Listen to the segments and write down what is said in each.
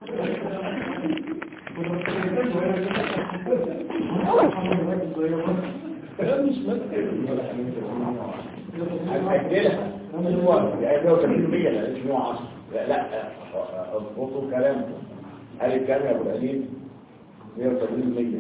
مش مسألة هتأجلها هو يعني 180 100 لا مش 110 لا لا اضبطوا كلامكم قال الكلام يا ابو القليل 180 100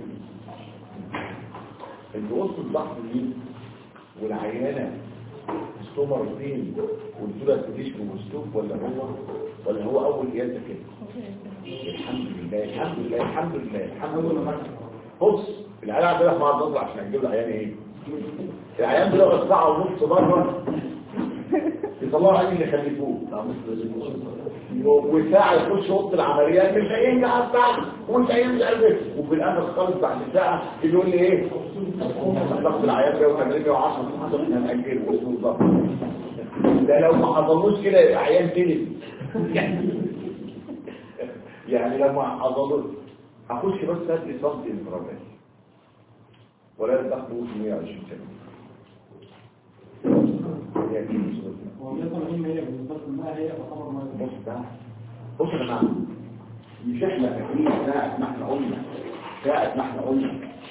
انتوا وسط الضغط دي والعيانه ستومر فين والدولة تديش من ستوب ولا هو ولا هو اول قيادة كده الحمد لله الحمد لله الحمد لله الحمد لله بص العيال عندنا مع الضغط عشان نجيب العيان ايه العيان بيقعد ساعة ونص بره يطلعوا عين اللي خلفوه وساعة يخش اوضه العمليات مش هينجح الساعة وانت مش عارف ايه وفي الاخر خالص بعد ساعة يقول لي ايه ضغط العيان 180 110 احنا نأجل وصول ضغط ده لو ما حصلوش كده يبقى عيان تلف يعني لما حصلوش اخش بس هات لي صمت انفرامات ولا الضغط وصل 120 سنة بص ده بص يا جماعه مش احنا فاكرين ساعه ما احنا قلنا ساعه ما احنا قلنا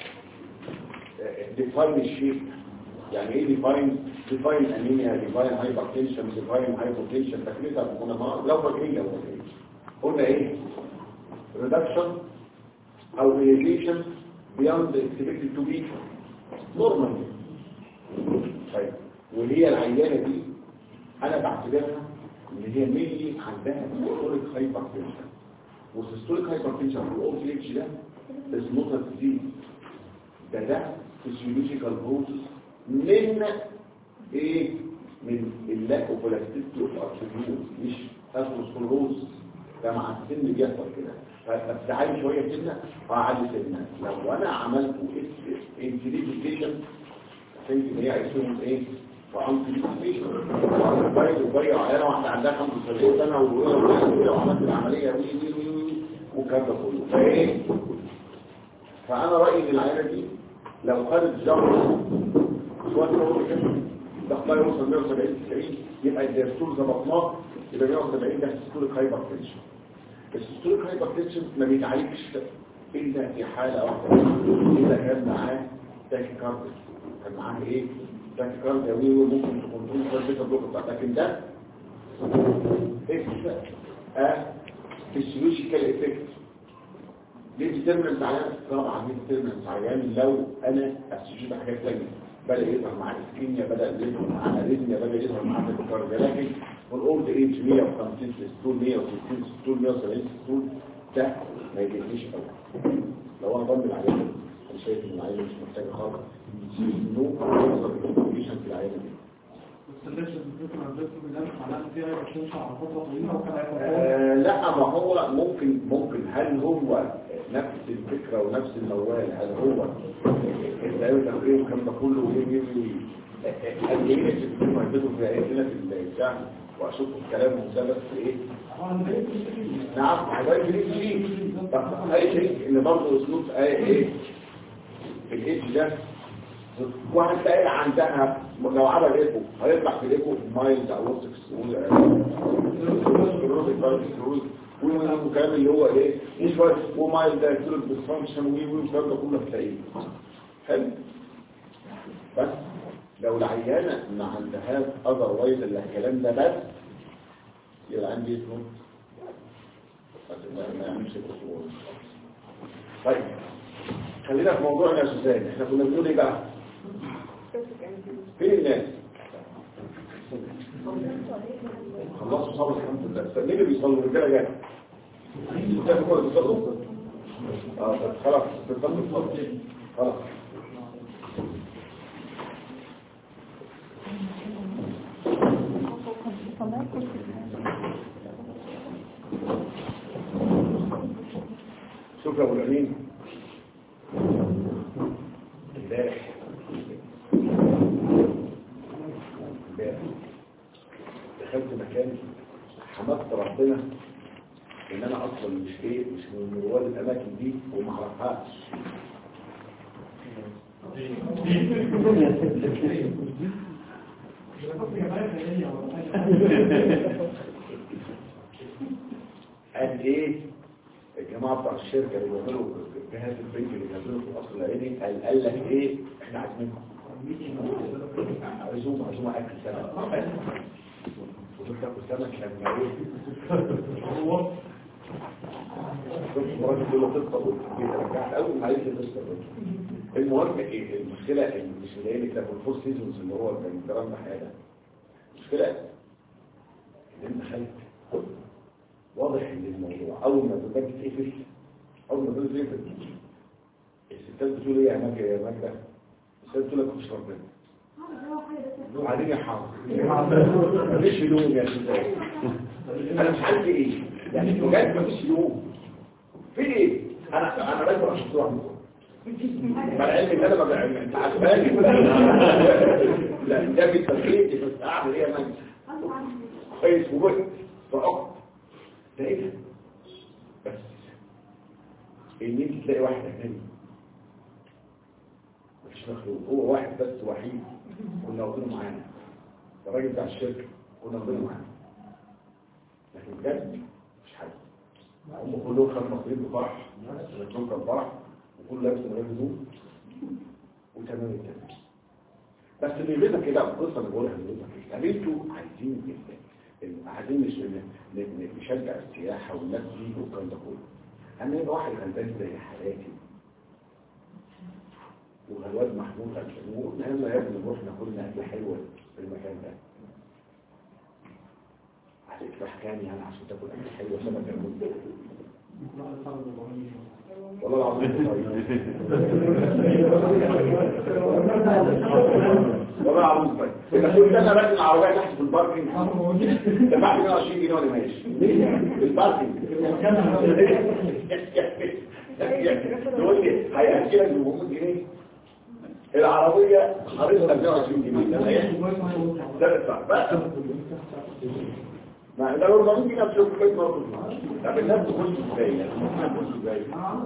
ديفاين الشيء يعني ايه ديفاين ديفاين انيميا ديفاين هايبرتنشن ديفاين هايبوتنشن فاكرين ده كنا ما لو فاكرين لو فاكرين قلنا ايه ريدكشن او ريليشن beyond expected to be normal طيب وهي العيانه دي انا بعتبرها ان هي ميلي عندها سيستوليك هايبرتنشن والسيستوليك هايبرتنشن في الاو تي اتش ده اسمه ديزيز ده ده فيسيولوجيكال بروسس من ايه من اللاك اوف الاستيتي اوف ارتريول مش اثروسكلروز ده مع السن بيحصل كده فبتعالي شويه سنه فعالي سنه لو انا عملت انتليجيشن عشان هي عايزهم ايه وعملت انتليجيشن وعملت وبريع عيانه واحده عندها 75 سنه وعملت العمليه وي وي وي والكلام ده كله فايه فانا رايي ان العيانه دي لو خدت جمر سواء هو كده ضغطها يوصل 170 90 يبقى الدستور ظبطناه يبقى 170 ده سيستوليك هايبرتنشن السيستوليك هايبرتنشن ما بيتعالجش الا في حاله واحده اذا كان معاه تاكيكارديا كان معاه ايه تاكيكارديا وممكن تكون تكون بيتا بلوك بتاع لكن ده اكس ا فيسيولوجيكال افكت ليه ديترمنت عيان طبعا ليه ديترمنت عيان لو انا اسجل حاجات ثانيه بدا يظهر معاه اسكيميا بدا يظهر معاه اريثميا بدا يظهر معاه تاكيكارديا لكن والاولد ايج 150 ستول 160 ستول 170 ستول ده ما يجيبنيش قوي لو انا ضمن عليه انا شايف ان العيله مش محتاجه خالص نو يوصل للكومبليشن في العيله دي آه لا ما هو ممكن ممكن هل هو نفس الفكرة ونفس الموال هل هو الدائرة تقريبا الكلام ده كله ويجي قد ايه اللي مهدده في عيلتنا في البتاع واشوف الكلام مثبت في ايه نعم عباية ليه شيء طب اي شيء ان برضه اسلوب ايه ايه الايدج ده واحد تلاقي عندها لو عمل ايكو هيطلع في الايكو مايلد او وسكس والكلام اللي هو ايه مش بس ومايلد دايكتوريك ديسفانكشن وي وي والكلام ده كله هتلاقيه حلو بس لو العيانه ما عندهاش اذر وايز اللي الكلام ده بس يبقى عندي اسمه ما يعملش الاسبوع طيب خلينا في موضوعنا يا سوزان احنا كنا بنقول ايه بقى فين الناس خلصوا صبر الحمد لله مين اللي بيصلوا الرجاله جايه تاخدوا كده بيصلوا اه طب خلاص بتصلوا الصلاه خلاص شوف يا ابو الامين امبارح امبارح دخلت مكان حمدت ربنا ان انا اصلا مش ايه مش من رواد الاماكن دي وما اعرفهاش قال ايه الجماعة بتاع الشركة اللي بيعملوا جهاز البنك اللي بينزلوا في الأصل العيني قال قال لك إيه إحنا عازمينكم عزومة عزومة أكل سمك وتروح تاكل سمك لما إيه هو كنت مرات تقول له قصة والبيت رجعت أول ما عايز القصة المهم إيه المشكلة إن مش لاقي لك ده الفور سيزونز اللي هو كان الكلام ده حاجة المشكلة إن أنت خلت واضح ان الموضوع اول ما الباب تقفل اول ما الباب تقفل الستات بتقول ايه يا ماجدة يا ماجدة الستات بتقول لك مش ربنا وبعدين يا حافظ مفيش لوم يا ستات انا مش عارف ايه يعني بجد مفيش لوم في ايه انا انا راجل عشان تروح ما العلم ان انا ما بعلم انت عارفاني لا ده في التفكير بس اعمل ايه يا ماجدة كويس وبس فقط ده ايه ده بس ان انت تلاقي واحد اجنبي مفيش مخلوق هو واحد بس وحيد كنا واخدينه معانا الراجل بتاع الشركه كنا واخدينه معانا لكن بجد مفيش حاجه هم كلهم كانوا مصريين بفرح كلهم كان فرح وكل لابس من غير هدوم وتمام التمام بس اللي يغيظك كده القصه اللي بقولها اللي يغيظك طب انتوا عايزين جدا عايزين مش نشجع السياحة والناس دي والكلام ده كله أما يبقى واحد غلبان زي حالاتي وغلوات محمود غلبان وقلنا يلا يا ابني نروح ناكل أكلة حلوة في المكان ده عليك تحكاني أنا عشان تاكل أكلة حلوة سمك المدة والله العظيم والله العظيم طيب إذا كنت أنا راكب العربية تحت في الباركينج دفعت 120 جنيه ولا ماشي الباركينج تقول لي هيأكلك ب 400 جنيه العربية حريصة ب 120 جنيه ده ادفع بس ما ده 400 جنيه بتشوف كويس مرة طب الناس تخش ازاي؟ الناس تخش ازاي؟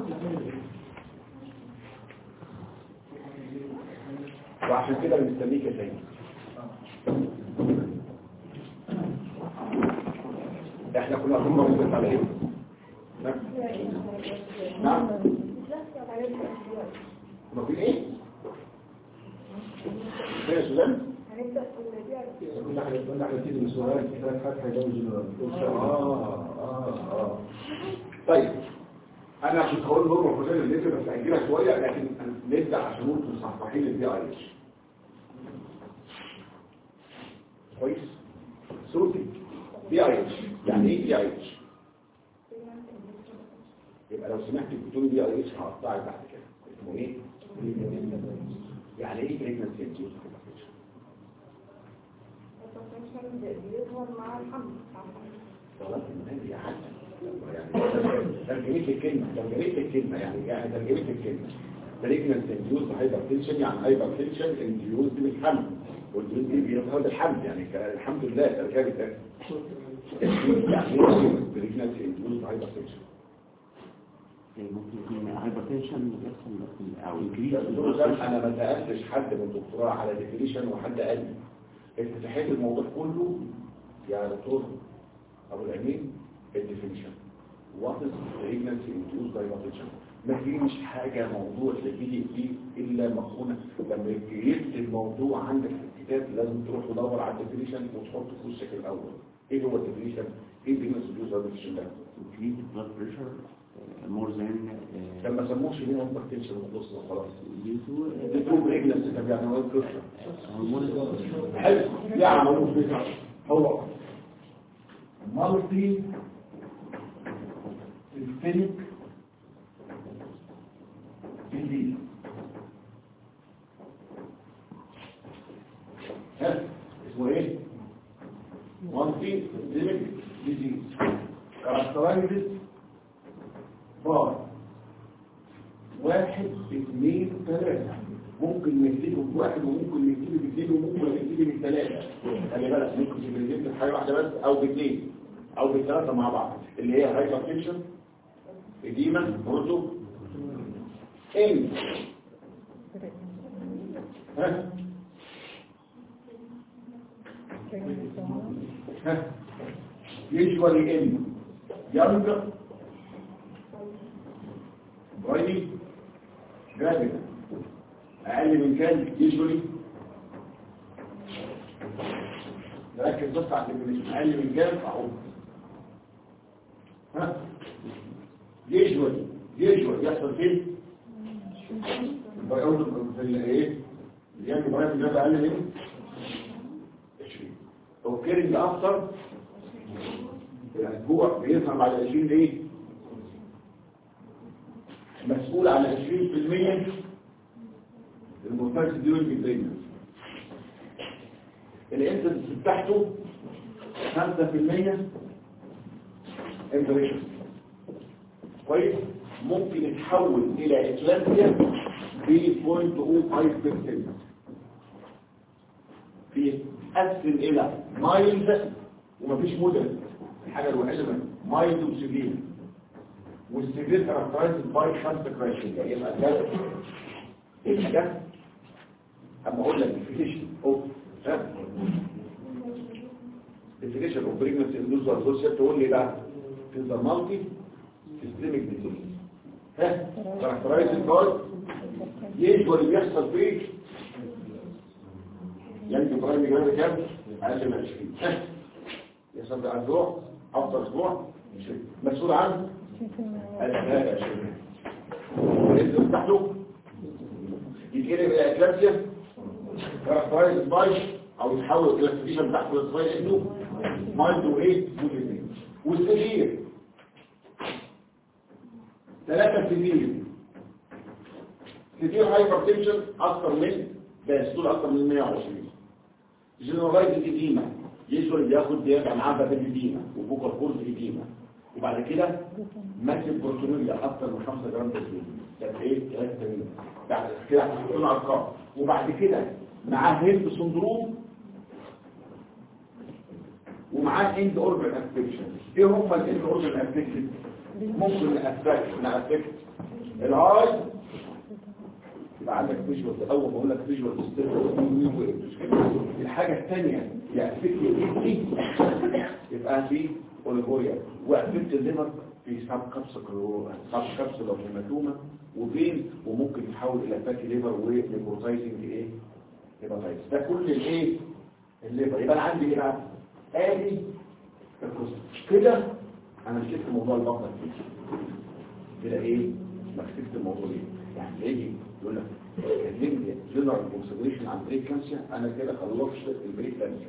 وعشان كده بنستنيك يا سيدي احنا كنا كنا بنصرف على ايه نعم نعم ما في ايه فين يا سوزان كنا هنتمنى على تيجي من سؤال كتاب فتح جوز اه اه اه طيب انا عشان هقول نورمال بروسيجر اللي بس هجيلها شويه لكن نبدا عشان نقول مصححين البي اي اتش كويس صوتي بي اي اتش يعني ايه بي اي اتش يبقى لو سمحت بتقول بي اي اتش هقطعك بعد كده اسمه ايه يعني ايه بريجنسي انديوس بيظهر مع الحمل صلاة النبي يا حسن يعني ترجمة الكلمة ترجمة الكلمة يعني يعني ترجمة الكلمة بريجننت انديوز هايبرتنشن يعني هايبرتنشن انديوز بالحمل والديوز دي بيظهر بالحمل يعني ك- الحمد لله ترجمة ده يعني ايه بريجننت انديوز هايبرتنشن ممكن يكون هايبرتنشن يحصل او انكريز انا ما سالتش حد من الدكتوراه على ديفينيشن وحد قال لي انت تحل الموضوع كله يا دكتور ابو العميد الديفينيشن وات از بريجنسي انديوز هايبرتنشن ما فيش حاجه موضوع تجي فيه الا مخونه لما يكتب الموضوع عندك في الكتاب لازم تروح تدور على الديفينيشن وتحطه في وشك الاول ايه هو الديفينيشن ايه بريجنسي انديوز هايبرتنشن ده increase blood pressure uh, more than uh, لما سموش هنا هايبرتنشن وخلصنا وخلاص due to دي تو بريجنسي طب يعني هو ايه القصه hormonal حلو يعملوا فيها هو مالتي الفينيك ديزيز ها اسمه ايه مالتي ديميك ديزيز كاركترايزز بار واحد اثنين ثلاثة ممكن نكتبه بواحد وممكن نكتبه باثنين وممكن نكتبه بالثلاثة خلي بالك ممكن تكتبه بحاجة واحدة بس او باثنين او بالثلاثة مع بعض اللي هي هايبرتنشن اديما برضو ان ها ها usually in young برايمي جرافيدا اقل من كام يجري نركز بس على الديفينيشن اقل من كام اهو ها يجري يجري يحصل فين بيقول في الايه يعني برايمي جرافيدا اقل من 20 اوكيرنج اكتر الاسبوع بيظهر بعد 20 ايه مسؤول عن 20% المرتبط ديون البريميوم الانترست بتاعته 5% انترست كويس ممكن يتحول الى اكلانسيا ب 0.05% في قسم الى مايلد ومفيش مودل الحاجه الوحيده مايلد وسيفير والسيفير كاركترايزد باي خمسه كرايتيريا يبقى ده ايه ده اما اقول لك ديفينيشن اوف ديفينيشن اوف بريجنسي اندوز اسوشيت تقول لي ده في ذا مالتي سيستميك ديزيز ها كاركترايزد باي يجوى اللي بيحصل فيه يعني برايم جرام كام اقل من 20 ها يحصل ده اسبوع افضل اسبوع مسؤول عنه الثلاثة عشرين الاسم بتاعته يتقلب الى اكلاسيا كاركترايز باي او يتحول الكلاسيفيشن بتاعته للصغير انه مايلد وايه والاثنين والسجير ثلاثة سجير سجير هايبر تنشن اكتر من دايستول اكتر من 120 جنرالايز ايديما يسوى بياخد بيرجع معاه بدل ايديما وبوكر كورس ايديما وبعد كده ماسك بروتينية اكتر من 5 جرام تسليم ده ايه 3 تمرين بعد كده هتحطون ارقام وبعد كده معاه هيلث سندروم ومعاه اند اورجن افكشن ايه هم الاند اورجن افكشن ممكن نافكت نافكت الهاي يبقى عندك فيجوال اول ما اقول لك فيجوال الحاجه الثانيه يافكت الايدي يبقى في اوليجوريا وافكت الليفر في سب كابسول سب كابسول او هيماتوما وفين وممكن يتحول الى فاتي ليفر ونيكروتايزنج ايه هيباتايتس ده كل الايه الليفر يبقى انا عندي ايه بقى ادي القصه كده انا مسكت موضوع البطن كده كده ايه مسكت الموضوع ايه يعني يجي يقول لك كلمني جنرال كونسيدريشن عن بريك كانسر انا كده خلصت البريك كانسر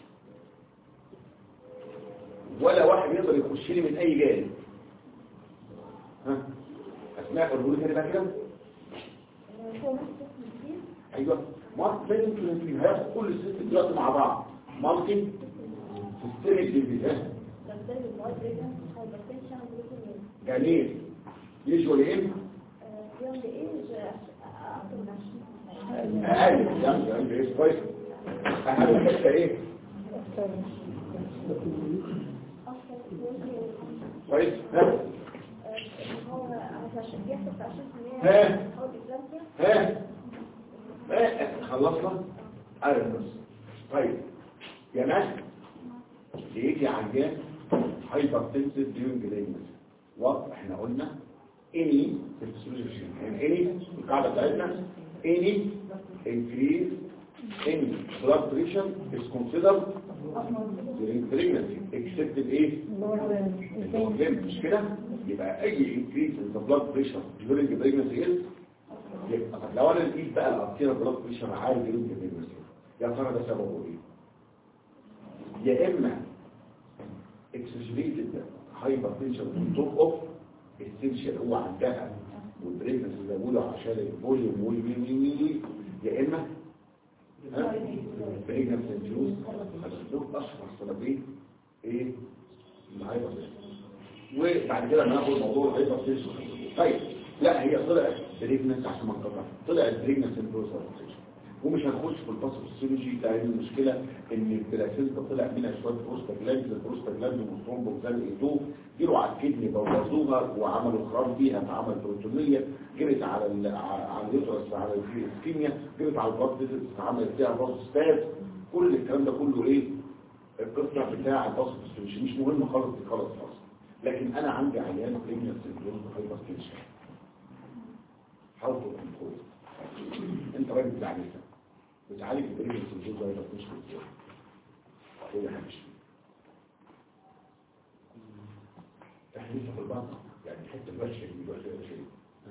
ولا واحد يقدر يخش لي من اي جانب ها اسماء قولوا لي كده كده ايوه ما لازم تنفيذ هياخد كل الست دلوقتي مع بعض ممكن سيستمك ديزيز جميل يجوا ايه اقل يعني يعني ايه كويس اهم حته ايه كويس ها ها ها ها خلصنا عارف بس طيب يا ناس يجي عيان هايبر تنسيف ديون جرينس واضح احنا قلنا اني يعني اني القاعده بتاعتنا اني increase in blood pressure is considered during pregnancy except الايه الأورجان مش كده يبقى اي increase in the blood pressure during pregnancy is يبقى طب لو انا لقيت بقى الارتيريال بلاد بريشر عالي during pregnancy يا ترى ده سببه ايه يا اما exaggerated hypertension on top of essential هو عندها والبريكنس اللي بقوله عشان الفوليوم وي وي وي وي يا اما بريكنس انجوز دول اشهر سببين ايه الهايبرتنشن وبعد كده ناخد موضوع الهايبرتنشن طيب لا هي طلعت بريكنس عشان ما نقطع طلعت بريكنس انجوز ومش هنخش في الباثوفيسيولوجي لان المشكله ان البلاسينتا طلع منها شويه بروستاجلاند البروستاجلاند والثرومبوكسان ايتو جروا على الكدني بوظوها وعملوا خراب فيها فعمل بروتونيه جرت على ال على اليوترس على الكيميا جرت على البلد عملت فيها باثوستاز كل الكلام ده كله ايه القصه بتاع الباثوفيسيولوجي مش مهم خالص خالص خالص لكن انا عندي عيان بريميوم سيندروم هايبرتنشن الراجل بتاع نسا بتعالج البريد السنجوز ده مش كده كل حاجه احنا لسه في البعض يعني الحته الوحشه دي الوحشه دي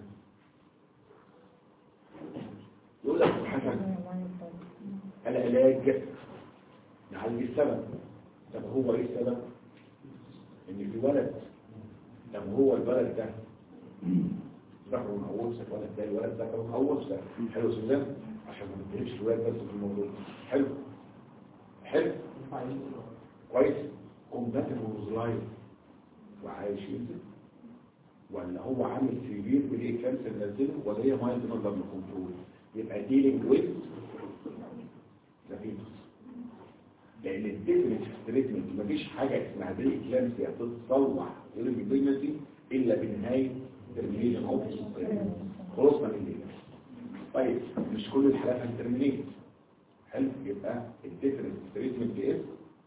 يقول لك حسن العلاج نعالج السبب طب هو ايه السبب ان في ولد طب هو الولد ده ذكر مهووس الولد ده الولد ذكر مهووس ده حلو سلام عشان ما نتكلمش الولد بس في الموضوع حلو حلو كويس كومباتبل وذ لايف وعايش ينزل ولا هو عامل سيفير بالايه كانسر نزله ولا هي مايند نظر كنترول يبقى ديلينج ويز ذا فيتوس لان الديفنت تريتمنت مفيش حاجه اسمها بري اكلامسيا تتصلح غير البريجنسي الا بنهايه ترمينيشن اوف خلصنا من الليل طيب مش كل الحالات هترمينيت حلو يبقى الديفنت تريتمنت ايه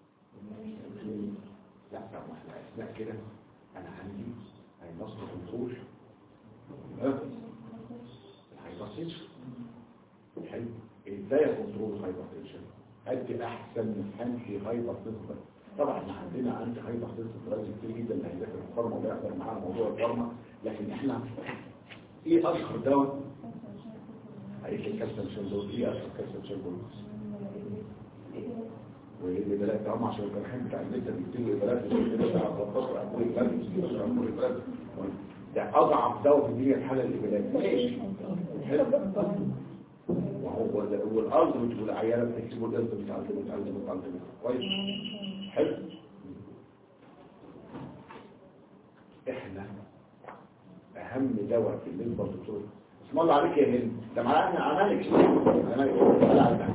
لا طب ما احنا اثناء كده انا عندي هينصر كنترول الهايبرتنشن حلو ازاي كنترول الهايبرتنشن ادي احسن من انتي هايبرتنشن طبعا احنا عندنا انتي هايبرتنشن دراجة كتير جدا اللي هيذاكر الفارما ولا يحضر معانا موضوع الفارما لكن احنا ايه اشهر دواء هيك الكالسيوم شامبول ايه اشهر كالسيوم شامبول واللي بلاك هم عشان الجرحين بتاع النساء بيكتبوا البلاك بتاع 13 امور البلاك امور البلاك ده اضعف دواء في الدنيا الحاله اللي بلاك ماشي حلو وهو والارض بتقول عياله بتكتبوا الارض بتعلم بتعلم بتعلم كويس حلو احنا اهم دواء بالنسبه للدكتور اسم الله عليك يا هند ده معناه ان عملك انا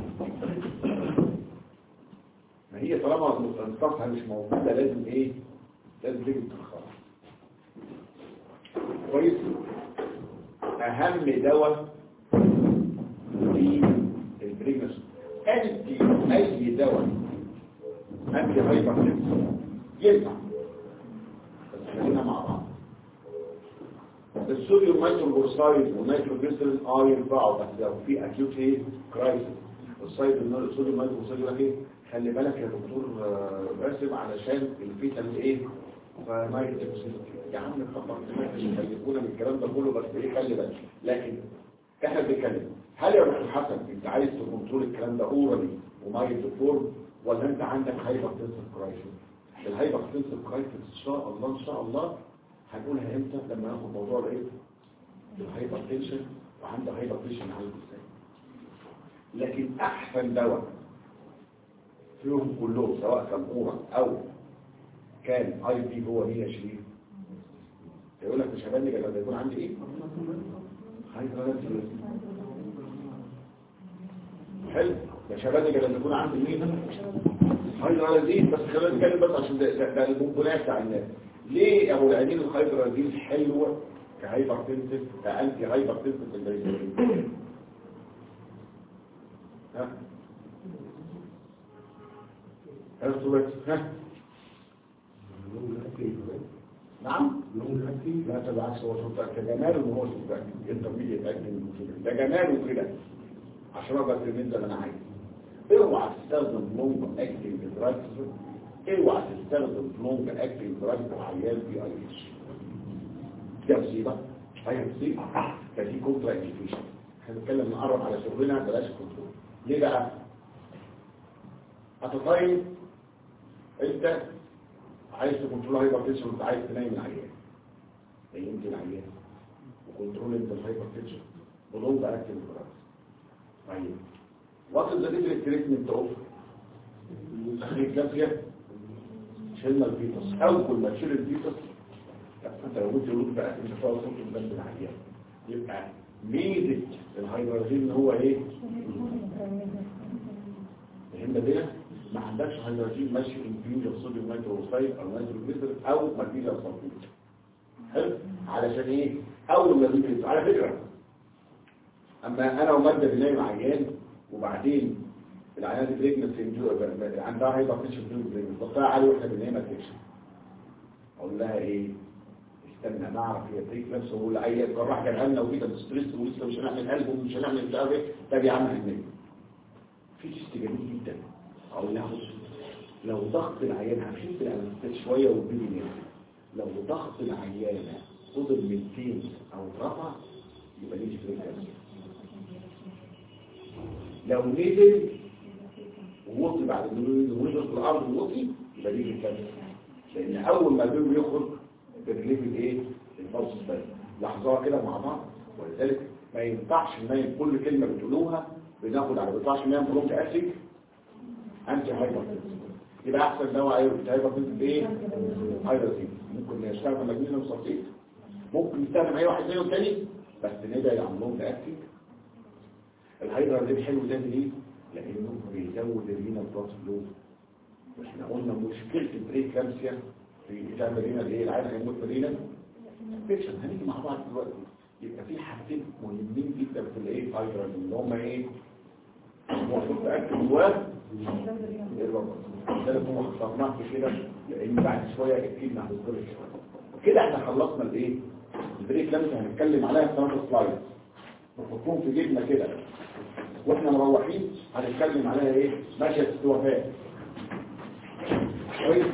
ما هي طالما الصفحه مش موجوده لازم ايه لازم تيجي تتخرج كويس اهم دواء في البريجنس انتي اي دواء انتي هايبر ينفع بس خلينا مع بعض الصوديوم نيتروجلوسايد والنيتروجليسرين اه ينفعوا بس لو في اكيوت ايه كرايسيس الصيد الصوديوم نيتروجلوسايد يقول لك ايه خلي بالك يا دكتور باسم علشان الفيتال ايه فنايت يا عم خطر مش هيكون من الكلام ده كله بس ايه خلي بالك لكن احنا بنتكلم هل يا دكتور حسن انت عايز تكنترول الكلام ده اورالي ومايت فورم ولا انت عندك هايبر تنسل كرايسيس الهايبر تنسل كرايسيس ان شاء الله ان شاء الله هنقولها امتى لما ناخد موضوع الايه الهايبر تنشن وعنده هايبر تنشن عالج ازاي لكن احسن دواء فيهم كلهم سواء كان اورال او كان اي بي هو هي شريف يقول لك مش هبلغ لما يكون عندي ايه هايبر حلو مش هبلغ لما يكون عندي مين هايدرالازين بس خلينا نتكلم بس عشان ده, ده, ده البونبونات بتاع الناس ليه يا ابو العينين الهايدرالازين حلوه كهايبر تنسف كانتي هايبر تنسف البريزين ها عرفتوا بس ها نعم لا بالعكس هو صوتك كجمال وهو صوتك انت مين يتاكد ده جمال وكده عشان ابقى التلميذ ده اللي انا عايزه اوعى تستخدم لونج اكتنج دراجز اوعى تستخدم لونج اكتنج دراجز عيال بي اي اتش دي مصيبه هي مصيبه فدي كونترا انديكيشن احنا بنتكلم نقرب على شغلنا بلاش كنترول ليه بقى؟ هتطيب انت عايز تكنترول هايبر تنشن وانت عايز تنام العيان نيمت العيان وكنترول انت الهايبر تنشن بلونج اكتنج دراجز طيب وات از ذا ديفرنت تريتمنت اوف اكلاسيا شلنا الفيتوس اول ما تشيل الفيتوس انت لو قلت يقول بقى مش هتعرف صوت البند العيان يبقى ميزه الهيدروجين ان هو ايه فهمنا دي ما عندكش هيدروجين ماشي انفيوجن صوديوم نيتروسايد او نيتروجليسرين او ماتيريال سلفيت حلو علشان ايه اول ما بيجي على فكره اما انا ومادة بنايم عيان وبعدين العيان دي بريجنس عندها هايبر تنشن في البريجنس ضغطها عالي واحنا بنايم تكشن اقول لها ايه استنى ما اعرف هي بريك نفسه هو اللي عيل جراح كان قالنا وكده ستريس ولسه مش هنعمل قلب ومش هنعمل مش عارف ايه طب يا عم هنعمل في تيست جميل جدا اقول لها بص لو ضغط العيان هنشوف الانستيت شويه والبيبي نازل لو ضغط العيانه فضل 200 او اترفع يبقى ليه بريك نفسه لو نزل ووطي بعد ما نزل في الارض ووطي يبقى ليه بريك لان اول ما البيبي يخرج بنلف الايه الفرص الثاني لحظه كده مع بعض ولذلك ما ينفعش نايم كل كلمه بتقولوها بناخد على ما ينفعش نايم بروك اسيك انتي هايبر يبقى احسن دواء ايوه هايبر ايه هايدروسين ممكن نستخدم مجنون وصفيت ممكن نستخدم اي واحد منهم تاني بس نبعد عن لونج اسيك الهايدروسين حلو ده ليه لانه بيزود الرينا بلس فلو واحنا قلنا مشكله البريك كامسيا في بتعمل لنا الايه العيان هيموت مرينا فيكشن هنيجي مع بعض دلوقتي يبقى في حاجتين مهمين جدا في الايه فايبر اللي هم ايه المفروض تاكد جواه ده هو اخترناه كده لان بعد شويه اكيد هنضرب كده احنا خلصنا الايه البريك لمس هنتكلم عليها في ثلاث سلايد نحطهم في جيبنا كده واحنا مروحين هنتكلم عليها ايه مشهد الوفاه كويس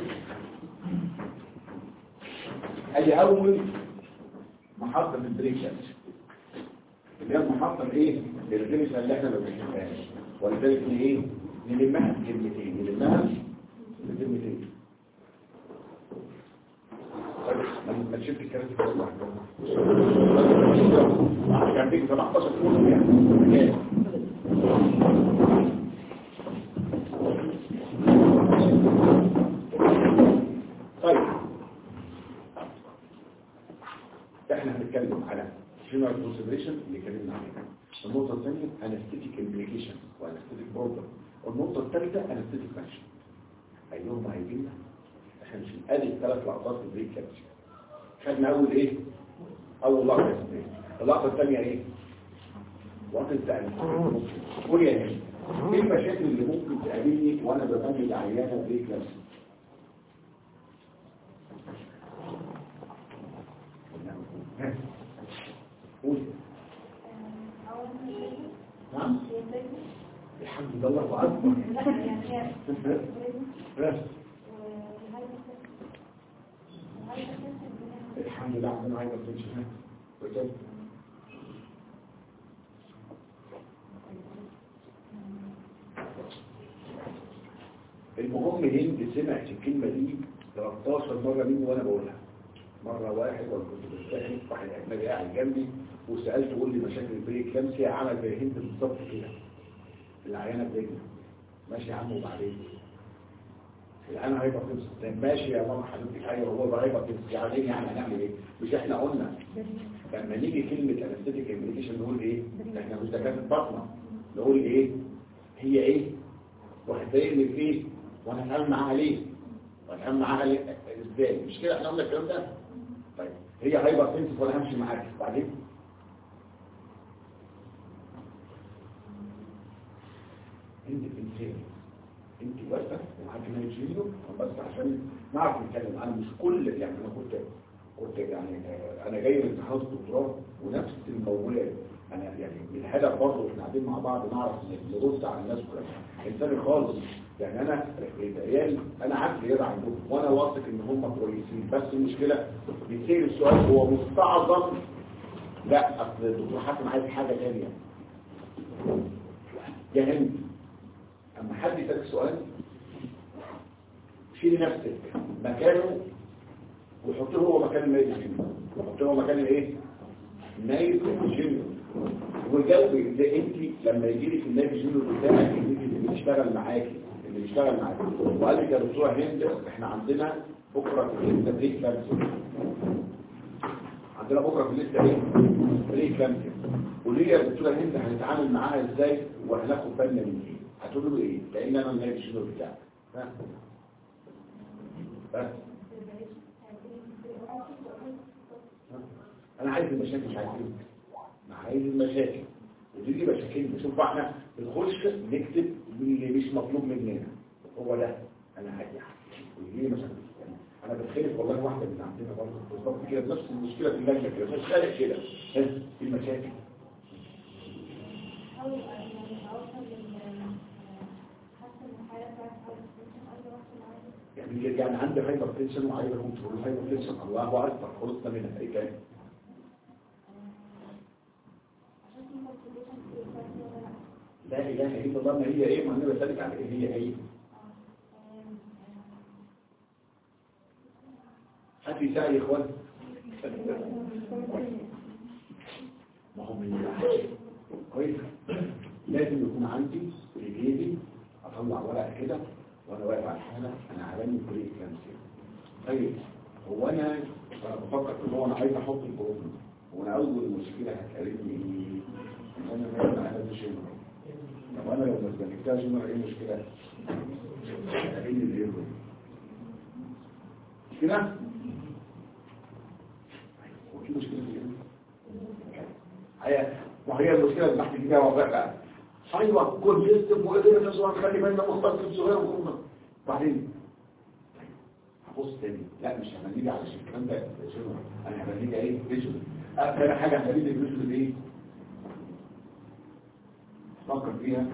ادي اول محطة من البريك لانش اللي هي المحطة الايه الريفيشن اللي احنا ما بنحبهاش ولذلك ان ايه نلمها بكلمتين نلمها بكلمتين طيب ما- ما تشوف الكلام ده كله واحد كان بيجي 17 فلوس يعني طيب احنا هنتكلم على جنرال كونسيدريشن اللي اتكلمنا عليها النقطة الثانية انستيتيك امبليكيشن وانستيتيك بروبلم والنقطة الثالثة انستيتيك ماشن ايهما هيجينا احنا مش ادي الثلاث لقطات في البريك كابتشر خدنا اول ايه اول لقطة اسمها اللقطة الثانية ايه وقت التعليم قول يا هاني ايه المشاكل اللي ممكن تقابلني وانا ببني العيانة بريك كابتشر قول نعم الحمد لله الله اكبر الحمد لله عندنا عايزه تمشي بجد المهم هند سمعت الكلمة دي 13 مرة مني وانا بقولها مرة واحد وانا كنت بستحي واحد اجنبي قاعد جنبي وسألته قول لي مشاكل البريك لمسي عمل زي هند بالظبط كده العيانة برجله ماشي يا عم وبعدين الان هيبقى تنسى ماشي يا ماما حبيبتي ايوه هو هيبقى تنسى يعني ايه يعني هنعمل ايه مش احنا قلنا لما نيجي كلمة انستيتيك امبليكيشن نقول ايه احنا مش دكاتره بطنه نقول ايه هي ايه وهتضايقني في ايه وانا هتعامل معاها ليه وهتعامل معاها ليه ازاي مش كده احنا قلنا الكلام ده طيب هي هيبقى تنسى وانا همشي معاك بعدين انت انسان انت واقفه ومعاك نايجيريو بس عشان نعرف نتكلم انا مش كل يعني انا كنت كنت يعني آه، انا جاي من امتحانات الدكتوراه ونفس الموال انا يعني الهدف برضه احنا قاعدين مع بعض نعرف نرد على الناس كلها انساني خالص يعني انا العيال انا عارف رياضه عندهم وانا واثق ان هم كويسين بس المشكله بيصير السؤال هو مستعظم لا اصل الدكتور حاتم عايز حاجه ثانيه يا هند اما حد يسالك سؤال شيل نفسك مكانه وحطه هو مكان النايب الجيمي وحطه هو مكان الايه النايب الجيمي وجاوبي ده انت لما يجي لك النايب الجيمي بتاعك اللي بيشتغل معاكي اللي بيشتغل معاكي وقال لك يا دكتوره هند احنا عندنا بكره في الليسته بريك كانسر عندنا بكره في الليسته ايه بريك كانسر قولي لي يا دكتوره هند هنتعامل معاها ازاي وهناخد بالنا من ايه هتقول له ايه لان انا النايب الجيمي بتاعك ها؟ بس انا عايز المشاكل مش عايز ايه انا عايز المشاكل ودي دي مشاكلنا شوف بقى احنا بنخش نكتب اللي مش مطلوب مننا هو ده انا عايز ودي مشاكل انا بتخيل والله واحده من عندنا برضه بالظبط كده نفس المشكله في اللجنه كده مش خالق كده ها في المشاكل أو يعني أوصل لل حاسة إن الحياة بتاعت أو السيشن أو أوصل عادي يعني يعني عندي هايبر تنشن وعايزه كنترول هايبر تنشن الله اكبر خلصنا منها ايه كان عشان في كونسلتيشن في الفرق ولا لأ لا اله الا الله ما هي ايه ما انا بسالك على ايه هي ايه آم، حد يساعد يا اخوان ما هو من كويس لازم يكون عندي في جيبي اطلع ورقه كده وانا واقف على الحاله انا عامل بريك كانسر طيب هو انا انا بفكر ان هو انا عايز احط البروتين وانا اول مشكله هتقابلني ايه ان انا ما انا شيء طب انا لو ما استنكتهاش ايه المشكله هتقابلني الايرور مش كده هو في مشكله في الايرور هي وهي المشكله اللي تحت كده واقع بقى ايوه كل سيستم وقدر نصور خلي بالنا مختصر صغير وكنا بعدين هبص تاني لا مش هنيجي على الكلام ده شنو انا هنيجي ايه فيجوال اكتر حاجه هنيجي الفيجوال ايه فكر فيها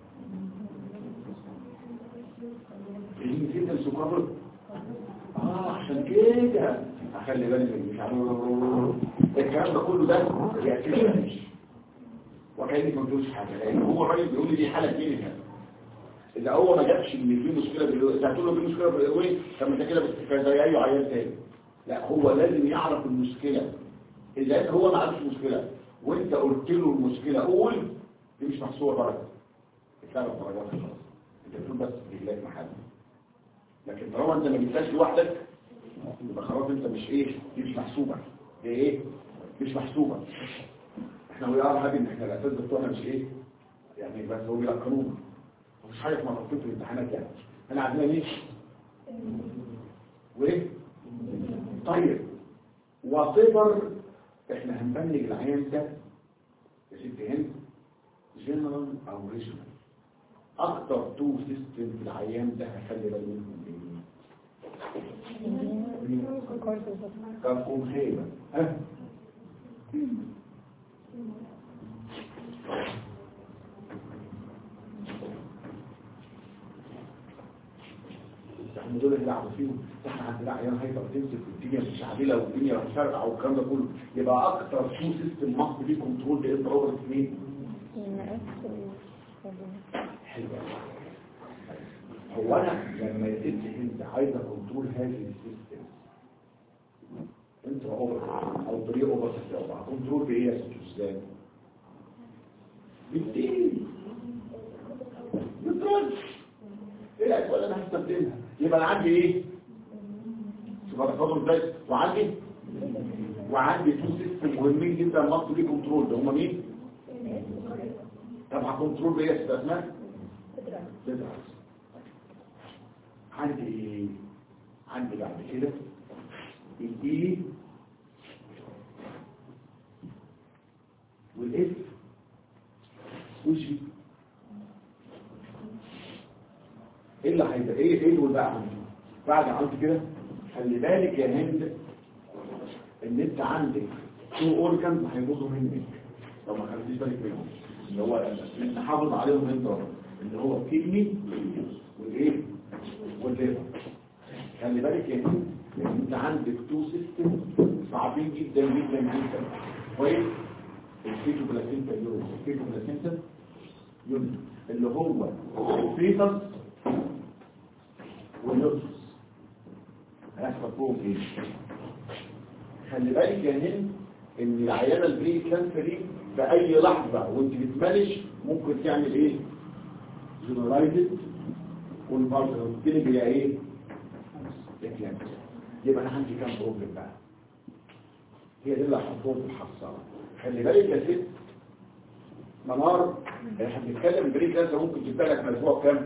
الانسيد السكر اه عشان كده اخلي بالي من مش عارف الكلام ده كله ده بيعتمدش وكاني ما قلتوش حاجه لان هو الراجل بيقول لي دي حاله كلينيكال اذا هو ما جابش ان في مشكله في الوقت هتقول له في مشكله في الوقت طب ما انت كده بتتكلم زي اي عيان تاني لا هو لازم يعرف المشكله اذا هو ما عرفش المشكله وانت قلت له المشكله قول دي مش محسوبه درجه الثلاث درجات خلاص انت بتقول بس رجلك محل لكن طالما انت ما جبتهاش لوحدك يبقى خلاص انت مش ايه دي مش محسوبه دي ايه مش محسوبه احنا ويا هذه ان احنا الاساس بتوعنا مش ايه يعني بس هو بيقول قانون مش حاجه في منطقه الامتحانات يعني احنا عندنا ليه وايه طيب وصفر احنا هنبنج العيان ده يا ست هند جنرال او ريجنال اكتر تو سيستم في العيان ده هخلي بالي منهم ايه كركم خيبه ها احنا دول اللي عارفين احنا عندنا عيان هايبر تنسف والدنيا مش عادله والدنيا مش فارقه والكلام ده كله يبقى اكتر تو سيستم مصر فيه كنترول ده انتر اوفر مين؟ حلو هو انا لما يتم انت عايزه كنترول هذه السيستم انت اوفر او طريق اوفر تتابع كنترول بايه يا ست ازاي بالدين بالدرج ايه الاكوال اللي انا هستخدمها يبقى انا عندي ايه شوف انا فاضل ازاي وعندي وعندي تو سيستم مهمين جدا مصر دي كنترول ده هم مين طبعا كنترول بايه يا ست اسماء تدرس عندي ايه عندي بعد كده الاي والاف والجي ايه اللي هيبقى ايه ايه اللي بقى عندي بعد ما عملت كده خلي بالك يا هند ان انت عندك تو اورجان هيبوظوا منك لو ما خليتيش بالك منهم اللي هو نحافظ عليهم انت اللي هو الكدني والايه والليفر خلي بالك يا هند ان انت عندك تو سيستم صعبين جدا جدا جدا كويس الفيتو بلاسينتا يونت الفيتو بلاسينتا يونت اللي هو الفيتس والنص هيحصل فوق ايه خلي بالك يا هند ان العيانه البري كانسر دي في اي لحظه وانت بتمانج ممكن تعمل ايه جنرالايزد والبارتر والتاني بيبقى ايه اكلامس يبقى انا عندي كام بروبلم بقى هي دي اللي هحطهم في الحصاله خلي بالك يا ست منار احنا بنتكلم البري كانسر ممكن تبقى لك مجموع كام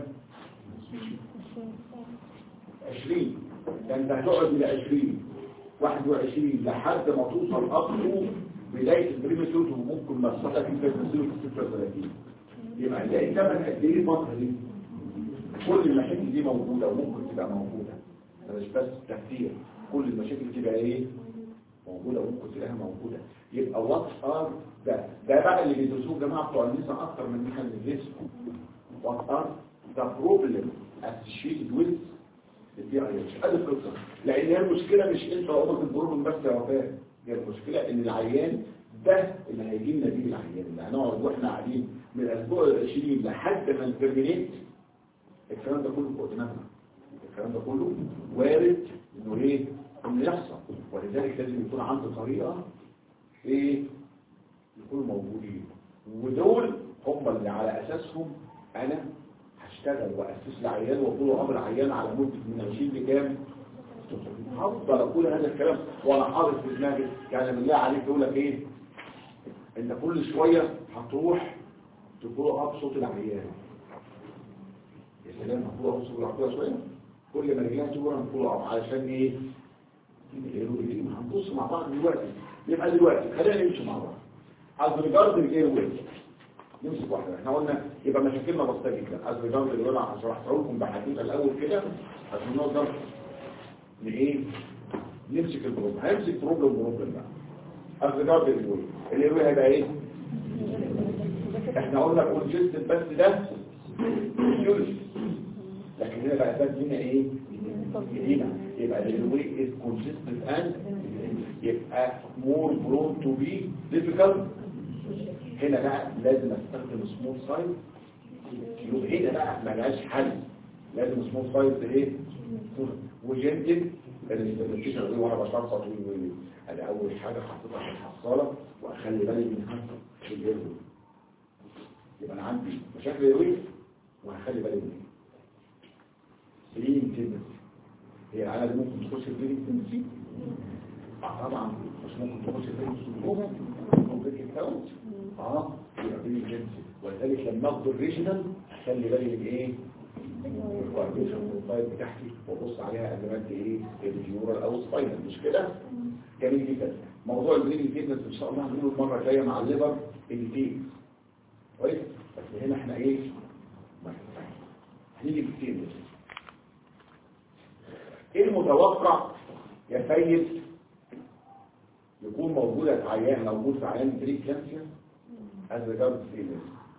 20 ده انت هتقعد الى 20 21 لحد ما توصل اصله بدايه البريمتوت وممكن مسافه انت تنزله في 36 يبقى هتلاقي ثمن قد ايه الفتره دي كل المشاكل دي موجوده وممكن تبقى موجوده ده مش بس تفكير كل المشاكل تبقى ايه موجوده وممكن تلاقيها موجوده يبقى وات ار ده ده بقى اللي بيدرسوه الجماعه بتوع النساء اكتر من احنا بندرسه وات ار ذا بروبلم associated with البي اي اتش ادي القصه لان هي المشكله مش انت وقت البروبلم بس يا وفاء هي المشكله ان العيان ده اللي هيجي لنا بيه العيان اللي هنقعد واحنا قاعدين من الاسبوع ال 20 لحد ما نترمينيت الكلام ده كله فوق دماغنا الكلام ده كله وارد انه ايه انه يحصل ولذلك لازم يكون عنده طريقه ايه يكونوا موجودين ودول هم اللي على اساسهم انا هشتغل واسس العيان واقول له امر عيان على مده من 20 لكام هفضل اقول هذا الكلام وانا حاطط في دماغي يعني بالله عليك يقول لك ايه انت كل شويه هتروح تقول اب صوت العيان يا سلام هتقول اب صوت العيان شويه كل ما رجلها تقول هنقول اب علشان ايه هنبص مع بعض دلوقتي يبقى دلوقتي خلينا نمشي مع بعض از ريجارد الاير ويز نمسك واحده احنا قلنا يبقى مشاكلنا بسيطه جدا از ريجارد الاير انا شرحت لكم بحديث الاول كده عشان نقدر ن ايه نمسك البروبلم هنمسك بروبلم بروبلم بقى از ريجارد الاير ويز الاير ويز هيبقى ايه احنا قلنا كونجستد بس ده يولج لكن هنا بقى ده هنا ايه هنا يبقى الاير ويز از كونجستد اند يبقى more prone to be difficult هنا بقى لازم استخدم سمول سايز يبقى هنا بقى ملهاش حل لازم سمول سايز ايه وجنتل الاستيشن دي وانا بشرطه طويل ادي اول حاجه حطيتها في الحصاله واخلي بالي من في الايرو يبقى انا عندي مشاكل ايروي وهخلي بالي من سليم تنسي هي العاده دي ممكن تخش البرين تنسي طبعا مش ممكن تخش البرين سلوكها ممكن تتكون اه يبقى برين تنسي ولذلك لما اخد الريجنال اخلي بالي من ايه الكورديشن بروفايل بتاعتي وابص عليها ازمات ايه الجيورال او سباينال مش كده جميل جدا موضوع البرين فيتنس ان شاء الله هنقوله المره الجايه مع الليفر اللي كويس بس هنا احنا ايه هنيجي كتير ايه المتوقع يا سيد يكون موجود في عيان موجود في عيان بري كانسيا از ريجارد سيلز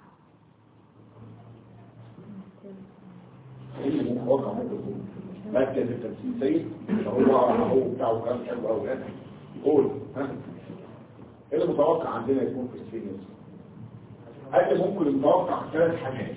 ايه اللي متوقع ممكن يكون مركز التمثيل سيد هو هو بتاعه كلام حلو قوي يعني قول ها ايه اللي متوقع عندنا يكون في السيلز هل ممكن نتوقع ثلاث حاجات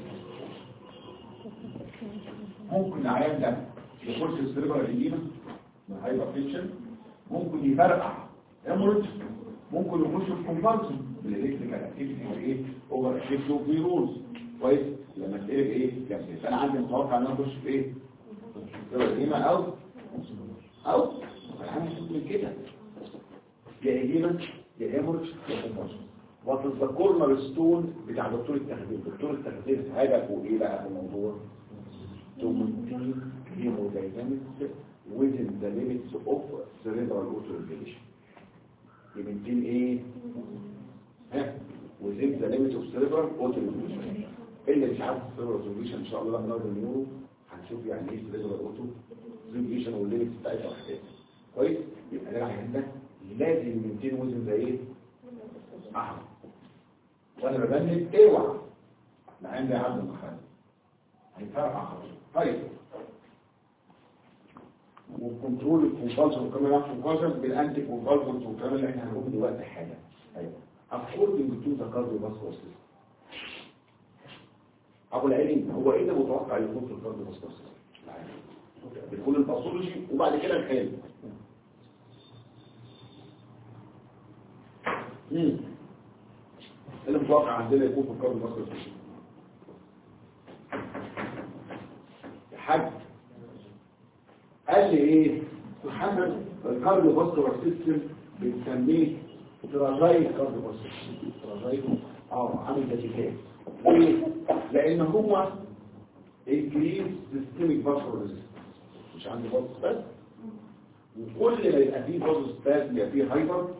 ممكن العيان ده يخش السيرفر القديمه من هايبر تنشن ممكن يفرقع يمرض ممكن يخش في كومبالسن بالالكتريكال اكتيفيتي وايه اوفر اكتيفيتي وفيروز كويس لما تقلب ايه كابسيل فانا عندي متوقع ان انا اخش في ايه السيرفر القديمه او او انا عامل من كده يا قديمه يا امرض يا كومبالسن وتذكرنا الستون بتاع دكتور التخدير دكتور التخدير هدفه ايه بقى في الموضوع to maintain hemodynamics within the limits of cerebral autoregulation يمنتين ايه ها within the limits of cerebral autoregulation اللي مش عارف cerebral autoregulation ان شاء الله لما نقعد النيورو هنشوف يعني ايه cerebral autoregulation والليميتس بتاعتها وحاجات كويس يبقى ده عندنا لازم يمنتين within the ايه احمر وانا ببني اوعى مع عندي عبد المحل هيفرقع خالص طيب وكنترول الكونفالسن وكمان نفس الكونفالسن بالانتي كونفالسن والكلام اللي احنا هنقوله دلوقتي حالا ايوه according to the cardiovascular system ابو العلم هو ايه اللي متوقع يكون في الكارديوفاسكولار سيستم بكل الباثولوجي وبعد كده الحلم امم اللي متوقع عندنا يكون في الكارديوفاسكولار سيستم حد قال لي ايه محمد الكارديو فاسكولار سيستم بنسميه تراجاي كارديو فاسكولار سيستم تراجاي اه عامل زي ليه لان هو انكريز سيستميك فاسكولار مش عندي فاسكولار بس وكل ما يبقى فيه فاسكولار يبقى فيه هايبر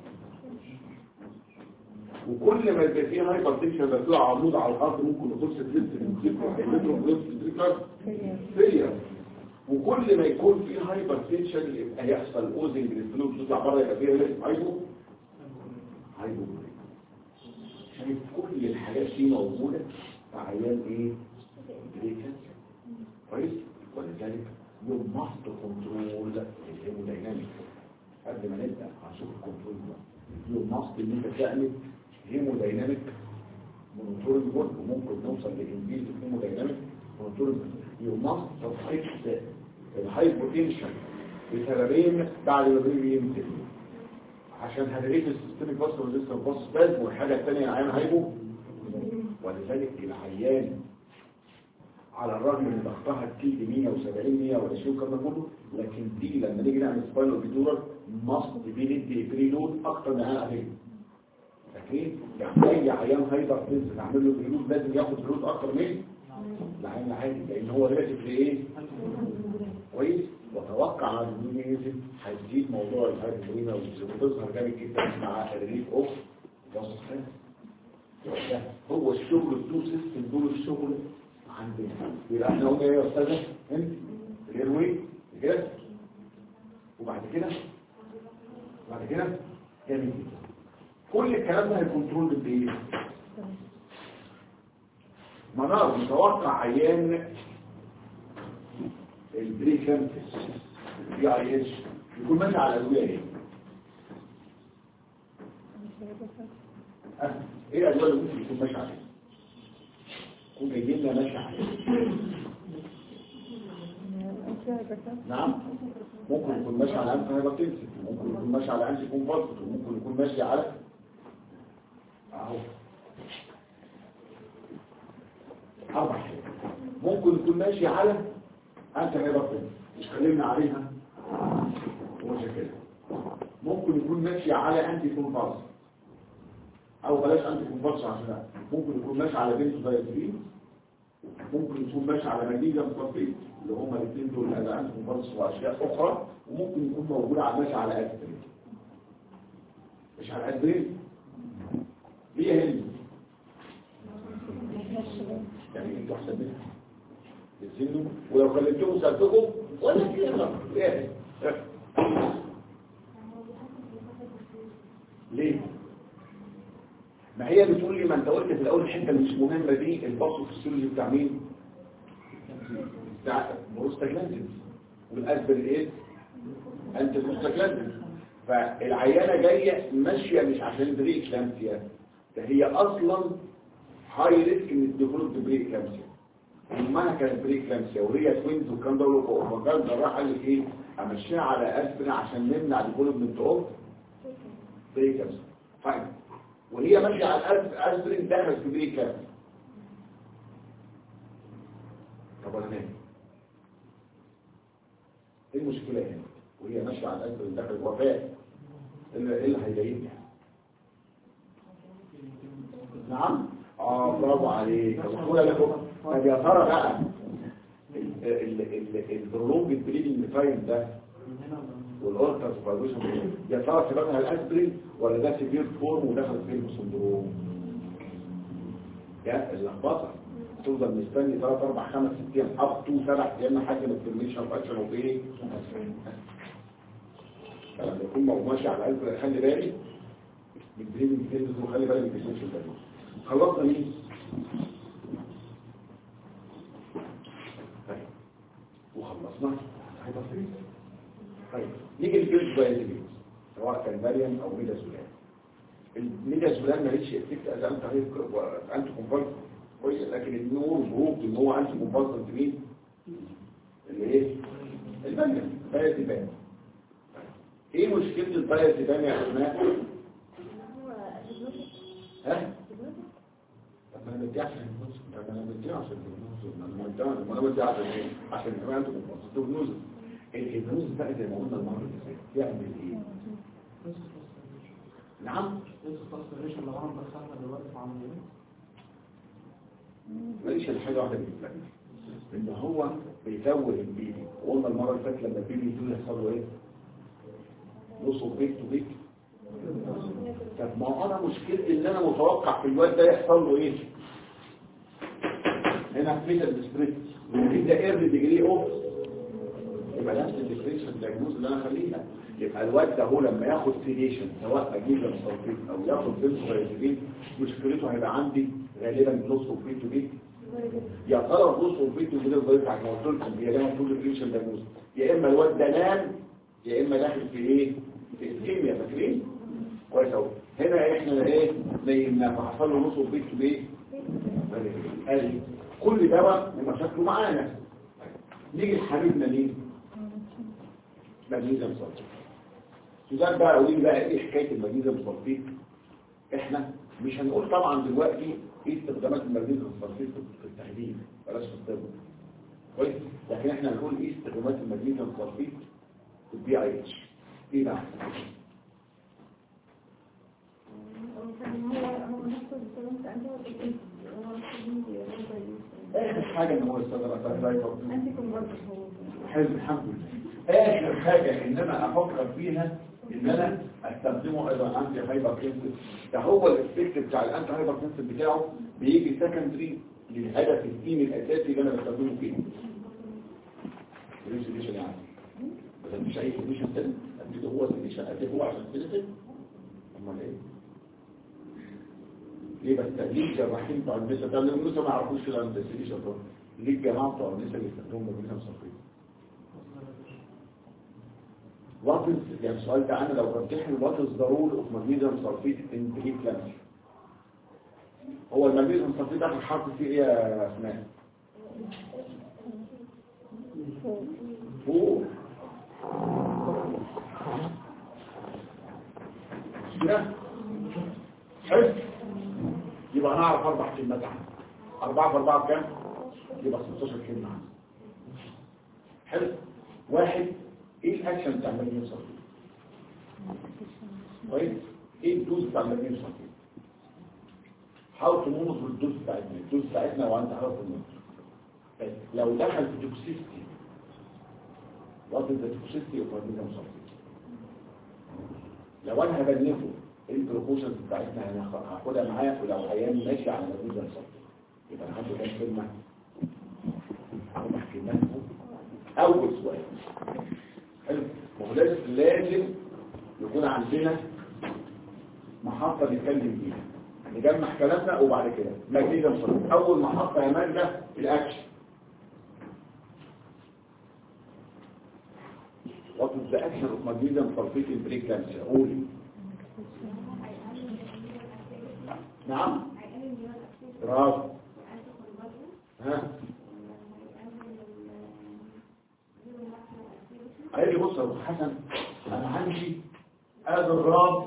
وكل ما يبقى فيه هايبر تنشن يبقى فيه عمود على الارض ممكن يخش الجسم يمسكه هيمسكه في الفكر فيلير وكل ما يكون في هايبر تنشن يبقى يحصل اوزنج للفلوس تطلع بره يبقى فيها ايه هايبو هايبو شايف كل الحاجات دي موجوده في عيان ايه بريكنس كويس ولذلك يو ماست كنترول الهيمودايناميك قبل ما نبدا هنشوف الكنترول ده يو ماست ان انت تعمل هيمودايناميك مونيتورنج ورك وممكن نوصل لانجيل هيمودايناميك مونيتورنج يو ماست تفحص الهايبوتنشن بسببين بعد ما بيجي يمتلك عشان هنريد السيستميك باس ريزيستنس باس سباز والحاجه الثانيه العيان هايبو ولذلك العيان على الرغم من ضغطها تيجي 170 120 الكلام ده كله لكن دي لما نيجي نعمل سباينال بيدورال ماست بندي بريلود اكتر من عيان هايبو فاكرين يعني اي عيان هايبر تنزل نعمل له بريلود لازم ياخد بريلود اكتر من العيان العادي لان هو ريلاتيف لايه كويس وتوقع ان النيزم هتزيد موضوع الهايبرينا وتظهر جامد جدا مع الريف اوف فاسفين ده هو الشغل التو سيستم دول الشغل عندنا يبقى احنا قلنا ايه يا استاذه انت الايروي كده وبعد كده بعد كده جامد جدا كل الكلام ده هيكونترول بايه منار متوقع عيان البريكلامتس البي اي اتش يكون ماشي على الادويه ايه أه. ايه الادويه اللي ممكن يكون ماشي عليها يكون جاي لنا ماشي عليها نعم ممكن يكون ماشي على انتي هايبرتنسيف ممكن يكون ماشي على انتي كونفالسنت ممكن يكون ماشي على اهو اربع حاجات ممكن يكون ماشي على انت هيبطل مش كلمنا عليها ومشاكلها ممكن يكون ماشي على انتي كونفالس او بلاش انتي كونفالس عشان ممكن يكون ماشي على بنتو دايترين ممكن يكون ماشي على مدينة مصطفين اللي هما الاثنين دول هذا انتي كونفالس واشياء اخرى وممكن يكون موجود على ماشي على اسبرين مش على اسبرين ليه هند يعني انتوا احسن منها ينزلوا ولو كلمتهم سألتكم ولا كلمة ايه ليه ما هي بتقول لي ما انت قلت في الاول الحته اللي مش مهمه دي الباصو في السيولوجي بتاع مين بتاع بروستاجلاندين والاسبرين ايه انت بروستاجلاندين فالعيانه جايه ماشيه مش عشان بريك لامسيا ده هي اصلا هاي ريسك ان الدخول بريك لامسيا امها كانت بريك لامسيا وهي توينز وكان ده له فكان ده راح قال لك ايه امشيها على اسبرين عشان نمنع دخول من تقوم بريك لامسيا فاهم وهي ماشيه على الاسبرين دخلت في بريك لامسيا طب انا مالي ايه المشكله هنا وهي ماشيه على الاسبرين دخلت وفاه ايه اللي هيضايقني نعم اه برافو عليك بقول لكم طب يا ترى بقى البرولونج البريدنج تايم ده والاورتر سوبرفيشن يا ترى سببها الاسبرين ولا ده سيفير فورم ودخل فيه السندروم يا اللخبطه تفضل مستني 3 4 5 6 ايام اب تو 7 ايام لحد ما الترميشن فاكشن وايه لما يكون ماشي على الاسبرين خلي بالي من البريدنج فيز وخلي بالك من البيشنت ده خلصنا مين طيب وخلصنا هيبقى فريق طيب نيجي للجلد بايزيبيت سواء كان مريم او ميدا سولان الميدا سولان ماليش افكت از انت انت كومبالس كويس لكن النور جروب ان هو انت كومبالس مين اللي ايه المريم بايزيبان ايه مشكله البايزيبان يا اسماء ها طب انا بدي عشان النص طب انا بدي عشان النص انا بدي انا بدي عشان ايه عشان كمان انتوا بتبصوا النص الهيبنوز بقى زي ما قلنا المره اللي فاتت يعمل ايه نعم ماليش الا حاجه واحده بالنسبه ان هو بيزود البيبي قلنا المره اللي فاتت لما البيبي يجي يحصل له ايه نصه بيت تو بيت طب ما هو انا مشكلتي ان انا متوقع في الواد ده يحصل له ايه هنا في السبريت ده ايرلي ديجري اوف يبقى نفس الديفرنشال دايجنوز اللي انا خليها يبقى الواد ده هو لما ياخد سيديشن سواء ماجنيزيوم سلفيت او ياخد بنسوفيرين مشكلته هيبقى عندي غالبا نص اوفيت بيت يا ترى نص اوفيت بيت الضيف عشان قلت لكم هي لها طول الديفرنشال دايجنوز يا اما الواد ده نام يا اما داخل في ايه في الكيمياء فاكرين كويس قوي هنا احنا ايه نيمنا فحصل له نص اوفيت بيت ادي كل دواء ومشاكله معانا نيجي لحبيبنا مين مغنيزيوم صلفيت سوزان بقى قولي لي بقى ايه حكايه المغنيزيوم صلفيت احنا مش هنقول طبعا دلوقتي ايه استخدامات المغنيزيوم صلفيت في التخدير بلاش في الطب كويس لكن احنا هنقول ايه استخدامات المغنيزيوم صلفيت في البي اي اتش ايه بقى اخر حاجه ان هو يستخدم انتي كونفرتر هو حلو الحمد لله اخر حاجة ان انا افكر فيها ان انا استخدمه ايضا عندي هايبر كنسل ده هو الافكت بتاع الانتي هايبر كنسل بتاعه بيجي سكندري للهدف الديني الاساسي اللي انا بستخدمه فيه الريسيديشن يعني بس مش اي سيديشن تاني قد هو سيديشن قد هو عشان سيديشن امال ايه ليه بس ليه الجراحين بتوع النساء ده اللي لسه ما يعرفوش الانتي ده ليه الجماعه بتوع النساء اللي يستخدموا مجنون صفري What is يعني السؤال ده انا لو بمتحن what is the role of magnesium sulfate in preeclampsia هو المغنيسيوم صلفيت اخر حرف فيه ايه يا اسماء فوق كده حلو يبقى انا اعرف اربع كلمات عنه اربعة في اربعة بكام يبقى 16 كلمة عنه حلو واحد ايه الاكشن بتاع المجنون صلفيت كويس ايه الدوز بتاع المجنون صلفيت حاول تمونط الدوز بتاعتنا الدوز بتاعتنا وانت عارف المونط بس لو دخل في توكسيستي what is the toxicity of magnesium sulfate لو انا هبنفه ايه البروبوشنز بتاعتنا هناخ- هاخدها معايا ولو عيان ماشي على magnesium sulfate يبقى انا هاخد كام كلمه اربع كلمات اول سؤال حلو ما هو لازم لازم يكون عندنا محطة نتكلم فيها نجمع كلامنا وبعد كده مجديدا صلب أول محطة يا ماجدة الأكشن What is the action of magnesium sulfate in preeclampsia? قولي نعم برافو ها قال لي بص يا أبو حسن انا عندي ادي الراس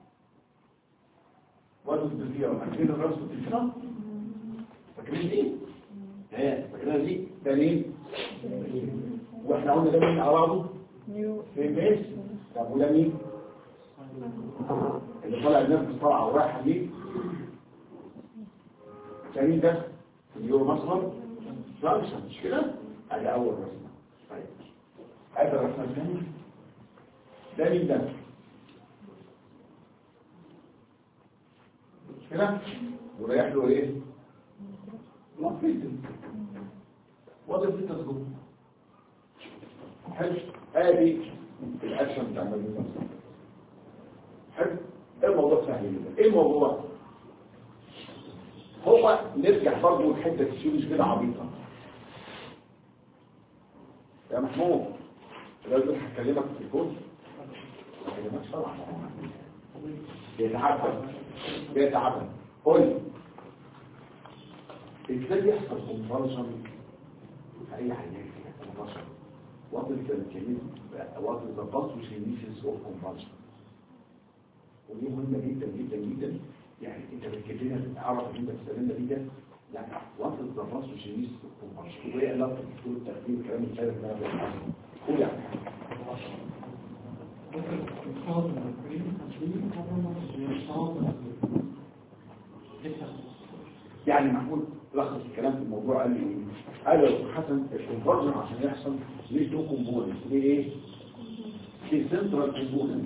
وادي الضفيره فاكرين الراس والضفيره فاكرين دي ها فاكرين دي ده مين واحنا قلنا ده مين اعراضه في بيس طب وده مين اللي طالع النفس طالعه ورايحه دي ثاني ده اليورو مصر فانكشن مش كده ادي اول رسمه طيب هذا الرسمه الثاني ده مين ده مش كده ورايح له ايه مفيد وضع في التسجيل حلو ادي الاكشن بتاع المجنون حلو الموضوع سهل جدا ايه الموضوع هو نرجع برضه لحته السيولوجي كده عبيطه يا محمود لازم هكلمك في الكون هكلمك طبعا بيتعبد بيتعبد قول لي ازاي يحصل كونفرجن في اي حاجه كده كونفرجن what is the mechanism what is the pathogenesis of convulsion ودي مهمة جدا جدا جدا يعني انت بتجيب لنا تعرف ان انت بتستخدمها دي ده لا what is the pathogenesis of convulsion وايه علاقة الدكتور التخدير الكلام الفارغ اللي انا بقوله قول يعني يعني محمود لخص الكلام في الموضوع قال لي ايه قال لي يا أستاذ حسن الكونفرجن عشان يحصل ليه تو كومبوننت ليه ايه في سنترال كومبوننت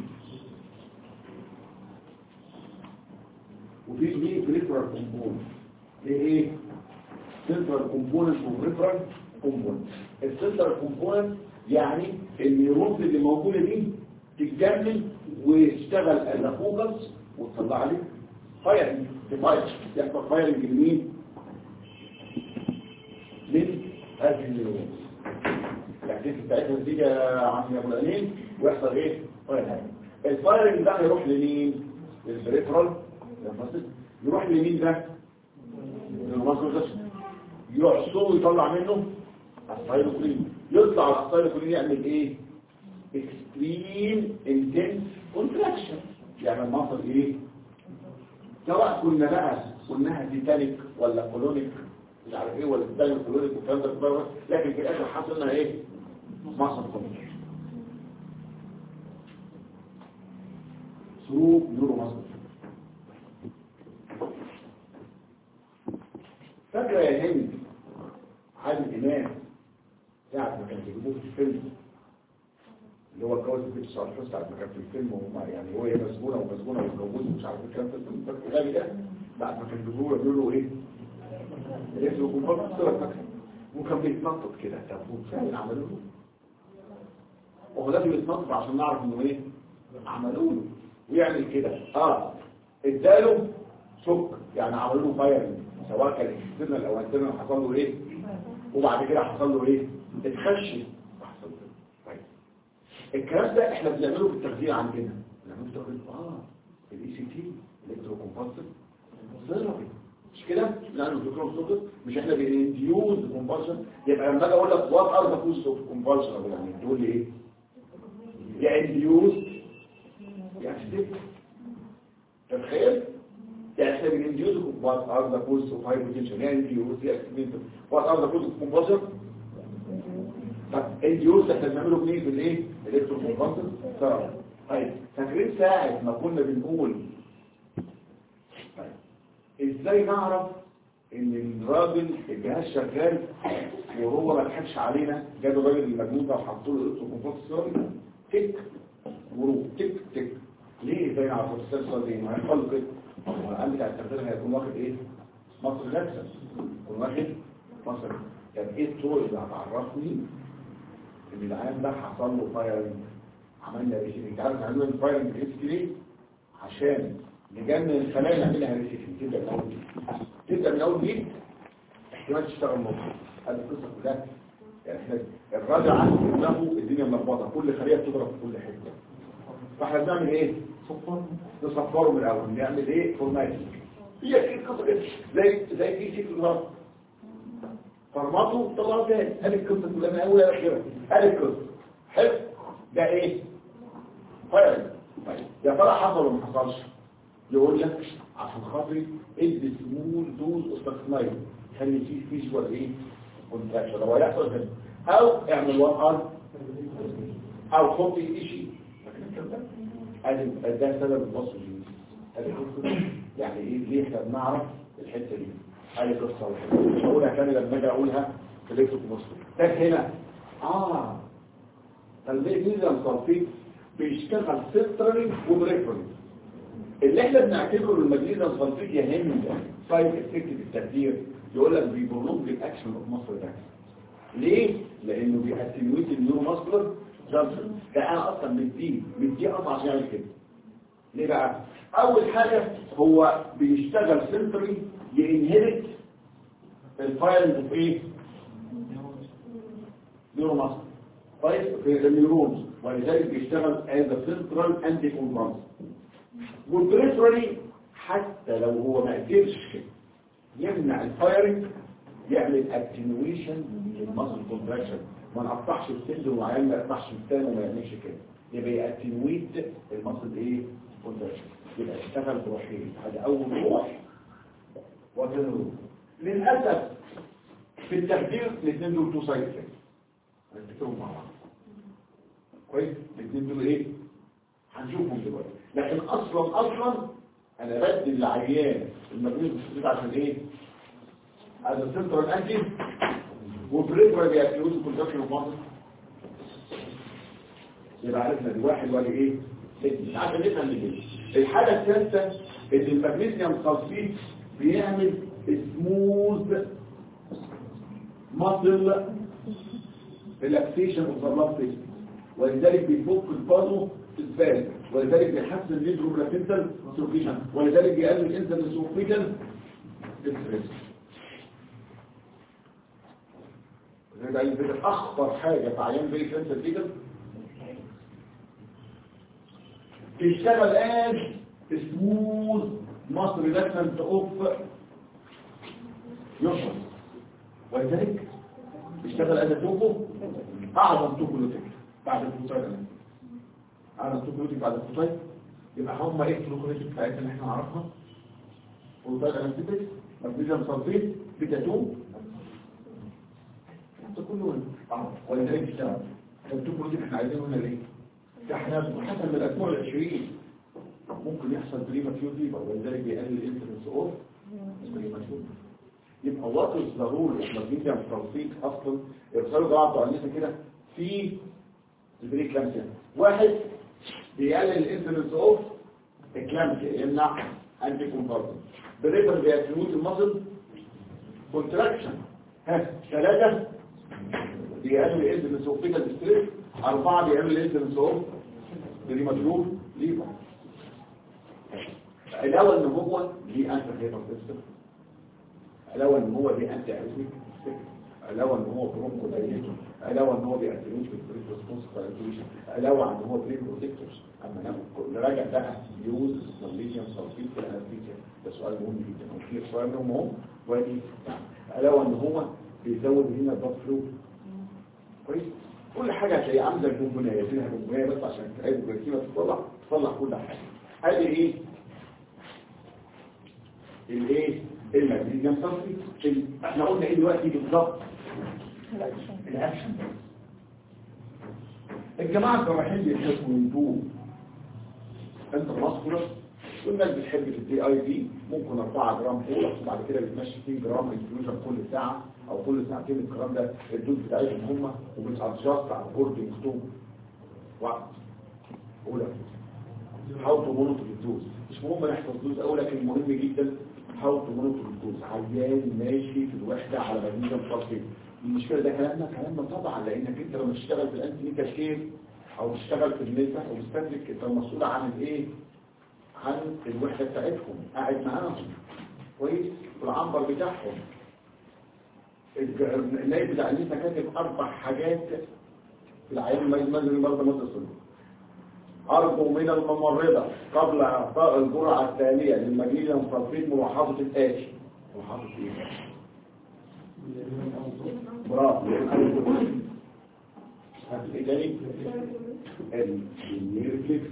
وفي ليه بريفرال كومبوننت ليه ايه سنترال كومبوننت وبريفرال كومبوننت السنترال كومبوننت يعني النيورونز اللي موجودة دي تتجنن ويشتغل از فوكس وتطلع لي فايرنج فاير يحصل فايرنج لمين؟ من هذه النيورونز الاكتيفيتي بتاعتها تيجي عن يا فلانين ويحصل ايه؟ فايرنج الفايرنج ده هيروح لمين؟ للبريفرال يروح لمين ده؟ للمصر ده يعصره ويطلع منه السايلوكولين يطلع السايلوكولين يعمل ايه اكستريم انتنس كونتراكشن يعمل مصر ايه سواء كنا بقى قلناها ديتاليك ولا كولونيك مش عارف ايه ولا ديتاليك كولونيك والكلام ده كله لكن في الاخر حصل لنا ايه مصر كونتراكشن ثرو نيورو مصر فاكرة يا هند عادل إمام ساعة ما كان بيجيبوه في الفيلم اللي هو الجواز في 19 ساعة ما كان في الفيلم وهم يعني هو هي مسجونة ومسجونة ومتجوزة ومش عارف الكلام ده الفيلم فاكر غالي ده بعد ما كان بيجيبوه يقولوا له ايه؟ اسمه كومبارس صورة فاكرة وكان بيتنطط كده طب وفعلا عملوا له وهو لازم يتنطط عشان نعرف انه ايه؟ عملوا له ويعمل كده اه اداله سك يعني عملوا له فايرنج سواء كان الاكسترنال او الانترنال حصل له ايه وبعد كده حصل له ايه اتخشي حصل له طيب الكلام ده احنا بنعمله في التغذيه عندنا بنعمله في التغذيه اه الاي سي تي الكترو كومبالسيف ثيرابي مش كده بنعمل الكترو كومبالسيف مش احنا بنديوز كومبالسيف يبقى لما اجي اقول لك وات ار ذا كوست اوف كومبالسيف يعني تقول لي ايه يا انديوز يا ستيك تخيل يعني احنا بننديوز what are the causes of hypertension يعني induce the accident what are the causes of compulsion طب induce احنا بنعمله بايه بالايه الكتروكومبالسيف ثيرابي طيب فاكرين ساعه ما كنا بنقول طيب ازاي نعرف ان الراجل الجهاز شغال وهو ما ضحكش علينا جاب الراجل المجنون ده وحطوا له الكتروكومبالسيف ثيرابي تك ورو تك تك ليه ازاي نعرف السلسله دي ما هيحصل كده القلب بتاع التغذية هيكون واخد ايه مصر نفسه يكون واخد مصر طب ايه الطرق اللي هتعرفني ان العيان ده حصل له فايرنج عملنا ريسيفنج انت عارف عملنا الفايرنج ريسك ليه عشان نجنن الخلايا نعملها ريسيفنج تبدا من اول جديد تبدا من اول جديد احتمال تشتغل مخ هذه القصه كلها يعني احنا الراجع عن دماغه الدنيا ملخبطه كل خليه بتضرب في كل حته فاحنا بنعمل ايه نصفره من الاول نعمل ايه فورماتنج هي كده قصه كده زي زي في شكل النهارده فرمته طلعه تاني قال القصه كلها من اولها لاخرها قال القصه حلو ده ايه طيب طيب يا ترى حصل ولا ما حصلش يقول لك عشان خاطري ادي سمول دوز اوستاكسنايد خلي فيه فيجوال ايه كونتراكشن هو يحصل كده او اعمل وان ار او حط شيء لكن الكلام ده ادي ده سبب الوصف الجنسي ادي قصه يعني ايه ليه احنا بنعرف الحته دي ادي قصه واحده مش هقولها تاني لما اجي اقولها في ليكتو مصر ده هنا اه المغنيسيوم صلفيت بيشتغل سنترالي وبريفرالي اللي احنا بنعتبره المغنيسيوم صلفيت يا هند سايد افكت التخدير يقول لك بيبرونج الاكشن اوف مصر ده ليه؟ لانه بيأتنويت النيورو ماسكولار جانكشن ده انا اصلا مديه مديه اصلا عشان يعمل كده ليه بقى اول حاجه هو بيشتغل سنتري ينهبت الفايرنج في ايه نيورو ماسل طيب في النيورونز ولذلك بيشتغل از سنترال انتي كونفرنس والبريفرالي حتى لو هو ما قدرش يمنع الفايرنج يعمل اتنويشن للماسل كونتراكشن ما نقطعش السن وعيال ما يقطعش الثاني وما يعملش كده يبقى يأتنويت المصل ايه كونتراكشن يبقى اشتغل بروحين هذا اول روح وثاني روح للاسف في التخدير الاثنين دول تو سايد افكت هنفتكرهم مع بعض كويس الاثنين دول ايه هنشوفهم دلوقتي لكن اصلا اصلا انا بدي العيان المجنون بالشديد عشان ايه هذا سنترال انتي وبريفر بيأكلوز كونتراكشن اوف ماسل يبقى عرفنا دي واحد ولا ايه اتنين عشان نفهم ليه الحاجه الثالثه ان المغنيسيوم صلفيت بيعمل سموث ماسل ريلاكسيشن اوف ذا بلاد ولذلك بيفك البازو الفاز ولذلك بيحسن الانتروبلاتنتال سيركيشن ولذلك بيقلل الانسان سيركيشن ستريس لذلك عايز كده اخطر حاجه في عيان زي كانسر كده تشتغل از سموث مصر ريدكشن اوف يشرب ولذلك اشتغل از توبو اعظم توبولوتيك بعد الفوتايل اعظم توبولوتيك بعد الفوتايل يبقى هم ايه التوبولوتيك بتاعتنا اللي احنا نعرفها فوتايل انستيتيك مغنيسيوم صلفيت بيتا 2 ده كله اه ولذلك اشتغل التوبولوتيك احنا عايزينه هنا ليه؟ ده احنا حسب من الاسبوع العشرين ممكن يحصل بريماتيور فيبر ولذلك بيقلل الانسلنس اوف بريماتيور يبقى وات از ضروري المغنيسيوم صلفيت اصلا ارسلوا جماعه بتوع النسا كده في البريك كلامسيا واحد بيقلل الانسلنس اوف الكلامسيا يمنع انتي كونفرجن بريفر بيأتيوت المصل كونتراكشن ها ثلاثة بيقلل الانسلنس اوف فيتال ستريس أربعة بيقلل الانسلنس اوف بريماتيور ليبر علاوة ان هو ليه انت هيبر سيستم علاوة ان هو ليه انت اريثميك علاوة ان هو برونكو دايليتور علاوة ان هو بيأتيوت بالبريك ريسبونس فايتويشن علاوة ان هو بريك بروتكتورز اما ناخد نراجع بقى يوز مغنيسيوم صلفيت في الانستيزيا ده سؤال مهم جدا وفي سؤال منهم اهو وادي علاوة ان هو بيزود هنا البلد فلو كويس كل حاجة هتلاقيها عامله البونبونية فيها بونبونية بس عشان تعيد الجرثيمة تطلع تطلع كل حاجة ادي ايه الايه المغنيسيوم صلفيت احنا قلنا ايه دلوقتي بالظبط الاكشن الجماعة الجراحين بيحبوا يدوه انت ماسكولر والناس بتحب الدي اي دي ممكن 4 جرام بولس وبعد كده بتمشي 2 جرام انفيوجن كل ساعة او كل ساعتين الكلام ده الدوز بتاعتهم هم وبتادجست على البورد مكتوب وقت اولى حاول تمونيتور الدوز مش مهم نحفظ دوز اول لكن المهم جدا حاول تمونيتور الدوز عيان ماشي في الوحدة على مغنيسيوم صلفيت المشكلة ده كلامنا كلامنا طبعا لانك انت لما تشتغل في الانتي كير او تشتغل في النساء او مستدرك انت مسؤول عن الايه عن الوحدة بتاعتهم قاعد معاهم كويس والعنبر بتاعهم النايب بتاع النساء كاتب اربع حاجات في العيان المزمزل برضه مدة صلب أرجو من الممرضة قبل إعطاء الجرعة الثانية للمغنيسيوم صلفيت ملاحظة الآتي ملاحظة إيه؟ برافو هات ايه تاني النيرفليكس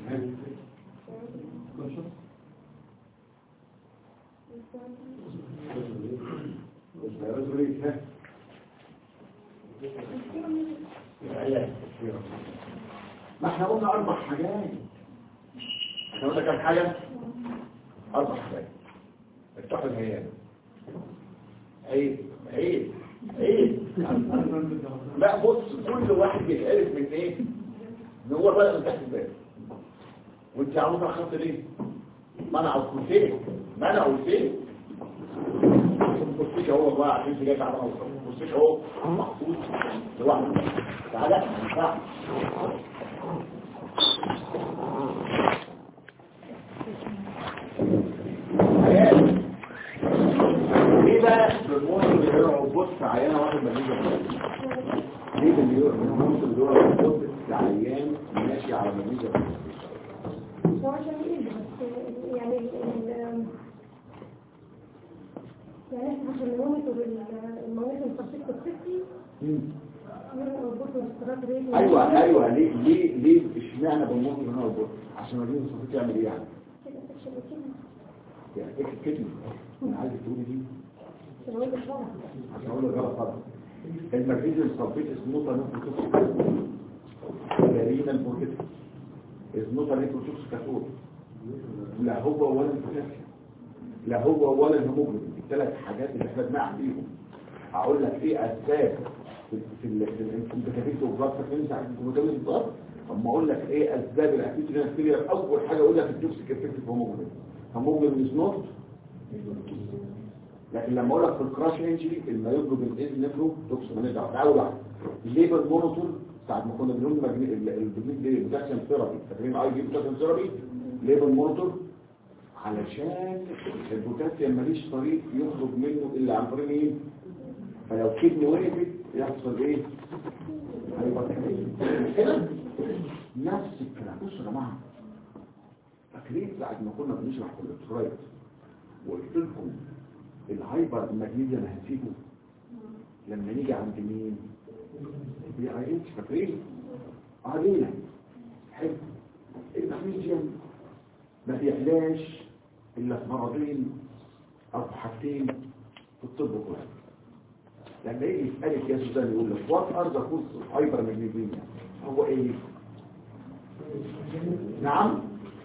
ما احنا قلنا اربع حاجات احنا قلنا كام حاجة اربع حاجات افتحوا الهيان عيب عيب عيب لا بص كل واحد بيتعرف من ايه ان هو طالع من تحت الباب وانت عاوز اخدت ليه منعوا الكرسي منعوا الكرسي الكرسي هو بقى عشان انت جاي تعبان الكرسي هو محطوط لوحده تعالى تعالى ليه بقى بالموت اللي هو بص عيانة واحد مليجة ليه بالموت اللي هو بص عيان ماشي على مليجة هو عشان ايه بس يعني ال- يعني احنا عشان نمونيتور المواد التصفيق الصحي نربطه باسترات ريت ايوه ايوه ليه ليه ليه اشمعنى بالموت اللي هو بص عشان مليجة صفيت يعمل ايه يعني كده تكشف كده يعني ايه الكلمة انا عايز تقولي دي عشان هو الغلط عشان اقول لك غلط طبعا المغنيسيوم صلفيت اسمه نيكروتوكسيك جرينا البوركيتيك اسمه نيكروتوكسيكاتور لا هو ولا البوتاسيوم لا هو ولا الهيموجلوبين الثلاث حاجات اللي احنا بنعمل فيهم هقول لك ايه اسباب في في ال- في الانتكاتيك وبلاك فرينس عند الكوميتال الضغط اما اقول لك ايه اسباب الاكيوت رينال فيلير اول حاجه اقول لك التوكسيك افكت هيموجلوبين هيموجلوبين از نوت لكن لما اقول لك في الكراش انجري المايوجلوبين از نيفرو توكس ماليش دعوه تعالوا بقى ليبر مونوتور ساعة ما كنا بنقول المجن- ال- البنين دي بوتاسيوم ثيرابي فاكرين اي دي بوتاسيوم ثيرابي ليه بالمونيتور علشان البوتاسيوم ماليش طريق يخرج منه الا عن طريق مين فلو كدني وقفت يحصل ايه هيبقى كده نفس الكلام بصوا يا جماعه فاكرين ساعة ما كنا بنشرح الالكترولايت وقلت لكم الهايبر ماجنيزيوم هنسيبه لما نيجي عند مين بي اي اتش فاكرين علينا حلو المغنيسيوم ما بيعلاش الا في مرضين او في حاجتين في الطب كله لما يجي يسالك يا سوزان يقول لك وات ار ذا كوز هايبر ماجنيزيوم هو ايه نعم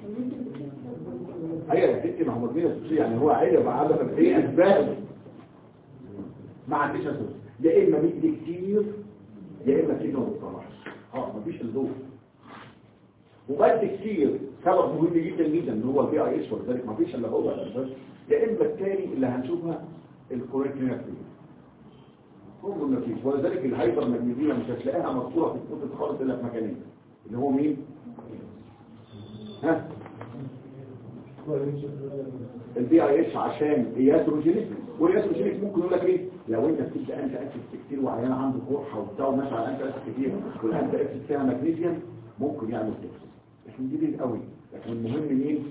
ايوه يا ستي ما هو مجنون يعني هو عيله بعدها ايه اسباب ما عنديش اسباب يا اما مدي كتير يا اما كده ما بتطلعش اه مفيش الضوء وبد كتير سبب مهم جدا جدا ان هو البي اي اس ولذلك مفيش الا هو الاسباب يا اما التاني اللي هنشوفها الكوريكتينات هو مفيش ولذلك الهايبر ماجنيزيوم مش هتلاقيها مذكوره في الكتب خالص الا في مكانين اللي هو مين ها البي اي اتش عشان ياتروجينيك والياتروجينيك ممكن يقول لك ايه لو انت بتبدا انت اكل كتير وعيان عنده قرحه وبتاع وماشي على انت اكل كتير والانت اكل فيها مغنيسيوم ممكن يعمل توكسين احنا دي قوي لكن المهم مين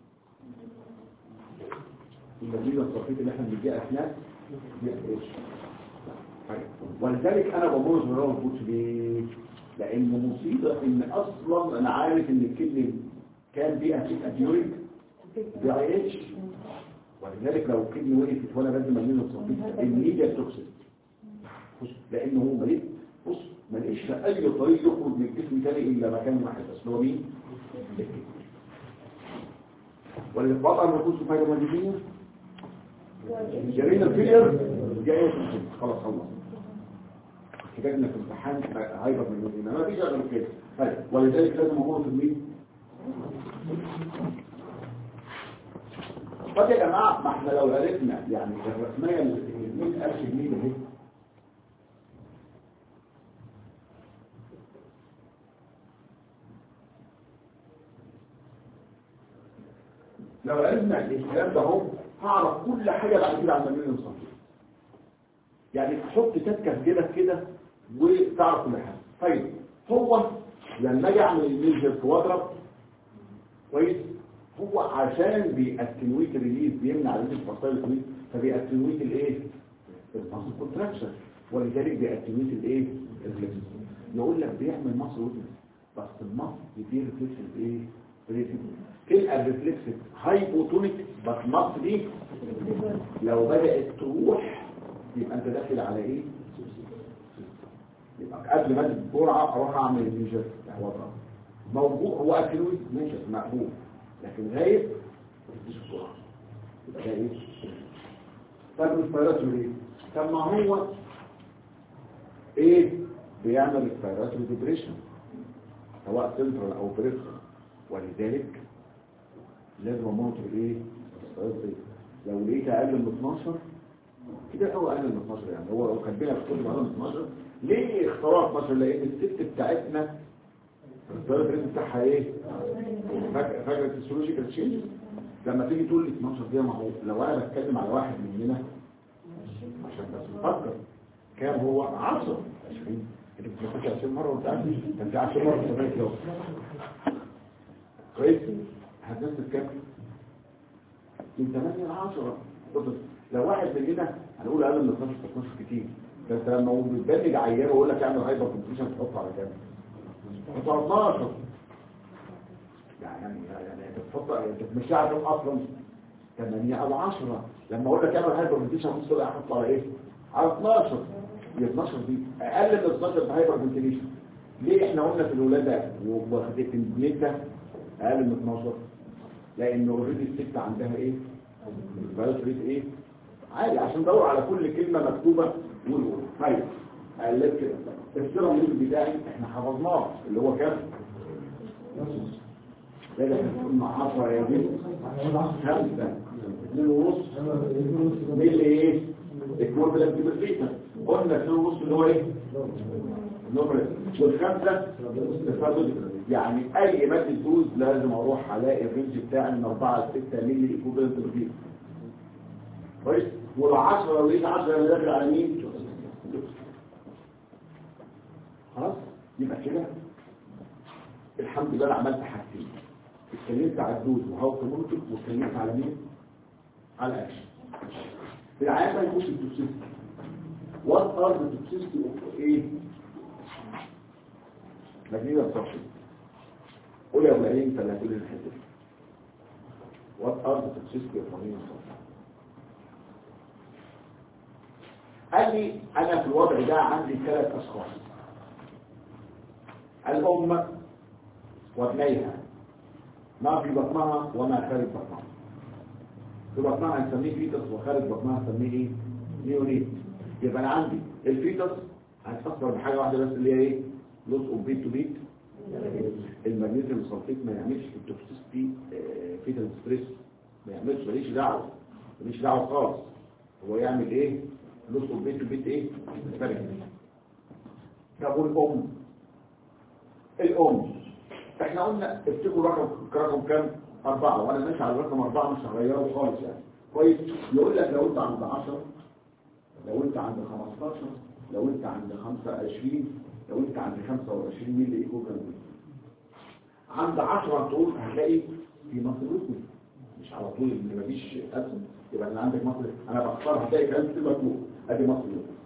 المغنيسيوم الصفيت اللي احنا بنديها اثناء بي اي اتش ولذلك انا بمرض من راوند بوتش ليه لان مصيبه ان اصلا انا عارف ان الكدني كان بيها فيك اديوريك بي اي اتش ولذلك لو الكدني وقفت وانا لازم اعمل له تصنيف الميديا توكسيك بص لان هو مليء بص ماليش اي طريق يخرج من الجسم تاني الا مكان واحد بس اللي هو مين الكدني. واللي بطل ما يكونش فايده ماديين جرينا الفيلر جاي خلاص خلص احتاجنا في امتحان هايبر من المدينة ما فيش غير كده طيب ولذلك لازم امور في المين طب يا جماعة ما احنا لو عرفنا يعني الرسمية اللي 100000 جنيه ده اهي لو عرفنا الكلام ده اهو هعرف كل حاجة بعد كده عن مليون صفر يعني تحط تكة في جيبك كده وتعرف كل حاجة طيب هو لما اجي اعمل الميجر كوادرات كويس هو عشان بيأتنويت الريليز بيمنع ريليز فصائل الريليز فبيأتنويت الايه المصل كونتراكشن ولذلك بيأتنويت الايه الريليز يقول لك بيعمل مصر وزن بس المصر يدير ريفلكس الايه ريفلكس تلقى الريفلكس هايبوتونيك بس مصر دي لو بدأت تروح يبقى انت داخل على ايه يبقى قبل ما ادي الجرعه اروح اعمل الميجر وضع موضوع هو اكلوي ماشي مقبول لكن غايب مفيش جرعه يبقى ده ايه طب الفيروس ايه طب ما هو ايه بيعمل الفيروس ديبريشن سواء سنترال او بريفرال ولذلك لازم امونتر ايه الفيروس ايه لو لقيت اقل من 12 كده هو اقل من 12 يعني هو لو كاتبينها في كل اقل من 12 ليه اختراع 12 لان الست بتاعتنا الضرب الريت بتاعها ايه فاكر فاكر الفسيولوجيكال تشينج لما تيجي تقول لي 12 دي ما هو لو انا بتكلم على واحد مننا عشان بس نفكر كام هو 10 20 انت بتفكر 20 مره وانت عارف انت 10 مره 70 كيلو كويس هتنزل كام من 8 ل 10 لو واحد مننا هنقول اقل من 12 12 كتير فانت لما هو بتبنج عيان ويقول لك اعمل هايبر كونتريشن تحط على كام؟ تحط على 12 يعني يعني انت بتحط انت بتمشيها على كام اصلا 8 او 10 لما اقول لك اعمل هايبر كونتريشن تحط احط على ايه؟ على 12 ال 12 دي اقل من 12 في هايبر كونتريشن ليه احنا قلنا في الولاده وخدت النسبه اقل من 12 لان اوريدي الست عندها ايه؟ الفيروس ريت ايه؟ عادي عشان دور على كل كلمة مكتوبة ونقول طيب قالت كده السيرم ليفل بتاعي احنا حفظناه اللي هو كام ده اللي احنا قلنا 10 يا بنت 5 2 ونص ملي ايه ايكويفالنت بالفيتا قلنا 2 ونص اللي هو ايه النمرة والخمسة الفازوليك يعني اي مادة دوز لازم اروح الاقي الرينج بتاعي من 4 ل 6 مللي ايكوفالنت بروتين كويس وال10 لو لقيت 10 انا داخل على مين خلاص يبقى كده الحمد لله انا عملت حاجتين اتكلمت على الدوز وهاو كومونيتي واتكلمت على مين على الاكشن في العيان بقى يخش التوكسيستي وات ار ذا توكسيستي اوف ايه مجنيه الصحي قول يا ابراهيم انت اللي هتقول لي الحته دي وات ار ذا توكسيستي اوف مجنيه الصحي قال لي انا في الوضع ده عندي ثلاث اشخاص الام وابنيها ما في بطنها وما خارج بطنها في بطنها هنسميه فيتس وخارج بطنها هنسميه ايه نيونيت يبقى انا عندي الفيتس هيتاثر بحاجه واحده بس اللي هي ايه لوس اوف بيت تو بيت المغنيسيوم السلفيت ما يعملش التوكسيستي فيتال ستريس ما يعملش ماليش دعوه ماليش دعوه خالص هو يعمل ايه لوس اوف بيت تو بيت ايه فرق طب والام الام احنا قلنا افتكروا رقم رقم كام أربعة وأنا ماشي على رقم أربعة مش هغيره خالص يعني كويس يقول لك لو أنت عند 10 لو أنت عند 15 لو أنت عند 25 لو أنت عند 25 مللي إيكوفالنت عند 10 تقول هتلاقي في مصر رسمي مش على طول ان مفيش اسم يبقى اللي عندك مصر انا بختار هتلاقي كلام كتير مكتوب ادي مصر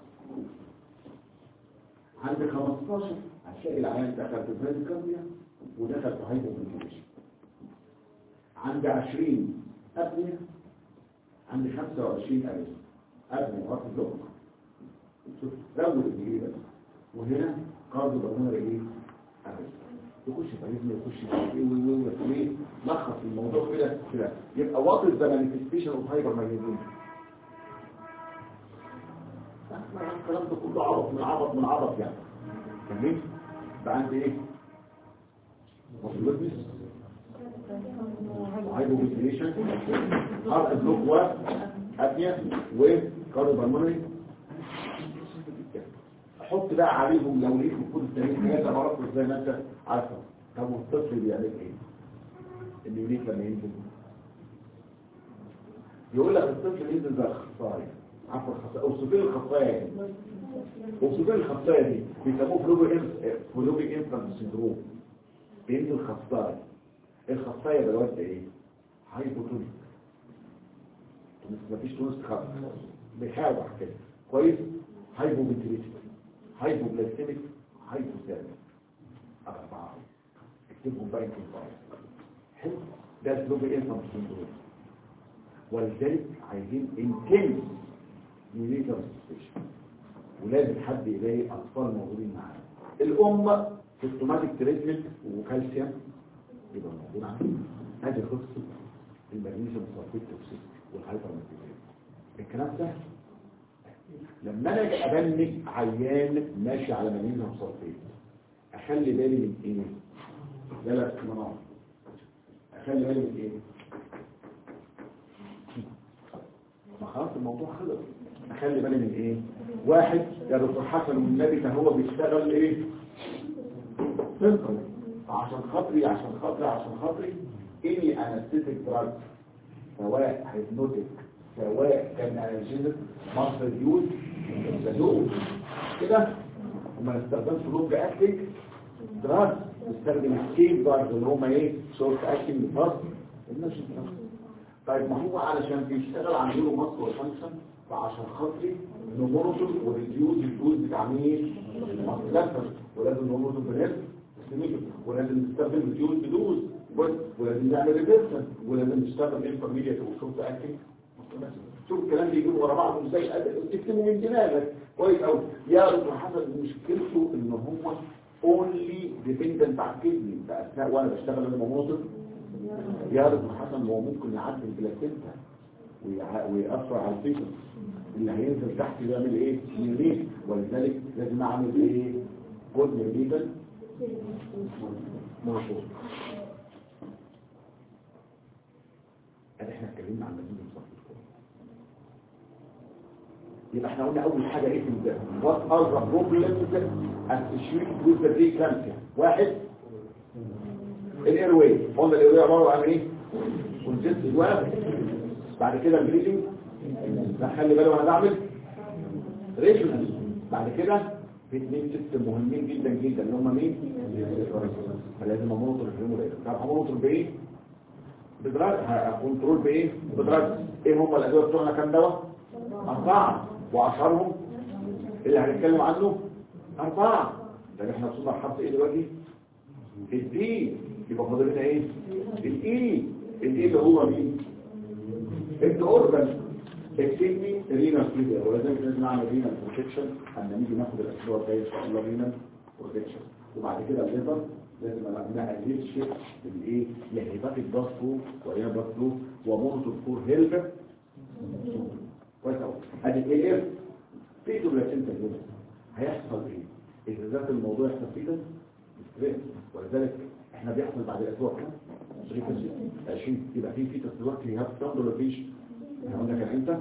عند 15 هتلاقي العيان دخل في فاز كامية ودخل في هايبوكليكيشن عند 20 أبنية عند 25 أبنية أبنية وقت اللغة شوف زود الجديد بس وهنا قاضي برمجة إيه؟ أبنية يخش في عيزنا يخش في ايه ويه ويه لخص الموضوع كده كده يبقى وات از ذا مانيفستيشن اوف هايبر ماجنيزم الكلام ده كله عبط من عبط من عبط يعني فاهمين؟ بقى عندي ايه؟ مصلوبس هايبوفيتيليشن هارت بلوك و ابنيا وكارو بالمونري حط بقى عليهم لو لقيت كل التاريخ ثلاثة مرات زي ما انت عارفه طب والطفل بيعمل ايه؟ اللي يريد لما ينزل يقول لك الطفل ينزل زي الخصاية عفوا الخصاية اوصفين الخصاية دي اوصفين الخصاية دي بيسموه فلوبيك انفانت سندروم بينزل خصاية الخصاية دلوقتي ايه؟ هايبوتونيك مفيش تونس خط بيحاول كده كويس هايبوفنتيليشن هايبوبلاستيميك هايبوثيرميك أربعة اكتبهم بقى يمكن طيب حلو ده اسلوب الانفام سندروم ولذلك عايزين انتنس يونيتر ستيشن ولازم حد يلاقي اطفال موجودين معانا الام سيستماتيك تريتمنت وكالسيوم يبقى موجود عندنا ادي قصه المغنيسيوم سلفيت توكسيك والهايبر الكلام ده لما انا اجي ابنك عيان ماشي على مغنيسيوم سلفيت اخلي بالي من ايه لا لا مناعه اخلي بالي من ايه ما خلاص الموضوع خلص اخلي بالي من ايه واحد يا دكتور حسن والنبي كان هو بيشتغل ايه سنتر عشان خاطري عشان خاطري عشان خاطري اني انستيتك دراج سواء هيبنوتيك سواء كان انالجيزك مصر ديوز زيوز كده وما نستخدمش لونج اكتنج دراج نستخدم السكيل دراج اللي هم ايه شورت اكتنج فاست الناس طيب ما هو علشان بيشتغل عندنا مصر وفانكشن فعشان خاطري نمرض وريديوز الدوز بتاع مين المصر ولازم نمرض بنفس ولازم نستخدم ريديوز بدوز ولازم نعمل ريفيرسن ولازم نشتغل انترميديت وشورت اكتنج شوف الكلام بيجيبه ورا بعض ازاي تكتبه من دماغك كويس قوي يا دكتور حسن مشكلته ان هو اونلي ديبندنت على الكدني اثناء وانا بشتغل انا ممرض يا دكتور حسن هو ممكن يعدي البلاسينتا ويأثر على الفيتس اللي هينزل تحت يعمل ايه يونيك ولذلك لازم اعمل ايه جود ميديكال مشهور احنا اتكلمنا عن مدينة صف يبقى احنا قلنا اول حاجه ايه في ده وات ار ذا بروبلمز associated with the preeclampsia واحد الاير واي قلنا الاير واي عباره عن ايه كونجستد واحد بعد كده البريدنج خلي بالي وانا بعمل ريجونال بعد كده في اثنين ست مهمين جدا جدا اللي هم مين فلازم امونيتور الهيمولايت طب امونيتور بايه بدراج كنترول بايه بدراج ايه هم الادويه بتوعنا كام دواء اربعه واشهرهم اللي هنتكلم عنه اربعه ده احنا وصلنا لحد ايه دلوقتي الدي يبقى فاضل لنا ايه الاي الاي اللي هو مين انت اورجن اكتبني رينا فيديا ولذلك لازم نعمل رينا بروتكشن احنا نيجي ناخد الاسبوع الجاي ان شاء الله رينا بروتكشن وبعد كده الليفر لازم ما اقللش الايه يا هيباتيك ضغطه ويا ضغطه ومونتور فور هيلب كويس قوي ادي الاي اف في دوبلاتين تجربه هيحصل ايه اذا ذات الموضوع يحصل فيه ده ستريس ولذلك احنا بيحصل بعد الاسبوع كام 20 يبقى في في دلوقتي هاف ستاند ولا فيش احنا قلنا كان امتى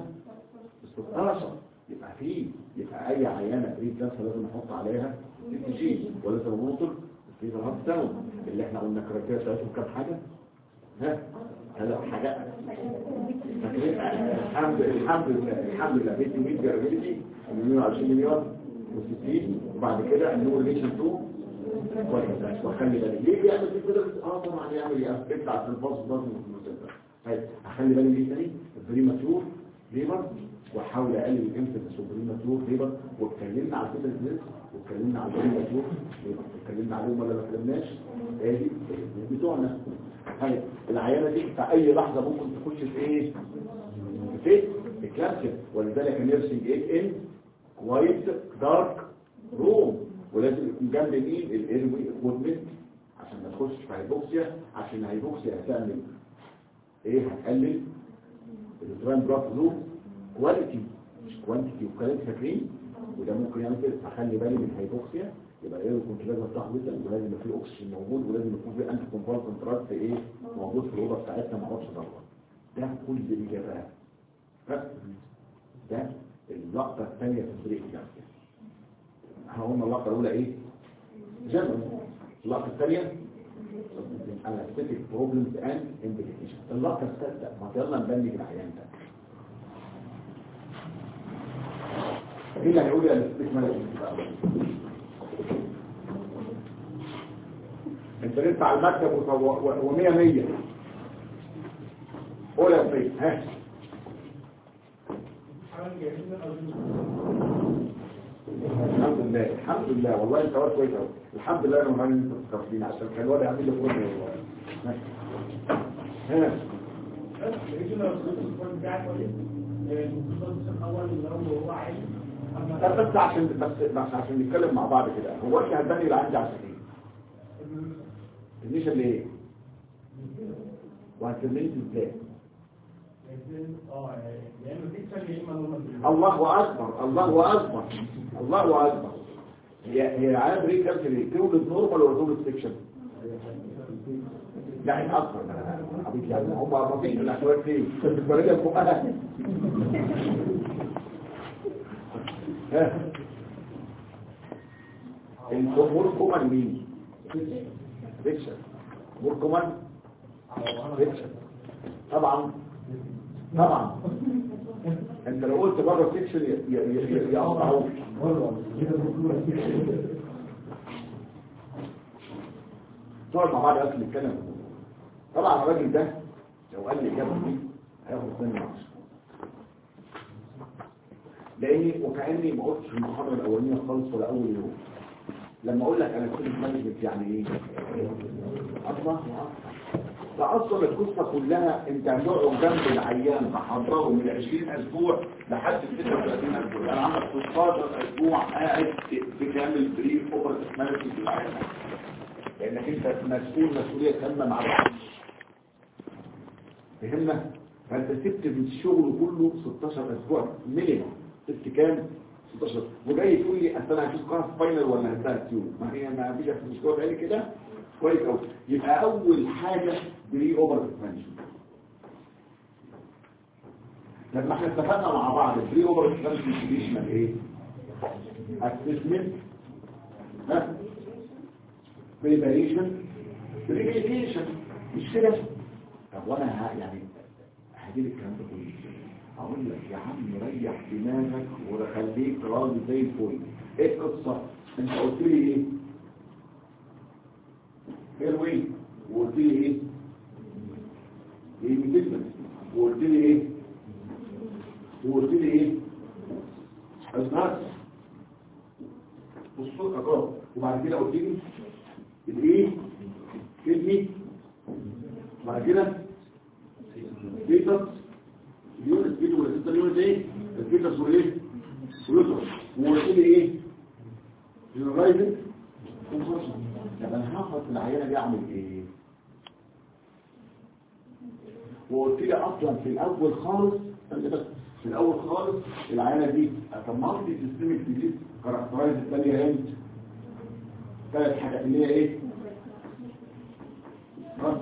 16 يبقى في يبقى اي عيانه بريد كانسر لازم نحط عليها سي جي ولازم نوصل في الهاف ستاند اللي احنا قلنا كرايتيريا بتاعتهم كام حاجه ها ثلاث حاجات فاكرين؟ الحمد الحمد لله الحمد لله بيتي ميت جرابيلتي 120 مليون و60 وبعد كده النور ريليشن 2 كويس وخلي بالك ليه بيعمل في كده اه طبعا يعمل يطلع في الفاصل ده من المسلسل طيب هخلي بالي ليه تاني البريماتور ليبر واحاول اقلل الانفلس والبريماتور ليبر واتكلمنا على كده الناس واتكلمنا على البريماتور ليبر اتكلمنا عليهم ولا ما اتكلمناش ادي بتوعنا طيب العيانه دي في اي لحظه ممكن تخش في ايه في الكلاسيك ولذلك نيرسينج ايه ان كوايت دارك روم ولازم يكون جنب مين الايروي اكويبمنت عشان ما تخش في هايبوكسيا عشان الهايبوكسيا هتعمل ايه هتقلل التران بلوك فلو كواليتي مش كوانتيتي وكواليتي فاكرين وده ممكن يعمل كده فخلي بالي من الهايبوكسيا يبقى ايه كنت لازم تاخد جدا ولازم يبقى فيه اكسجين موجود ولازم يكون فيه انتي كونتراكت ايه موجود في الاوضه بتاعتنا ما اقعدش ادور ده كل الاجابات بس ده اللقطه الثانيه في الطريق الجامعي احنا قلنا اللقطه الاولى ايه جنرال اللقطه الثانيه انستيك بروبلمز اند امبليكيشن اللقطه الثالثه ما يلا نبني العيان ده ايه اللي هيقول لي انستيك مانجمنت بقى انت لسه على المكتب و100 100 قول يا سيد ها الحمد لله الحمد لله والله انت واد كويس قوي الحمد لله انا مهم انت فكرتين عشان كان الواد يعمل لي كل ها طب بس عشان بس بس عشان نتكلم مع بعض كده هو انت هتبني اللي عندي عشان ايه؟ النيشه اللي ايه؟ وهتبني ازاي؟ الله اكبر الله اكبر الله اكبر هي هي عام ريك كام ليه تولد نورمال ولا تولد سكشن لا هي اكبر حبيبي يعني هم ما فيش الاحوال فيه البريه فوقها الامور كومان مين سكشن امور كومان سكشن طبعا طبعا انت لو قلت بره سيكشن يقطعوا تقعد مع بعض اصل نتكلم طبعا الراجل ده لو قال لي اجابه دي هياخد مني عشر لاني وكاني ما قلتش في المحاضره الاولانيه خالص ولا اول يوم لما اقول لك انا كنت مانجمنت يعني ايه الله ده اصلا القصه كلها انت هتقعد جنب العيان تحضره من 20 اسبوع لحد 36 اسبوع يعني عندك 16 اسبوع قاعد بتعمل بريف اوفر مانجمنت للعيان لانك انت مسؤول مسؤوليه تامه مع بعض فهمنا فانت سبت من الشغل كله 16 اسبوع مينيمم سبت كام 16 وجاي تقول لي اصل انا هشوف قاعه فاينل ولا هديها تيوب ما هي ما فيش في الاسبوع بقالي كده كويس قوي يبقى اول حاجه بري اوفر مانجمنت لما احنا اتفقنا مع بعض البري اوفر انفستيجيشن ايه اسسمنت ها بريباريشن بريباريشن مش كده طب وانا ه- يعني هجيب الكلام ده كله ازاي؟ اقول لك يا عم ريح دماغك وخليك راضي زي الفل ايه القصه انت قلت لي ايه هيروين وقلت لي ايه ايه بالنسبه وقلت لي ايه وقلت لي ايه اسمعت بصوا اقرا وبعد كده قلت لي الايه كدني بعد كده فيتس اليونت فيتو ولا ستة اليونت ايه الفيتس وايه ويوتر وقلت لي ايه جنرايزنج طب انا هاخد في العينه دي اعمل ايه وقلت لي اصلا في الاول خالص خلي بالك، في الاول خالص العينه دي اتمرت سيستمك ديزيز كاركترايز الثانيه امتى ثلاث حاجات اللي هي ايه ها؟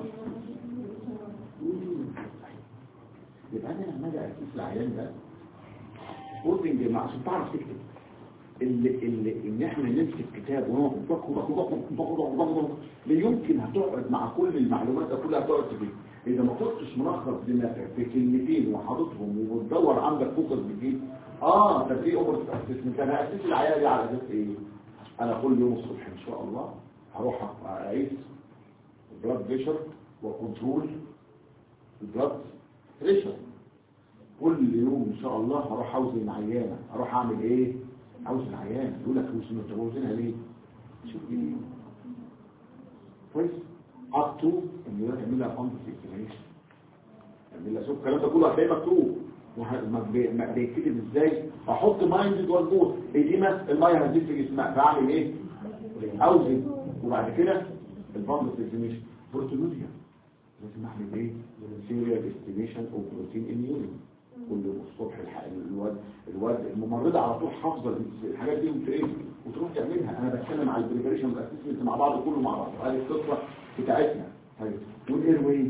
يبقى انا لما اجي اسس العيان ده بوزنج مع عشان تعرف تكتب اللي اللي ان احنا نمسك كتاب ونقعد بكو بكو بكو بكو بكو بكو لا يمكن هتقعد مع كل المعلومات ده كلها هتقعد تجيب اذا ما كنتش ملخص دماغك في كلمتين وحاططهم وبتدور عندك فوكس بتجيب اه ده في اوفر اسسمنت انا اسس العيال دي على اساس ايه انا كل يوم الصبح ان شاء الله هروح اقيس البلاد بريشر وكنترول البلاد بريشر كل يوم ان شاء الله هروح اوزن العيانه اروح اعمل ايه اوزن العيانه يقول لك وزن انت بوزنها ليه شوف دي كويس اب تو ان يقول لك اعمل لها فاند سيكريشن اعمل لها شوف الكلام ده كله هتلاقيه مكتوب وه- ما بي- ما بيتكتب ازاي احط مايند جوه البوت ايديما الميه هتزيد في جسمها فاعمل ايه اوزن وبعد كده الفاند سيكريشن بروتينوريا لازم اعمل ايه سيريال استيميشن او بروتين ان يورين كل يوم الصبح الح- الواد الواد الممرضه على طول حافظه الحاجات دي وت ايه وتروح تعملها انا بتكلم على البريبريشن والاسسمنت مع بعض كله مع بعض هذه القصه بتاعتنا طيب والاير واي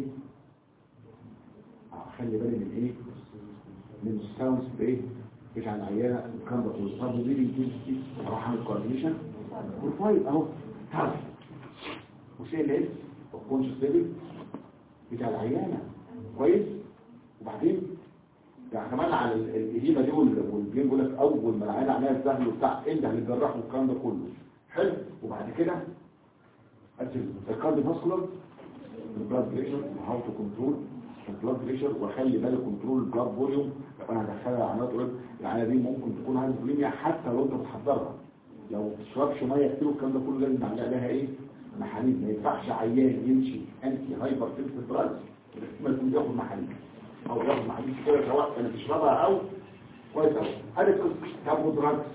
خلي بالي من ايه من الساوندز ايه بتاع العيانه الكاميرا والصاب دي دي دي اروح اعمل كوردينيشن والفايل اهو تعرف وسي ال اس الكونشس ليفل بتاع العيانة كويس وبعدين يعني كمان على ال- الإديمة دي وال- والبين بيقول لك أول ما العيانة عملها السهل وبتاع إيه اللي هنجرحه والكلام ده كله حلو وبعد كده أدي الكارد فاسكولار البلاد بريشر وهاو تو كنترول البلاد بريشر واخلي بالي كنترول البلاد فوليوم لو انا هدخلها عمليات قريب العيانه دي ممكن تكون هايبوكليميا حتى لو انت بتحضرها لو ما بتشربش ميه كتير والكلام ده كله لازم نعلق لها ايه محاليل ما ينفعش عيان يمشي انتي هايبر تنس دراجز ما يكون بياخد محاليل او ياخد محاليل كده سواء كانت تشربها او كويس قوي هذه كابو دراجز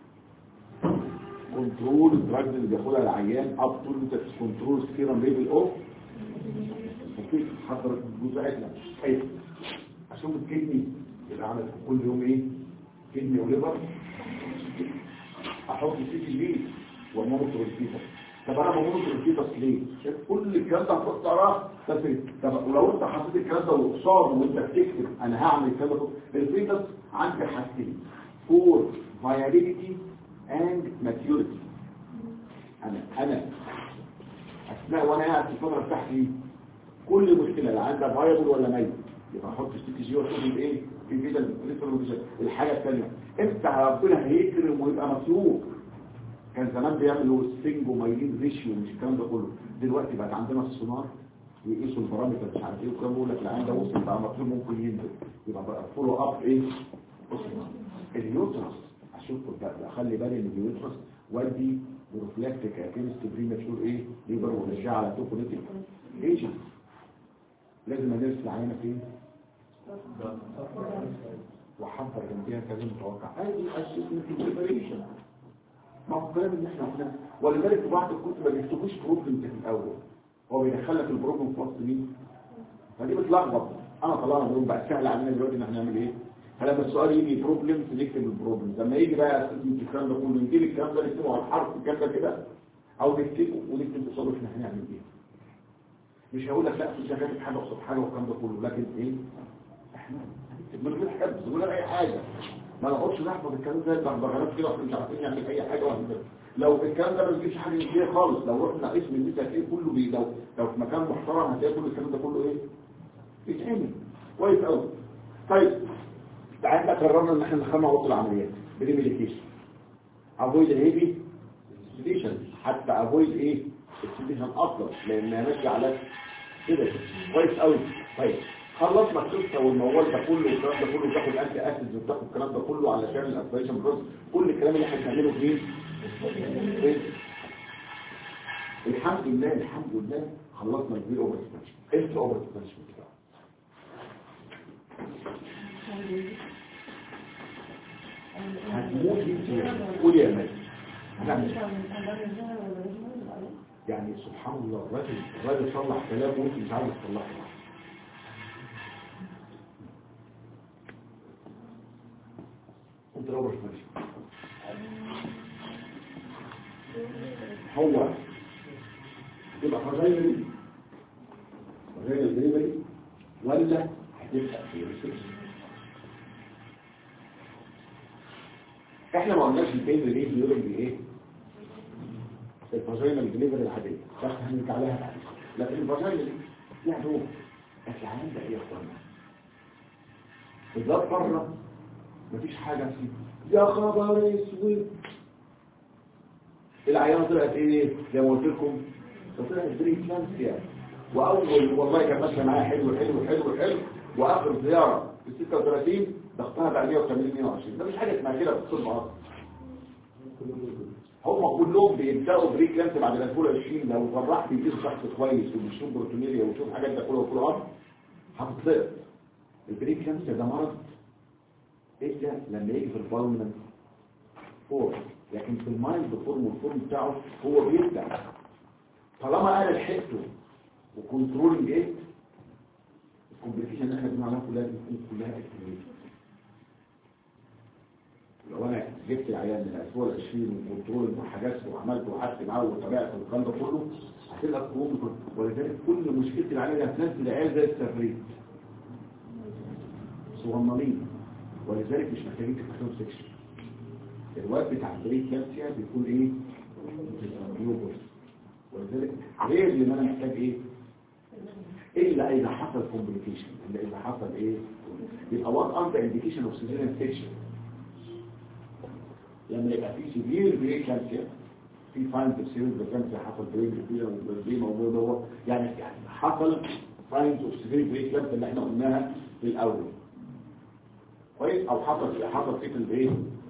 كنترول الدراجز اللي بياخدها العيان اب تو انت كنترول سيرم ليفل اوف مفيش حضر جزءاتنا حيث اشوف الكدني يبقى عمل كل يوم ايه كدني وليفر احط سي تي بي ومونيتور الفيتس طب انا بمونيتور الفيتس ليه شايف كل الكلام ده هتحط وراه بس طب ولو انت حطيت الكلام ده وقصاد وانت بتكتب انا هعمل الكلام ده الفيتس عندي حاجتين فور فايابيليتي اند ماتيوريتي انا انا اثناء وانا قاعد في الفتره بتاعتي كل مشكله لا عندها فايبل ولا ميت يبقى احط السي تي جي واشوف الايه في كده لسه الحاجه الثانيه امتى ربنا هيكرم ويبقى مطلوب كان زمان بيعملوا السنج ومايلين ريشيو مش الكلام ده كله دلوقتي بقت عندنا السونار ويقيسوا البارامتر مش عارف ايه وكان بيقول لك العين ده وصل بقى مطلوب ممكن ينزل يبقى بقى فولو اب ايه اسمه اليوترس اشوف بقى اخلي بالي ان اليوترس ودي بروفلاكتيك اكيمست بريماتشور ايه ليبر ونرجع على توكوليتيك ايجنت لازم ادرس العينه فين واحضر جنبيها كلام متوقع هذه اسسمنت بريبريشن ما هو الكلام اللي احنا قلناه ولذلك في بعض الكتب ما بيكتبوش بروبلم في الاول هو بيدخلك البروبلم في وسط مين فدي بتلخبط انا طلعنا بقول بقى سهل علينا دلوقتي ان احنا نعمل ايه فلما السؤال يجي بروبلم نكتب البروبلم لما يجي بقى اسسمنت الكلام ده كله نجيب الكلام ده نكتبه على الحرف الكلام ده كده او نكتبه ونكتب قصاده احنا هنعمل ايه مش هقول لك لا مش كاتب حاجه قصاد حاجه والكلام ده كله لكن ايه احنا هنكتب من غير حفظ من غير اي حاجه ما نقعدش نحفظ الكلام ده بغبغانات كده واحنا مش عارفين نعمل اي حاجه واحنا كده. لو الكلام ده ما بيجيبش حاجه جديده خالص لو رحنا اسم الناس هتلاقيه كله بي لو لو في مكان محترم هتلاقي كل الكلام ده كله ايه بيتعمل كويس قوي طيب تعالى بقى قررنا ان احنا ندخلنا اوضه العمليات بريميليكيشن افويد الهيفي سيديشن حتى افويد ايه السيديشن افضل لانها ماشيه على كده كويس قوي طيب خلصنا القصه والموال ده كله والكلام ده كله بتاخد انتي اسيدز وبتاخد الكلام ده كله علشان الاسبريشن بروس كل الكلام اللي احنا بنعمله فين فين؟ الحمد لله الحمد لله خلصنا الفيل اوفر سبانشن ايه الاوفر سبانشن بتاعه هتموت انت قول يا مالك هنعمل يعني سبحان الله الراجل الراجل صلح كلام وانت مش عاوز تصلحه انت لو مش ماشي هو تبقى فاجايل فاجايل دليفري ولا هتبقى في ريسبشن احنا ما قلناش البين ريليز يقول لي ايه الفاجينا الدليفري العاديه بس هنرجع لها بعد لكن الفاجينا دي ليها دور لكن العيان ده ايه يا اخوانا بالذات بره مفيش حاجه فيه يا خبر اسود العيانه طلعت ايه زي ما قلت لكم طلعت بري كلانسيا واول والله كان ماشيه معايا حلو حلو حلو حلو واخر زياره في 36 ضغطها بقى 180 120 ده مش حاجه اسمها كده في الطب اصلا هم كلهم بيبداوا بري كلانس بعد الاسبوع 20 لو جراح بيجيب شخص كويس وبيشوف بروتونيريا ويشوف حاجات ده كله كله اب هتطلق البري كلانس ده مرض ايه ده لما يجي في الفالمنت فور لكن في المايند فورم والفورم بتاعه هو بيبدا طالما انا لحقته وكنترولنج ايه الكومبليكيشن اللي احنا بنقول عليها كلها بتكون كلها اكتيفيشن لو انا جبت العيان من الاسبوع ال 20 وكنترول وحاجات وعملت وقعدت معاه وتابعت والكلام ده كله هتبقى كروم ولذلك كل مشكله العيان دي هتنزل العيال زي السريت صغننين ولذلك مش محتاجين تكتب سكشن الوقت بتاع البريك كالسيا بيكون ايه؟ بيوبرز ولذلك غير اللي انا محتاج ايه؟ الا اذا حصل كومبليكيشن الا اذا حصل ايه؟ يبقى وات ار ذا انديكيشن اوف سيزيريان سكشن لما يبقى في سيفير بريك كانسر في فاينز اوف سيفير بريك كانسر حصل بريك كبيره وبريك موضوع ده يعني يعني حصل فاينز اوف سيفير بريك كانسر اللي احنا قلناها في الاول كويس او حصل حصل فكره الايه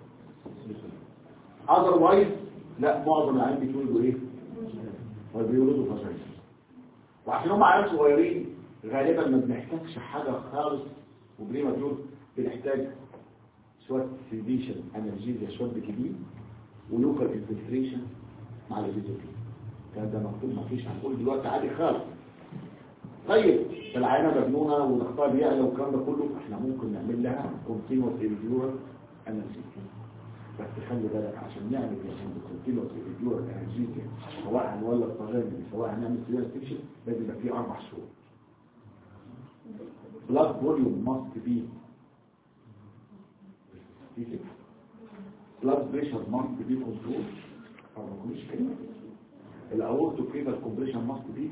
اذروايز لا معظم العيال بيتولدوا ايه وبيولدوا فاجينا وعشان هم عيال صغيرين غالبا ما بنحتاجش حاجه خالص وبريماتور بنحتاج شويه سيديشن انرجيزيا شويه كبير ولوكال انفلتريشن مع الفيزيوتي كان ده مكتوب ما فيش هنقول دلوقتي عادي خالص طيب العينه مجنونه وضغطها بيعلى والكلام ده كله احنا ممكن نعمل لها كونتينوس ريفيور انرجيزيا بس خلي بالك عشان نعمل كونتينوس ريفيور انرجيزيا سواء هنولد طغاني سواء هنعمل سيريال ستيشن لازم يبقى فيه اربع شهور blood volume must be blood pressure must be controlled أو ما كناش كده الأورتو كيفال compression must be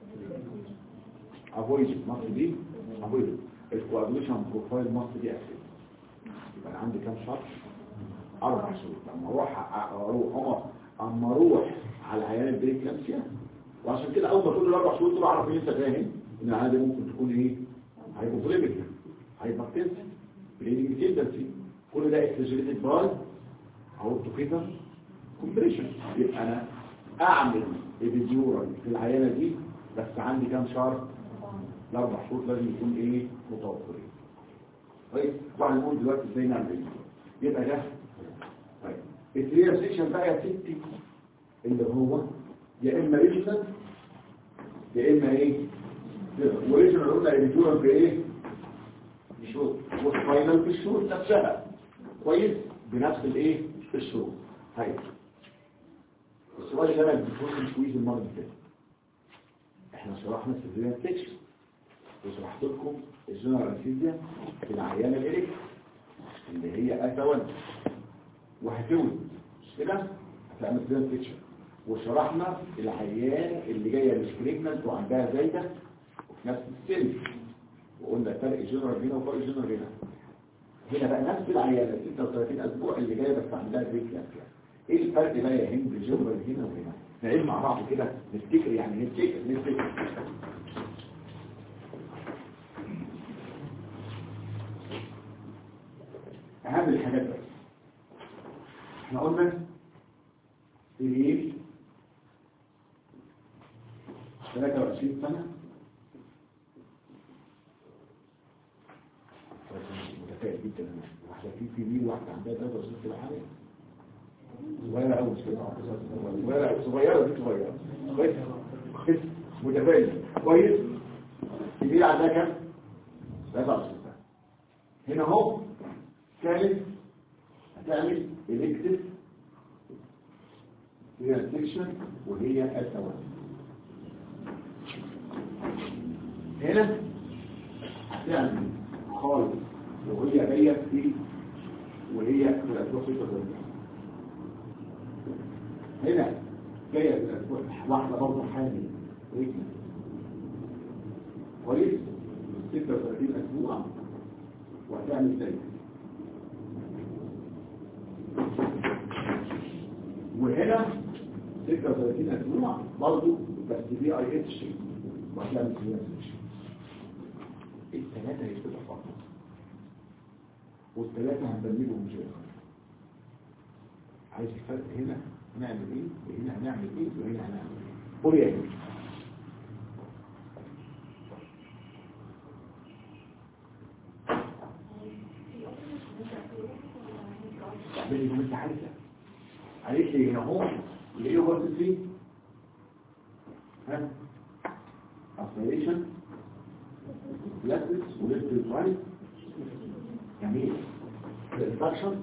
avoided must be avoided الcoagulation profile must be active يبقى أنا عندي كام شرط أربع شهور لما أروح أروح أما أما أروح على عيان البريك كلامسيا وعشان كده أول ما تقول الأربع شهور دول أعرف إن أنت فاهم إن العيان دي ممكن تكون إيه هايبوفليميك هايبرتنسي بليدنج تندنسي كل ده اكتجريتد باي اورتو كده كومبريشن يبقى انا اعمل ابيديورال في العيانه دي بس عندي كام شهر الاربع شهور لازم يكون ايه متوفرين طيب وهنقول دلوقتي ازاي نعمل ايه يبقى ده طيب الريلاكسيشن بقى يا ستي اللي هو يا اما ريجنال يا اما ايه وريجنال قلنا ابيديورال بايه بشروط والفاينل بالشروط نفسها كويس بنفس الايه الشروط هاي السؤال اللي انا اديته لكم كويس المره اللي فاتت احنا شرحنا السيزيريان سيكشن وشرحت لكم الجنرال انستيزيا في العيانه الالكت اللي هي اتون وهتولد مش كده هتعمل كده فيكشن وشرحنا العيان اللي جايه مش بريجننت وعندها زايده وفي نفس السن وقلنا فرق جنرال هنا وفرق جنرال هنا هنا بقى نفس العيانه 36 اسبوع اللي جايه بس عندها بريجننت ايه الفرق بقى يا هند جنرال هنا وهنا نعيد مع بعض كده نفتكر يعني نفتكر نفتكر اهم الحاجات بس احنا قلنا سرير 23 سنة متفائل جدا انا واحدة في سرير واحدة عندها 23 سنة حاليا صغيرة أوي صغيرة صغيرة دي صغيرة كويس كويس متفائل كويس سرير عندها كام؟ 23 سنة هنا اهو ثالث هتعمل الكتف هي السكشن وهي التوازن هنا هتعمل خالص وهي جايه في وهي في الاسبوع 36 هنا جايه في الاسبوع واحده برضه حامل رجل كويس 36 اسبوع وهتعمل زي وهنا 36 اسبوع برضه بس بي اي اتش وهتعمل فيها سكشن الثلاثه هيبقوا فقط والثلاثه هنبلغهم مش عايز الفرق هنا هنعمل ايه وهنا هنعمل ايه وهنا هنعمل ايه قول يا هنا تعملي ما انت عايزه عليك لي هنا اهو اللي هو بس فيه ها اسبيريشن لاتس وليفت رايت جميل الانفكشن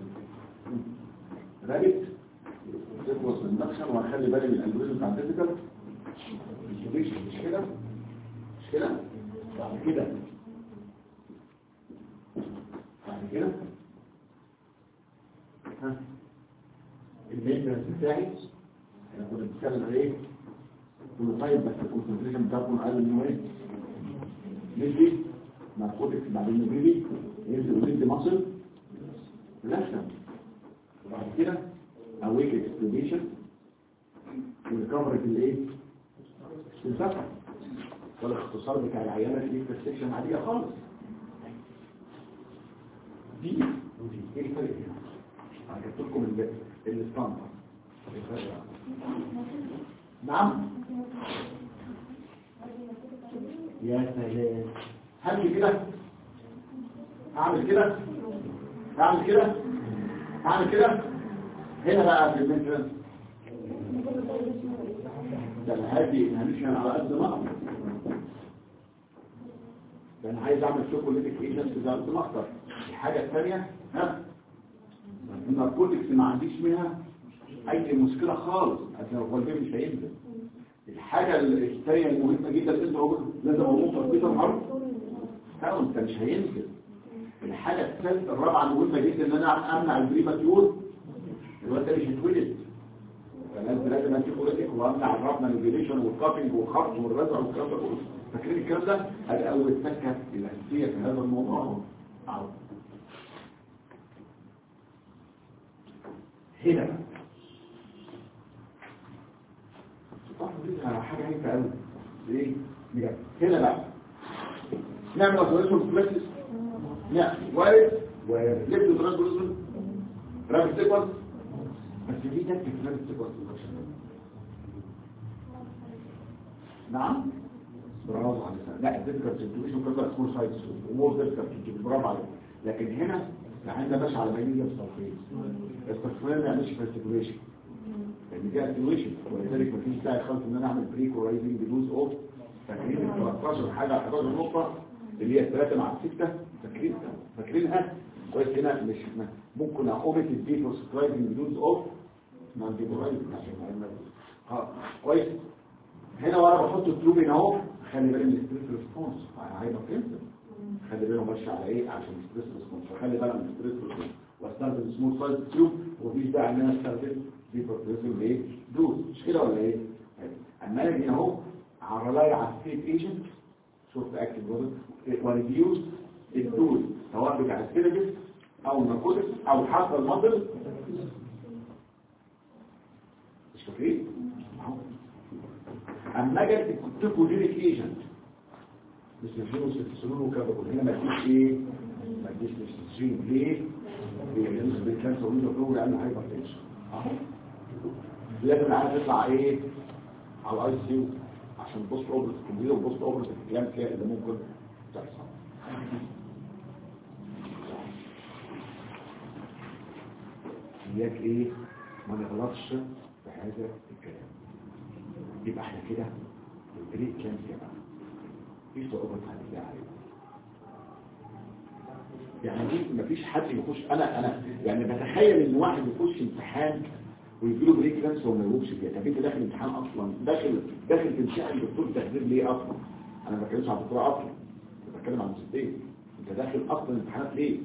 رابط تخلص من النكشن وهخلي بالي من الالوزن بتاع الفيزيكال انتوبيشن مش كده مش كده بعد كده بعد كده ها المينتنس بتاعي انا كنت بتكلم على ايه كله طيب بس الكونسنتريشن بتاعكم اقل من ايه ندي ناركوتكس بعدين نبيبي ينزل وندي مصل ريلاكسن وبعد كده اويك اكسبليشن وريكفري في الايه في الفتح والاختصار بتاع العيانه دي في السكشن عاديه خالص دي ودي ايه الفرق هنا انا جبت لكم ال- الستاندر الفرق. نعم يا سلام هعمل كده هعمل كده هعمل كده هعمل كده هنا بقى في المنترنس ده انا هادي مش انا على قد ما اقدر ده انا عايز اعمل شوكولاتيك ايجنت ده قد ما اقدر الحاجه الثانيه ها الناركوتكس ما عنديش منها اي مشكله خالص عشان هو البيبي مش هينزل الحاجه الثانيه المهمه جدا اللي انت قلت لازم اموت تثبيت الحرب لا انت مش هينزل الحاجه الثالثه الرابعه المهمه جدا ان انا امنع البريماتيور الواد ده مش هيتولد فلازم لازم انتي كوليتيك وامنع الراب مانيبيوليشن والكابنج والخبط والرزع والكلام ده كله فاكرين الكلام ده ادي اول سكه الاساسيه في هذا الموضوع اهو اهو هنا بقى طبعا دي حاجه هايفه قوي ليه بجد هنا بقى نعمل اوتوريشن فلكس نعم وارد وليفت ترانسبوليشن رابط سيكونس بس دي تكتب في رابط سيكونس نعم برافو عليك لا الديفيكال سيتويشن كلها سكور سايتس ومور ديفيكال برافو عليك لكن هنا العين ده ماشي على ميليا الصرفيه الصرفيه ما يعملش فيستيبوليشن لان دي اتنويشن ولذلك مفيش داعي خالص ان انا اعمل بريك ورايزنج بدوز اوف فاكرين ال 13 حاجه 11 نقطه اللي هي الثلاثه مع السته فاكرين فاكرينها كويس هنا مش ممكن اقومت الدي فوسكرايزنج بدوز اوف ما عندي برايز عشان ما اه كويس هنا وانا بحط التروب هنا اهو خلي بالك من الستريس ريسبونس هيبقى تنسى خلي بالك ماشي على ايه عشان الستريس ريسبونس فخلي بالك من الستريس ريسبونس واستخدم سمول سايز تيوب ومفيش داعي ان انا استخدم دي بروتيزم ايه دوز مش كده ولا ايه طيب. اما اجي اهو رلاي على السيف ايجنت شفت اكتف وريديوز الدوز سواء بتاع السيرفيس او الناركوتكس او حتى المضل مش فاكرين اهو اما اجي التيكوليريك ايجنت مش الجينوس السلون وكذا هنا ما تجيش ايه ما تجيش الاكسجين ليه بيجلس بالكانسر ومين فلو لانه هايبر تنشن اهو لازم عايز يطلع ايه على الاي سي يو عشان بوست اوبرت الكمبيوتر وبوست اوبرت الكلام كده اللي ممكن تحصل اياك ايه ما نغلطش في هذا الكلام يبقى احنا كده البريك كام كده في صعوبة هتلاقي عليه يعني دي مفيش حد يخش انا انا يعني بتخيل ان واحد يخش امتحان ويجي له بريك لانس وما يجاوبش فيها طب انت داخل امتحان اصلا داخل داخل تنشأ دكتور تخدير ليه اصلا انا ما بتكلمش عن الدكتور اصلا أنا بتكلم عن المستشفى انت داخل اصلا امتحانات ليه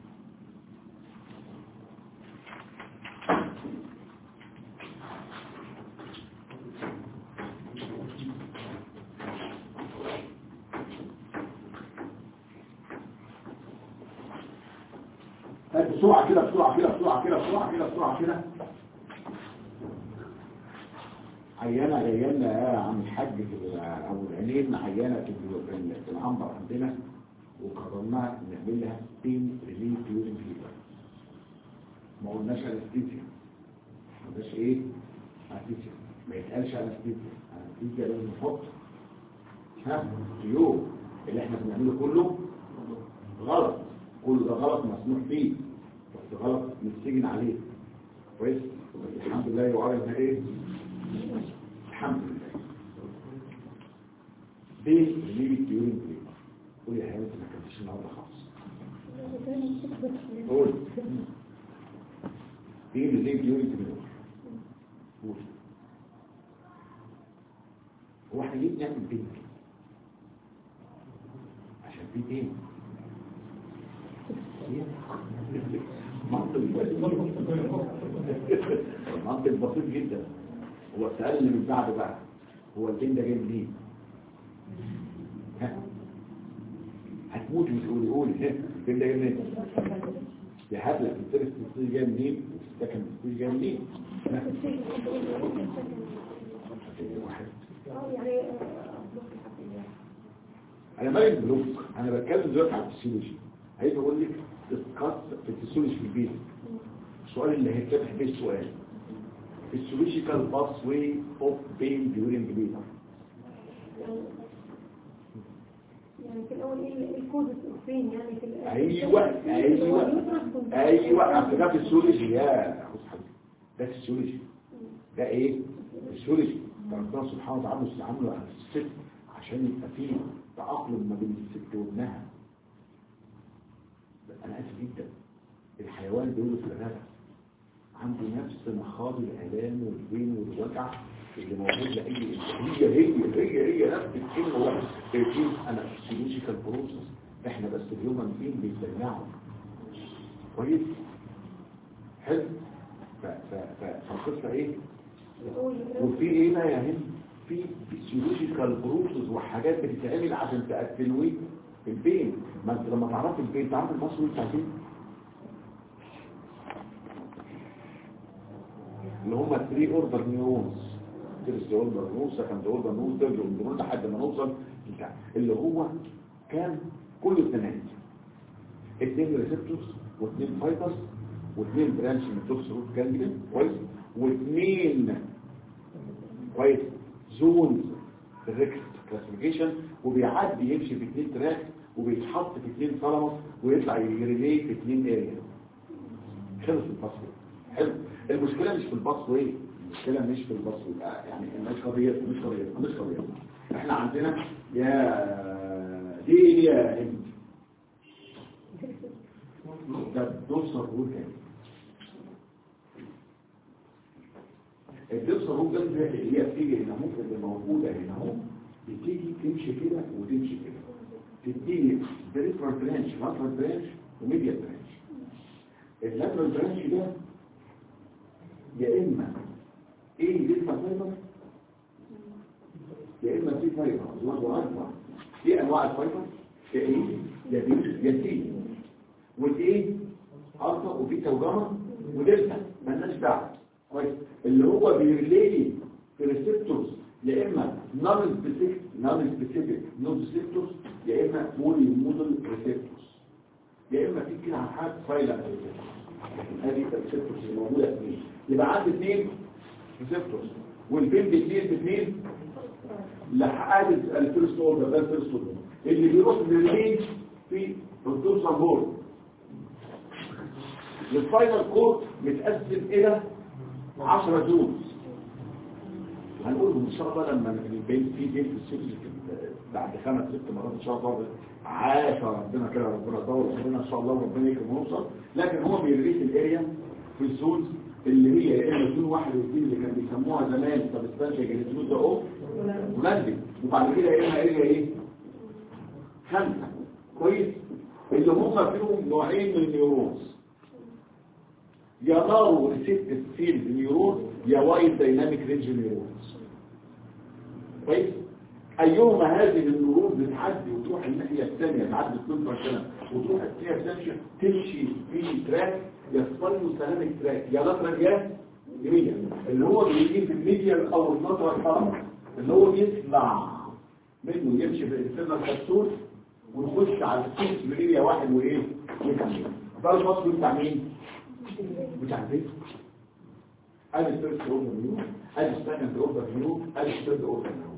طيب بسرعة كده بسرعة كده بسرعة كده بسرعة كده بسرعة كده عيانة عيانة يا عم الحاج في ال- أو العينين عيانة في ال- في العنبر عندنا وقررنا نعمل لها بين ريليف ديورنج فيبر ما قلناش انستيزيا ما قلناش ايه انستيزيا ما يتقالش انستيزيا انستيزيا لازم نحط ها يوم اللي احنا بنعمله كله غلط كل ده غلط مسموح فيه بس غلط نتسجن عليه كويس بس الحمد لله يعرف ايه الحمد لله دي اللي الديورين دي قول يا هاني ما كانتش النهارده خالص قول دي اللي الديورين دي قول هو احنا ليه بنعمل بينك عشان في بينك منطق منطق بسيط جدا هو السؤال اللي من بعده بقى هو البين ده جاي منين ها هتموت وتقولي قولي ها البين ده جاي منين يا هبلة الفيرست ستيج جاي منين والسكند ستيج جاي منين ها واحد يعني انا مالي بلوك انا بتكلم دلوقتي على الفسيولوجي عايز اقول لك اسقاط في الفسيولوجي في البيت السؤال اللي هيتفتح بيه السؤال physiological pathway of pain during labor يعني في الاول ايه الكود فين يعني في الأول؟ ايوه ايوه ايوه أصل ده فسيولوجي يا أخوص حبيبي ده فسيولوجي ده ايه فسيولوجي ربنا سبحانه وتعالى عامله على الست عشان يبقى فيه تأقلم ما بين الست وابنها انا اسف جدا الحيوان بيقولوا في الغابه عنده نفس مخاض الالام والبين والوجع اللي موجود لاي انسان هي هي هي هي نفس الكلمه واحده شايفين انا فيسيولوجيكال بروسس احنا بس الهيومن بين بيتبنعوا كويس حلو ف- ف- ف- فالقصه ايه وفي ايه بقى يا هند في فيسيولوجيكال بروسس وحاجات بتتعمل عشان تأتنوي البين ما انت لما تعرف البين تعرف المصري بتاع البين اللي هم 3 اوردر نيورونز فيرست اوردر نيورونز سكند اوردر نيورونز ثيرد اوردر نيورونز لحد ما نوصل بتاع اللي هو كان كله اثنين اثنين ريسبتورز واثنين فايبرز واثنين برانش من الدوكس روت جانجلين كويس واثنين كويس زونز الريكس كلاسيفيكيشن وبيعدي يمشي في اثنين تراك وبيتحط في اثنين ثالاموس ويطلع يريلي في اثنين اريا خلص الباسورد حلو المشكله مش في الباسورد المشكله مش في الباسورد يعني مش قضيه مش قضيه مش قضيه احنا عندنا يا دي يا هند ده دوسر روت تاني الدوسر روت ده اللي هي بتيجي هنا اهو اللي موجوده هنا اهو بتيجي تمشي كده وتمشي كده تديني بريفرال برانش لاترال برانش وميديا برانش اللاترال برانش ده يا اما ايه لسه فايبر يا اما في فايبر الله اكبر في انواع الفايبر يا ايه يا بي يا سي والايه الفا وفي توجمه ودلتا مالناش دعوه كويس اللي هو بيرلي في ريسبتورز يا اما نون سبيسيفيك نون سبيسيفيك نون ريسبتورز يا اما مولي مودل ريسبتورز يا اما في كده حاجات سايلنت لكن هذه الريسبتورز اللي موجوده اثنين يبقى عندي اثنين ريسبتورز والبين باثنين باثنين لحد الفيرست اوردر ده الفيرست اوردر اللي بيروح للمين في الدوسر بورد الفاينل كود متقسم الى 10 زونز هنقولهم ان شاء الله لما البين في بين في السيكل بعد خمس ست مرات ان شاء الله عاش ربنا كده ربنا يطول ربنا ان شاء الله وربنا يكرم ونوصل لكن هو بيريت الاريا في الزونز اللي هي يا اما زون واحد واثنين اللي كانوا بيسموها زمان سبستانشيا جليتوز ده اوف ولاندنج وبعد كده يا اما اريا ايه خمسه كويس اللي هم فيهم نوعين من النيورونز يا نارو ريسبتيف فيلد نيورون يا وايد دايناميك رينج نيورونز كويس ايهما هذه النيورون بتعدي وتروح الناحيه الثانيه تعدي 12 سنه وتروح الناحيه الثانيه تمشي في تراك يصفر سلامك تراك يا لاترال يا يمين اللي هو بيجي في الميديال او اللاترال حرام اللي هو بيطلع منه يمشي في الانترنال كبسول ويخش على السيكس مليريا واحد وايه ويكمل ده المصري بتاع مين بتاع البيت ادي الفيرست اوردر نيو ادي السكند اوردر نيو ادي الثيرد اوردر نيو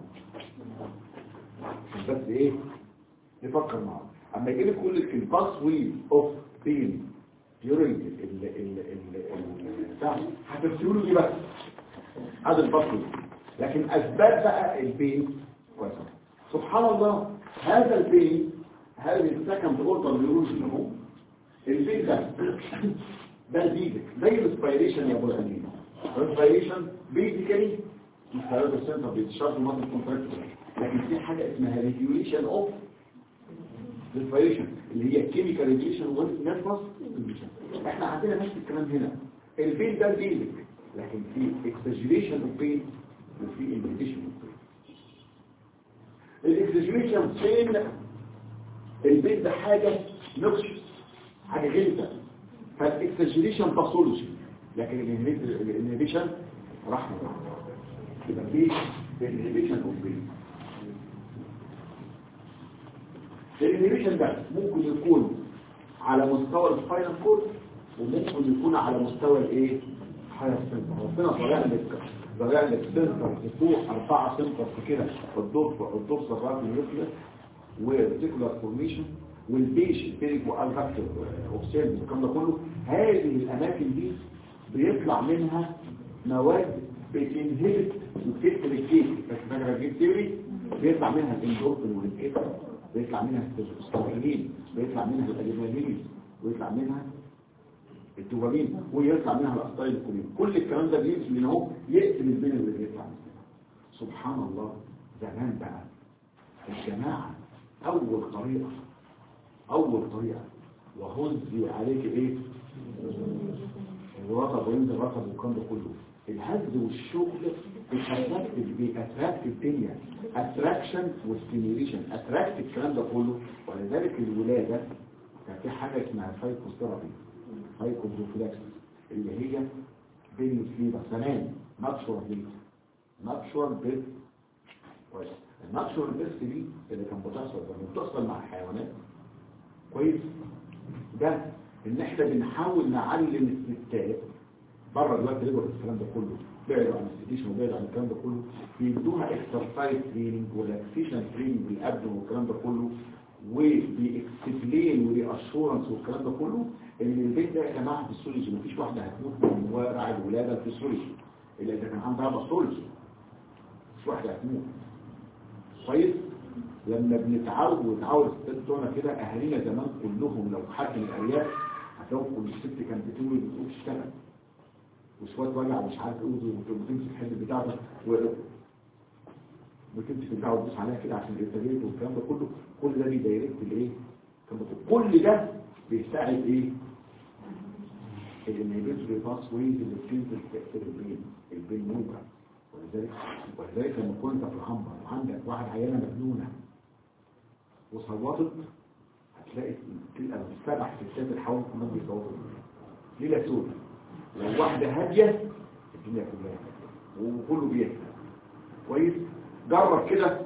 عشان بس ايه نفكر مع بعض اما يجي لك يقول لك الباس وي اوف بين during ال ال ال ال بتاع هترسلوا دي بس هذا الباس وي لكن اسباب بقى البين كويس سبحان الله هذا البين هذه السكند اوردر نيورون اهو البين ده ده البيزك زي الاسبيريشن يا ابو الامين الاسبيريشن بيزيكالي هذا السنتر بيتشارج ماسل كونتراكت لكن في حاجه اسمها ريجوليشن اوف الاسبيريشن اللي هي كيميكال ريجوليشن والنفس احنا عندنا نفس الكلام هنا البين ده البيزك لكن في اكسجريشن اوف بين وفي انهبيشن اوف بين الاكسجريشن فين البين ده حاجه نقش حاجه جلده فالاكسجريشن باثولوجي لكن الانهبيشن رحمه يبقى في الانهبيشن اوف بين الانهبيشن ده ممكن يكون على مستوى السباينال كورد وممكن يكون على مستوى الايه حاجه سنتر ربنا طلع لك طلع لك سنتر فوق اربعه سنتر كده الدور الدور سرات النيوكليس وريتيكولار فورميشن والبيش البيريك والفاكتور اوبسيل والكلام ده كله هذه الاماكن دي بيطلع منها مواد بتنهبت وبتقتل الكيك بس فاكر الجيب ثيوري بيطلع منها الاندورفين والكيك بيطلع منها الستروجين بيطلع منها الادرينالين ويطلع منها الدوبامين ويطلع منها الاسطايل الكولين كل الكلام ده بيمشي من اهو يقتل البين اللي بيطلع منه سبحان الله زمان بقى الجماعه اول طريقه اول طريقه وهزي عليك ايه الرطب وينزل الرطب والكلام ده كله الهز والشغل بيتراكت بيأتراكت الدنيا اتراكشن وستيميوليشن اتراكت الكلام ده كله ولذلك الولاده كان في حاجه اسمها سايكوثيرابي سايكوبروفيلاكسس اللي هي بين سليبر زمان ناتشورال بيت ناتشورال بيت كويس الناتشورال بيت دي اللي كان بتحصل لما بتحصل مع الحيوانات كويس ده ان احنا بنحاول نعلم الستات بره دلوقتي رجعوا الكلام ده كله بعدوا عن الستيشن وبعدوا عن الكلام ده كله بيدوها اكسرسايز تريننج ولاكسيشن تريننج بالابدن والكلام ده كله وبيكسبلين ورياشورنس والكلام ده كله ان البيت ده يا جماعه فيسيولوجي مفيش واحده هتموت من ورع الولاده الفيسيولوجي الا اذا كان عندها باثولوجي مفيش واحده هتموت كويس لما بنتعود ونتعود الستات بتوعنا كده اهالينا زمان كلهم لو حد من الارياف هتلاقوا كل الست كانت بتولد بتقول تشتغل وشويه وجع مش عارف ايه وتمسك الحل بتاعها و... وتمسك البتاع وتدوس عليها كده عشان الانتاجيه والكلام ده كله كل ده بيدايركت الايه الكلام ده كله. كل ده بيساعد ايه الانهبيتوري باس ويز اللي بتنزل تاثير البين البين موجع ولذلك ولذلك لما كنت في العنبر وعندك واحد عيانه مجنونه وصوتت هتلاقي تلقى سبع ستات الحوالي كلهم بيصوتوا ليله سودة لو واحده هاديه الدنيا كلها وكله بيهدى كويس جرب كده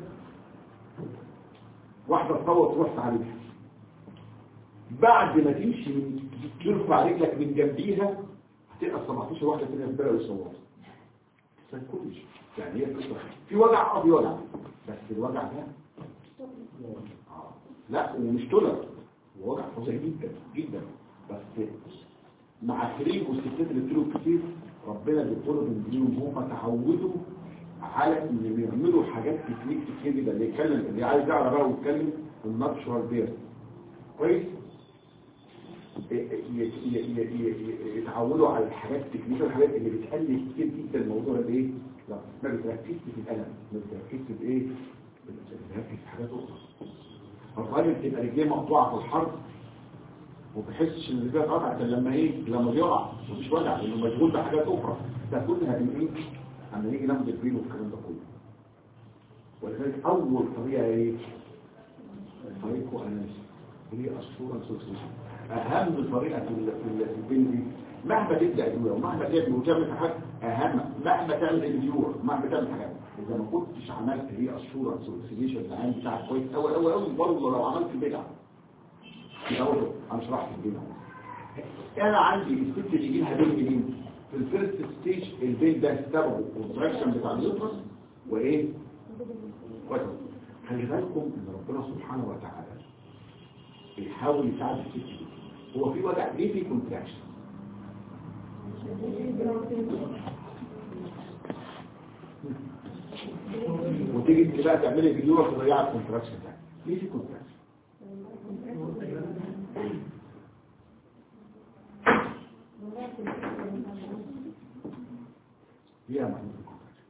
واحده تصوت تروح عليها بعد ما تمشي من ترفع رجلك من جنبيها هتبقى 17 واحده تانية في بلد الصوت كلش يعني هي قصه في وجع اه في وجع بس الوجع ده آه. لا ومش تولر وجع فظيع جدا جدا بس مع الفريق والستات اللي بتقولوا كتير ربنا بيقولوا بيديهم هم تعودوا على ان بيعملوا حاجات تكنيك كتير جدا اللي يتكلم اللي عايز يعرف بقى ويتكلم الناتشورال بير كويس ي- ي- ي- ي- ي- يتعودوا على الحاجات التكنيكيه والحاجات اللي بتقلل كتير جدا الموضوع ده ايه لا ما بتركزش في الالم ما بتركزش في ايه بتركز في حاجات اخرى الراجل بتبقى رجليه مقطوعه في الحرب وما بيحسش ان رجليه اتقطعت الا لما ايه لما بيقع مفيش وجع لانه مشغول بحاجات اخرى ده كلها من ايه اما نيجي ناخد البين والكلام ده كله ولذلك اول طريقه ايه الفايكو اناليسيس هي الصوره سوسيشن اهم طريقه في ال- في ال- في البين دي مهما تبدا ادويه ومهما تعمل وتعمل في حاجه اهم مهما تعمل الفيور مهما تعمل حاجه اذا ما كنتش عملت هي الصوره سوسيشن العين بتاعك كويس قوي قوي قوي برضه لو عملت بدعه في الاول انا شرحت البين انا عندي الست اللي يجي لها بين منين في الفيرست ستيج البين ده سببه كونتراكشن بتاع اليوترس وايه كويس خلي بالكم ان ربنا سبحانه وتعالى بيحاول يساعد الست دي هو في وجع ليه في كونتراكشن وتيجي انت بقى تعملي فيديو تضيع الكونتراكشن ده ليه في كونتراكشن ليه يا محمود الكونتراكشن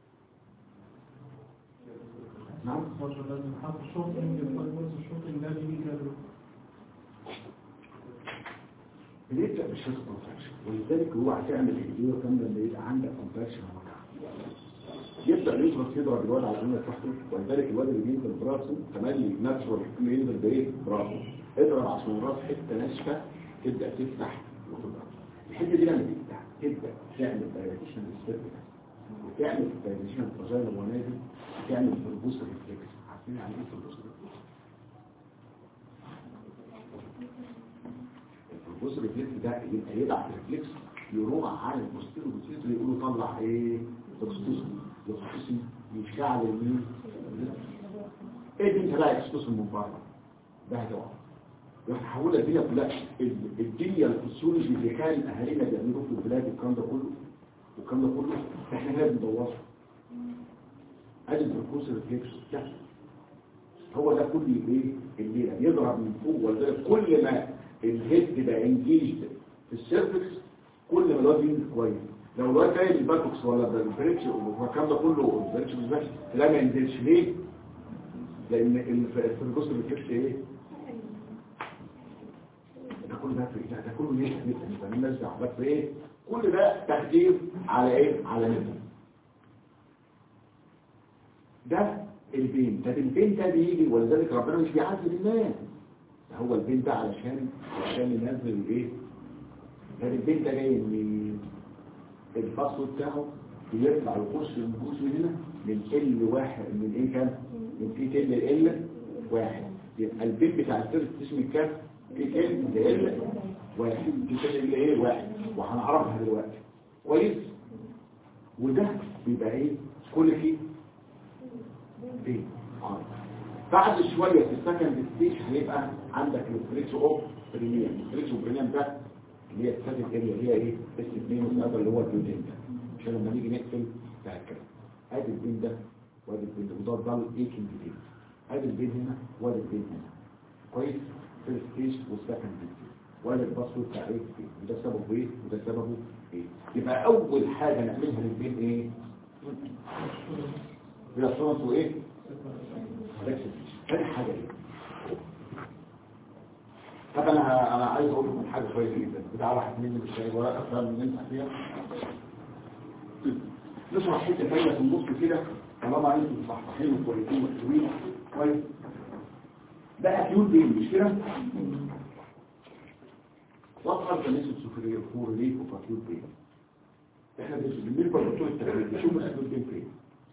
نعم لازم حط الشوطنج بس الشوطنج ده بيجي كده بنبدأ بالشخص كونتراكشن ولذلك هو هتعمل الفيديو كاملة اللي يبقى عندك كونتراكشن وجع يبدأ يضرب يضرب الواد على انه تحته ولذلك الواد اللي بينزل براسه كمان ناتشورال اللي ينزل بايه براسه اضرب عشان الراس حته ناشفه تبدا تفتح وتضرب الحته دي لما تفتح تبدا تعمل دايلاتيشن للسيرفكس وتعمل دايلاتيشن الفاجينا والنازل تعمل فربوس ريفلكس عارفين يعني ايه فربوس ريفلكس؟ الفربوس ريفلكس ده يبقى يدعك ريفلكس يروح على البوستيرو بوستيرو يقولوا طلع ايه اكستوسن الاكستوسن يشعل المين ايه دي انت بقى اكستوسن من بره ده هتقع يروح حولها الدنيا كلها ال- الدنيا الفسيولوجي اللي كان اهالينا بيعملوه في البلاد والكلام ده كله والكلام ده كله احنا لازم ندوره ادي الفربوس ريفلكس ده هو ده كل ايه الليله يضرب من فوق ولذلك كل ما الهيد بقى انجيجد في السيرفكس كل ما الواد ينزل كويس لو الواد جاي بالباتوكس ولا بالبريكش والكلام ده كله البريكش بالبريكش لا ما ينزلش ليه؟ لان الفرجوس بالبريكش ايه؟ ده كله ده ده, ده كله ليه نسبة نسبة الناس دعوة بس ايه؟ كل ده تقدير على ايه؟ على نسبة ده البين ده البين ده بيجي ولذلك ربنا مش بيعذب الناس ده هو البين ده علشان علشان ينزل الايه ده البين ده جاي من الفصل بتاعه بيطلع يخش النفوس من هنا من ال واحد من ايه كام من في تل ال واحد يبقى البين بتاع الثالث اسم كام في تل ال واحد في تل ال ايه واحد وهنعرفها دلوقتي كويس وده بيبقى ايه كل فيه بين آه. بعد شوية في السكند ستيج هيبقى عندك الفريكس اوف بريميوم الفريكس اوف بريميوم ده اللي هي السكند اريا اللي هي ايه اس 2 والنظر اللي هو البيوتين ده عشان لما نيجي نقفل بتاع الكلام ادي البين ده وادي البين ده وده ضل ايكنج بين ادي البين هنا وادي البين هنا كويس في الستيج والسكند ستيج وادي الباسورد بتاع ايه وده سببه ايه وده سببه ايه يبقى اول حاجه نعملها للبين ايه هي الصورة وايه تاني حاجة ايه طب انا انا عايز اقول لكم حاجة كويسة جدا بتاع واحد مني مش جاي ولا افهم من انت فيها نشرح حتة تانية في النص كده طالما انتوا مصحصحين وكويسين وحلوين كويس ده اكيوت بين مش كده وضع الكنيسة السفرية الفور ليه في اكيوت بين احنا بالنسبة لدكتور التغيير نشوف الاكيوت بين فين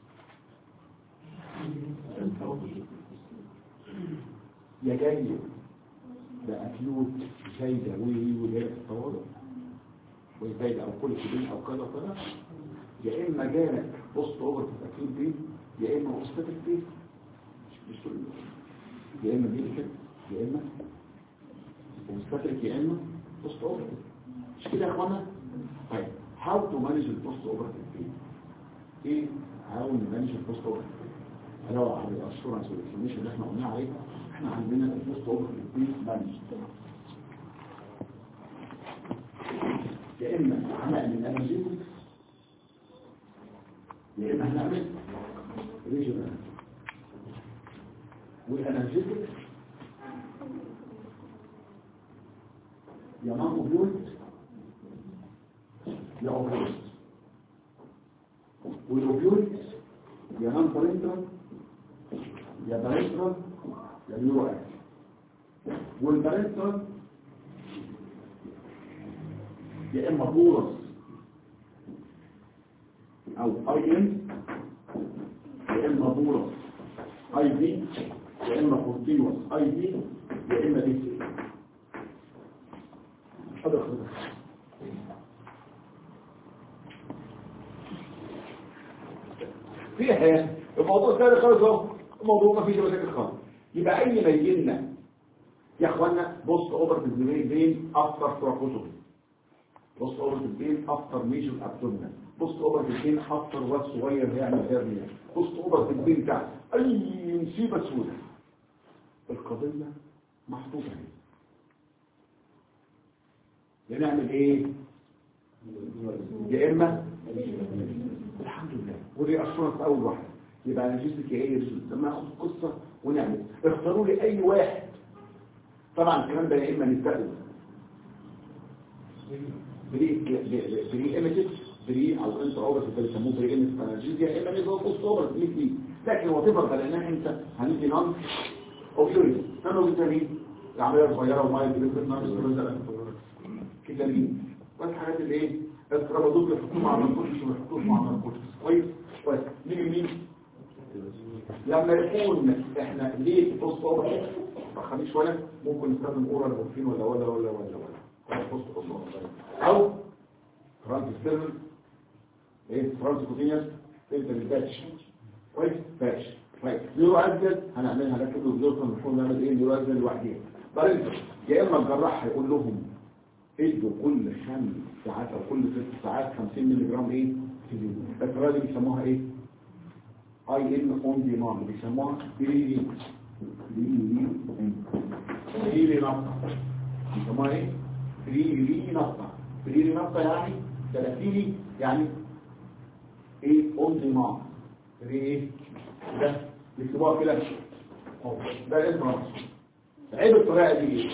يا جاي ده اكيوت زايدة وي وجاية في الطوارئ وزايدة او كل كبير او كذا وكذا يا اما جالك بوست اوفر في الاكيوت بين يا اما اوستاتيك بين مش كل يا اما ميديكال يا اما اوستاتيك يا اما بوست اوفر مش كده يا اخوانا طيب how to manage البوست اوفر بين ايه how to manage البوست اوفر لو على الاشورنس والاكسبريشن اللي احنا قلنا عليه احنا عندنا البوست اوفر بين مانج يا اما هنعمل اناليزيس يا اما هنعمل ريجنال والانالجيتك يا نون اوبيويد يا اوبيويد والاوبيويد يا نون بارنترال يا بارنترال يا نيورو اكتف والبارنترال يا اما بورس او اي ام يا اما بورس اي بي يا اما كونتينوس اي بي يا اما دي سي هذا خلاص في حياة الموضوع ثاني خالص اهو الموضوع ما فيش مشاكل خالص يبقى اي ما يجي لنا يا اخوانا بص اوفر بين افتر تراكوزومي بص اوفر بين افتر ميجر ابدومينال بص اوفر بين افتر واد صغير يعمل هيرنيا بص اوفر بين بتاع اي مصيبه سوداء القضيه محطوطه هنا بنعمل ايه يا اما الحمد لله ودي اشرف في اول واحده يبقى انا جسمك ايه لما اخد قصه ونعمل اختاروا لي اي واحد طبعا الكلام ده يا اما نستخدم بري بري ايميتد بري او انت اوبر اللي بيسموه بري ايميتد انرجيزيا يا اما نظام بوست اوبر دي لكن هو تفرق لانها انت هندي نون اوبيوريد نانو فيتامين العمليه صغيره وميه بنسبه نون كده مين والحاجات اللي ايه الترابيزوت يحطوه مع الناركوتكس ويحطوه مع الناركوتكس كويس كويس نيجي مين لما يكون احنا ليه بوست اوبر ما خليش ولا ممكن نستخدم اورال مورفين ولا ولا ولا ولا ولا بوست اوبر او ترانسفيرل ايه ترانسكوتينيوس انت بالباتش كويس باتش طيب نيرو ازل هنعملها لكن بنوصل نحاول نعمل ايه نيرو ازل لوحدين بعدين يا اما الجراح هيقول لهم ادوا كل خمس ساعات او كل ست ساعات 50 مللي جرام ايه الطريقه دي بيسموها ايه اي ان اون ديماند بيسموها بريلي بريلي بريلي نقطه بيسموها ايه بريلي نقطه بريلي نقطه يعني 30 يعني ايه اون ديماند ايه ده بيكتبوها كده أهو. ده اسمه نقطه عيب الطريقه دي ايه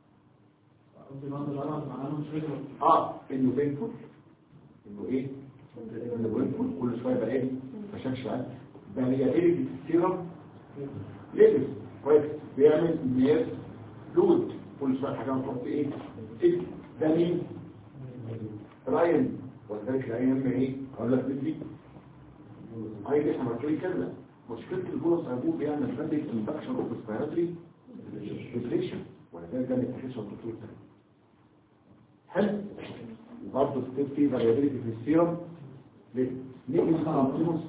اه انه بينفول انه ايه انه بينفول كل شويه بقى ايه مشاكش عاد ده هي ايه السيرم لبس كويس بيعمل نير لود كل شويه حاجه تحط ايه إيه؟ ده مين راين ولذلك الايام ايه اقول لك بدي عايز احنا بتقول كذا مشكله الجلوس ابوه بيعمل فندق انفكشن اوف سبيراتري ديبريشن ولذلك ده ما يتحسش الدكتور ده حلو برضه ستيب في فاريابيليتي في السيرم ليه؟ نيجي نستخدمه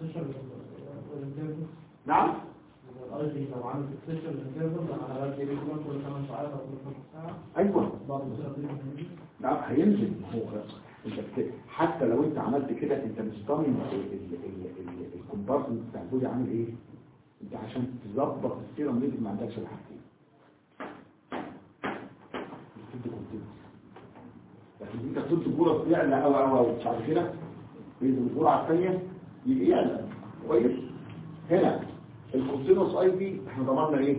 نعم لو عامل فيكسيشن للكيرفر على الاقل بيكون كل 8 ساعات او كل 12 ساعه ايوه بعد ما نعم هينزل هو انت بت- حتى لو انت عملت كده انت مش ضامن الكومبارتمنت بتاع البودي عامل ايه انت عشان تظبط السيرم ليفل ما عندكش الا حاجتين بتدي كونتينوس لكن انت بتدي جرعه يعلى او او او بعد كده بينزل الجرعه الثانيه يجي يعلى كويس هنا الكونتينوس اي بي احنا ضمننا ايه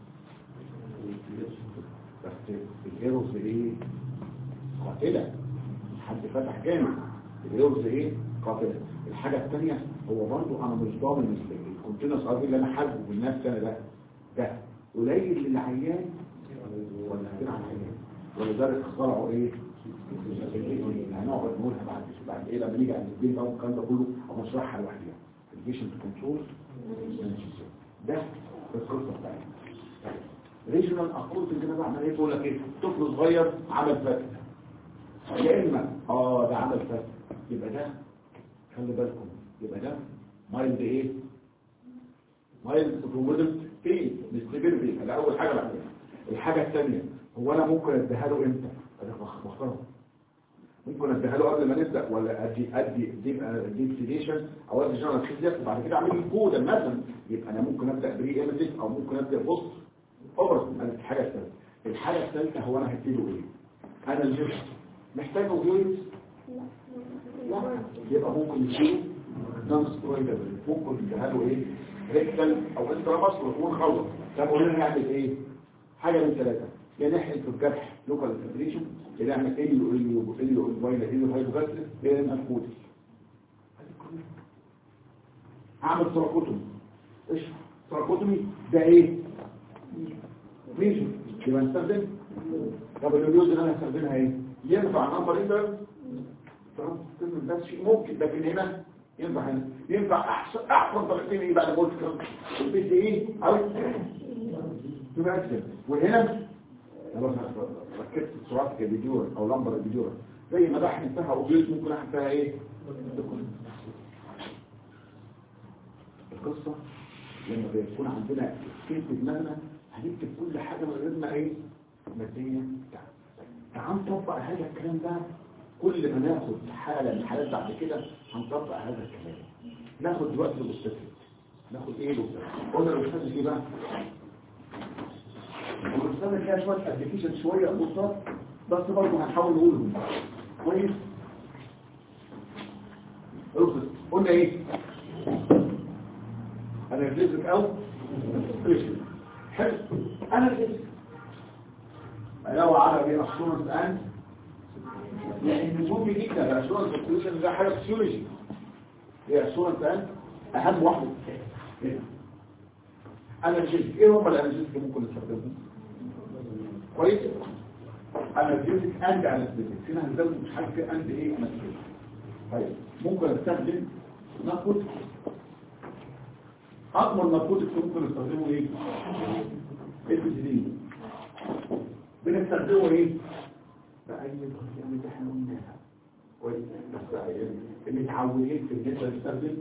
بس الايروز ايه قاتلة حد فتح جامع الايروز ايه قاتلة الحاجة الثانية هو برضو انا مش ضامن الكونتينوس اي بي اللي انا حاسبه بالنفس انا ده ده قليل للعيان ولا كتير على العيان ولذلك اخترعوا ايه هنقعد نقولها بعد بعد ايه لما نيجي عند البيت بقى والكلام ده كله او نشرحها لوحدها البيشنت كنترول ده القصه بتاعتنا ريجنال ابروت اللي انا بعمل ايه بقول لك ايه طفل صغير عمل فتح يا اما اه ده عمل فتح يبقى ده خلي بالكم يبقى ده مايلد ايه مايلد اوتومودل فين مستبر فين ده اول حاجه بعملها الحاجه الثانيه هو انا ممكن اديها له امتى انا بختاره ممكن اديها له قبل ما نبدا ولا ادي ادي ديب ديب سيديشن او ادي جنرال فيزيك وبعد كده اعمل كود مثلا يبقى انا ممكن ابدا بري ايمجز او ممكن ابدا بوست اوفر الحاجه الثالثه الحاجه الثالثه هو انا هديله ايه انا الجسم محتاج اوبيويدز لا يبقى ممكن يشيل نون سترويدال ممكن اديها له ايه ريكتال او انترا ماسكولار ونخلص طب قلنا نعمل ايه حاجه من ثلاثه يا نحقن في الجرح لوكال انفلتريشن يا نعمل اليو اليو اليو الفايلا اليو هايبوغاسلس يا نعمل كودي هعمل تراكوتومي ايش تراكوتومي ده ايه ميجو يبقى نستخدم طب اليوز اللي انا هستخدمها ايه ينفع نمبر انتر تستخدم بس شيء ممكن لكن هنا ينفع هنا ينفع احسن احسن طريقتين ايه بعد ما قلت كده البيت ايه او تمثل وهنا خلاص ركبت سرعه الفيديو او لمبر الفيديو زي ما بحن فيها اوبيوز ممكن احن فيها ايه القصه لما بيكون عندنا كيف في دماغنا هنكتب كل حاجه من غير ما ايه ماديه تعال نطبق هذا الكلام ده كل ما ناخد حاله من الحالات بعد كده هنطبق هذا الكلام ناخد دلوقتي الاستاذ ناخد ايه الاستاذ قلنا الاستاذ ايه بقى ونستخدم فيها شوية ابلكيشن شوية بسيط بس برضه هنحاول نقولهم كويس ارقص قلنا ايه انا الفيزيك او سبيشال حلو انا الفيزيك لو عربي اشورنس ان يعني مهم جدا الاشورنس سبيشال ده حاجه فسيولوجي هي اشورنس ان اهم واحده انا الفيزيك ايه هم الاناليزيك اللي ممكن نستخدمهم كويس انالجيزك اند انستيزك هنا هنزود مش حاجه في اند ايه انستيزك طيب ممكن استخدم نقود اكبر نقود ممكن نستخدمه ايه البنزين بنستخدمه ايه باي طريقه اللي احنا قلناها كويس بس اللي متعودين في ان احنا نستخدم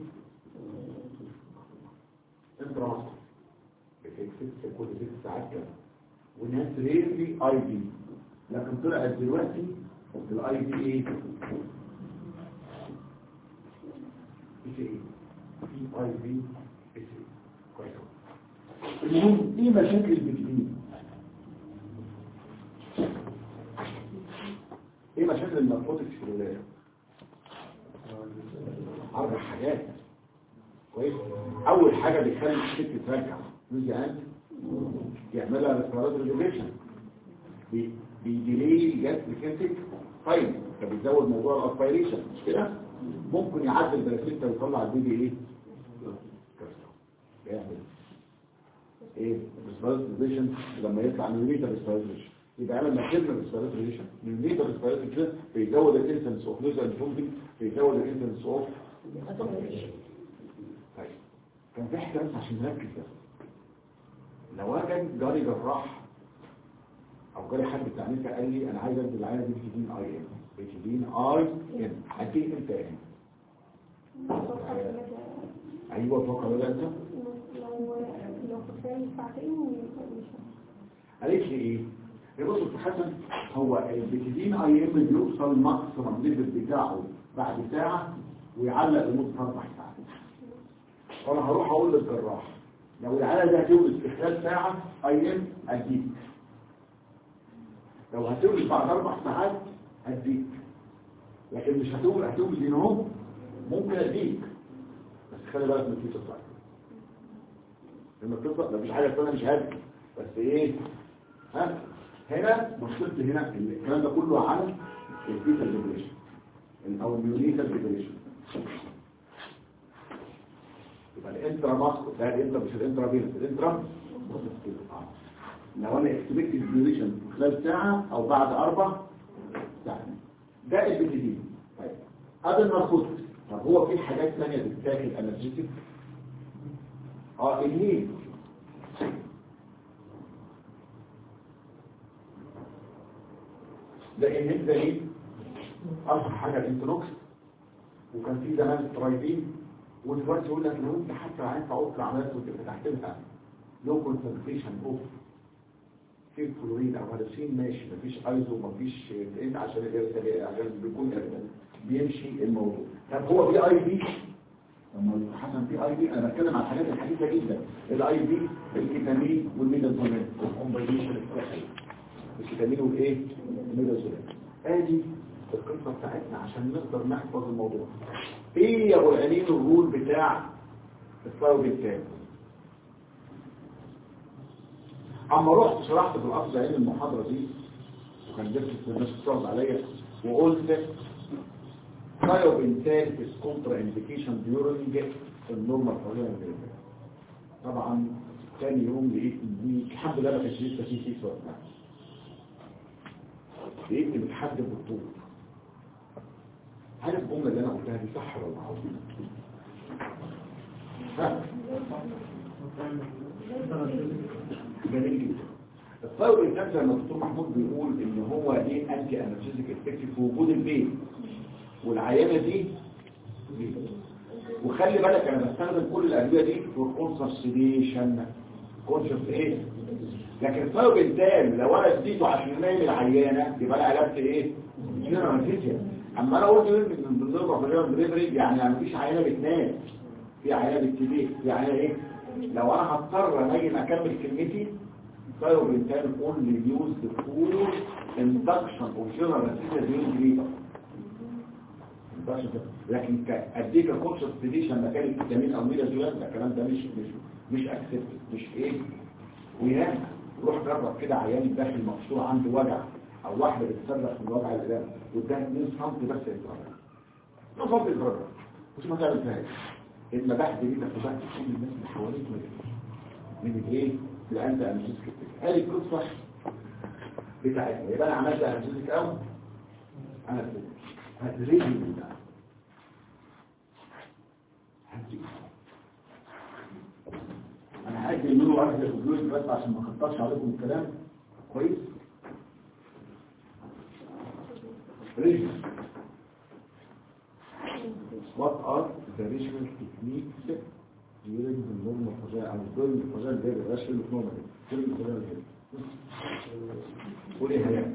انترا بتكسب كل ست ساعات كده وناس ريرلي اي بي لكن طلعت دلوقتي الاي بي ايه ايش ايه في اي بي ايش ايه كويس المهم ايه مشاكل البكتين ايه مشاكل الناركوتكس في الولايه اربع حاجات كويس اول حاجه بيخلي الست ترجع يوزي عندي يعملها ريسبيرات ريجوليشن بيديلي جاس بكنتك طيب فبيزود موضوع الاسبيريشن مش كده ممكن يعدل بلاسيتا ويطلع البيبي ايه يعمل ايه ريسبيرات ريجوليشن لما يطلع من الميتا ريسبيرات ريجوليشن يبقى عمل ماكينة ريسبيرات ريجوليشن من الميتا ريسبيرات ريجوليشن بيزود الانسنس اوف نيزل فومبي بيزود الانسنس اوف طيب كان في حاجه بس عشان نركز بس لو انا كان جاري جراح او جاري حد بتاع نسا قال لي انا عايز ادي العينه دي بتدين اي ام بتدين اي ام هديه امتى يعني ايوه اتوقع ولا انت لو لو كنت ساعتين مش قالت لي ايه يا بص أستاذ حسن هو البتدين اي ام بيوصل ماكسيمم ليفل بتاعه بعد ساعه ويعلق لمده اربع ساعات فانا هروح اقول للجراح لو العيله دي هتولد في خلال ساعه اي ام اديك لو هتولد بعد اربع ساعات اديك لكن مش هتولد هتولد هنا اهو ممكن اديك بس خلي بالك من الفيتو بتاعتك لما بتفضل مفيش حاجه اسمها مش هادي بس ايه ها هنا مشكلتي هنا الكلام ده كله على الفيتال ديبريشن او النيونيتال ديبريشن يبقى الانترا ماسكو ده الانترا مش الانترا فينس الانترا لو انا اكسبكتد ديوريشن خلال ساعه او بعد اربع ساعات ده البي طيب قبل ما ناخد طب هو في حاجات ثانيه بتتاكل انرجيتك اه الهيل لان الهيل ده ايه اشهر حاجه الانتروكس وكان في زمان سترايدين ودلوقتي يقول لك لو انت حتى عايز عقد العمليات كنت فتحت لها لو كونسنتريشن اوف في فلوريد او هيدروسين ماشي مفيش ايزو مفيش ايه عشان الارتجاع عشان بيكون ارتجاع بيمشي الموضوع طب هو في اي بي لما حسن في اي بي انا بتكلم عن الحاجات الحديثه جدا الاي بي الكيتامين والميدازولين الكومباينيشن الصحي الكيتامين والايه الميدازولين ادي القصه بتاعتنا عشان نقدر نحفظ الموضوع ايه يا ابو العليم الرول بتاع الثاوب التاني اما رحت شرحت في الاصل عين المحاضره دي وكان جبت الناس بتعرض عليا وقلت ثايوب انتاج is contraindication during النورمال طبيعي طبعا تاني يوم لقيت ان الحمد لله ما كانش لسه في سيكس ولا بتاع لقيت متحدد بالطول هل الجمله اللي انا قلتها دي صح ولا غلط؟ ها جميل جدا الثايرويد انتاج زي ما الدكتور محمود بيقول ان هو ايه انتي انرجيزيك افكتيف في وجود البيت والعيانه دي دي. وخلي بالك انا بستخدم كل الادويه دي فور كونسر سيديشن كونشس ايه لكن الثايرويد انتاج لو انا اديته عشان نايم العيانه يبقى انا علاجت ايه جنرال اما انا قلت من بالنسبه للدليفري يعني ما فيش عيانه بتنام في عيانه بتبيت في عيانه ايه لو انا هضطر انجم اكمل كلمتي فايرو بنتان اونلي يوز فور اندكشن اوف جنرال سيستم جريبر لكن اديك كورس ستيشن مكان الفيتامين او ميلا جوان ده الكلام ده مش مش مش اكسبت مش ايه وياه روح جرب كده عيان داخل مكسور عنده وجع او واحده بتصرخ من وجع الالام قدام 2 سم بس يتفرج ما فضل يتفرج مش ما تعمل فيها المباحث دي تاخدها كل الناس اللي حواليك من من الايه لانت انجزك هذه القصه بتاعتنا يبقى انا عملت انجزك او انا كده هتريد من ده هتريد انا هاجي منه واحد الفيديو بس عشان ما اخطرش عليكم الكلام كويس ريجن What are the regional techniques during the normal فجاء أو during the فجاء اللي هي الرشل اللي في نومة during the فجاء اللي هي قولي هيا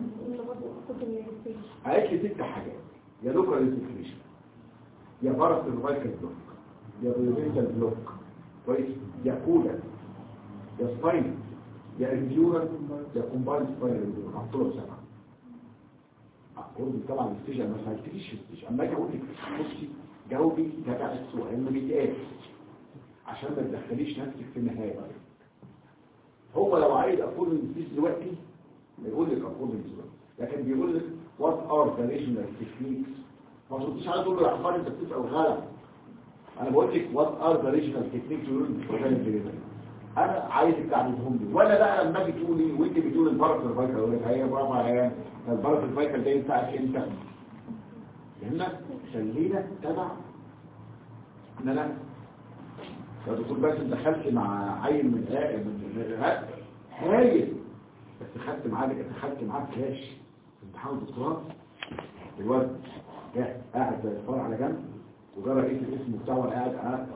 قالت لي ست حاجات يا لوكال انتجريشن يا بارس الفايكال بلوك يا بيوفيتال بلوك كويس يا كولا يا سباين يا انجيورا يا كومباين سباين انجيورا حطوا سبعه أقول طبعا الستيج ما سألتكيش الستيج أما أجي أقول لك بصي جاوبي تبع السؤال ما بيتقال عشان ما تدخليش نفسك في النهاية هو لو عايز أقول الستيج دلوقتي يقول لك أقول دلوقتي لكن بيقول لك what are the regional techniques ما ترديش على تقول له يا حمار أنت بتسأل غلط أنا بقول لك what are the regional techniques يقول لك الدليفري أنا عايزك تعملهم لي ولا بقى لما أجي تقولي وأنت بتقول البارك الفايكال أقول لك هي برافو عليا البارك الفايكال ده ينفعك أنت لأنك خلينا تبع ان انا يا دكتور بس دخلت مع عيل من آه من هايل بس خدت معاه دخلت معاه فلاش في امتحان الدكتوراه الواد قاعد زي الفار على جنب وجرى لقيت الاسم بتاعه وانا قاعد قاعد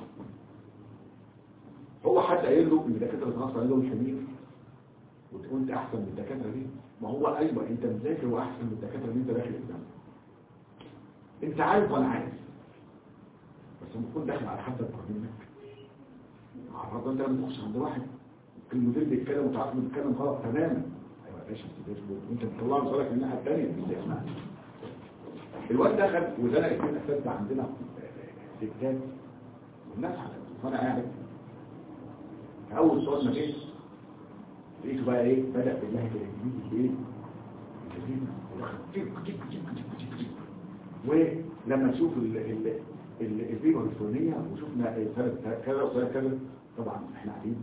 هو حد قايل له ان دكاتره الخاصه قال له مش امير وانت احسن من الدكاتره دي ما هو ايوه انت مذاكر واحسن من الدكاتره اللي انت داخل قدامهم انت عارف وانا عارف بس لما تكون داخل على حد اكبر منك عرض انت لما تخش عند واحد المدير بيتكلم وتعرف انه بيتكلم غلط تماما ايوه يا باشا انت بتطلع رسالك من الناحيه الثانيه مش اسمها الواد دخل وزنق اثنين اساتذه عندنا ستات والناس على فانا قاعد اول سؤال ما جه لقيته بقى ايه بدا بالله كده يجيب ايه الجزيره ودخل تيك تيك تيك تيك تيك تيك ولما نشوف ال ال ال الفيديو الالكترونيه وشفنا سنه كذا وسنه كذا طبعا احنا قاعدين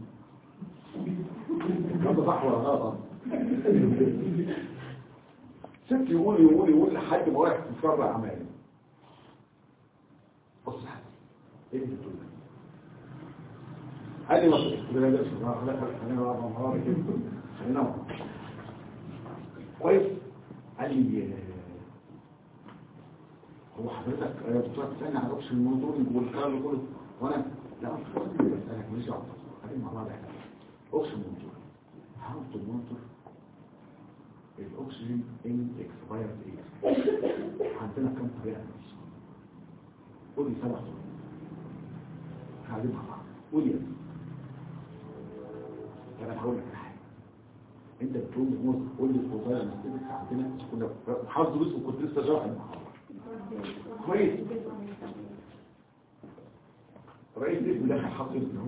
كان صح ولا غلط ست يقول يقول يقول لحد ما واحد تتفرع عمالي بص يا حبيبي ايه اللي بتقول ده؟ قال لي مصر قلت له لا لا لا لا خلينا نلعب مع بعض كده خلينا نلعب. كويس قال لي آه، هو حضرتك يا دكتور بتسالني على اوبشن المونيتورنج والكلام ده كله وانا لا مش بسالك ماليش دعوه خلينا مع بعض احنا اوبشن مونيتورنج هاو تو مونيتور الاكسجين ان اكسبايرد ايه عندنا كم طريقه قول لي سبع طرق قاعدين مع بعض قول لي طب انا هقول لك على حاجه انت بتقول لي موز قول لي الوظائف المستهلكه عندنا كنا حافظ دروس وكنت لسه شارح المحاضره كويس رئيس اسم داخل حاطط اهو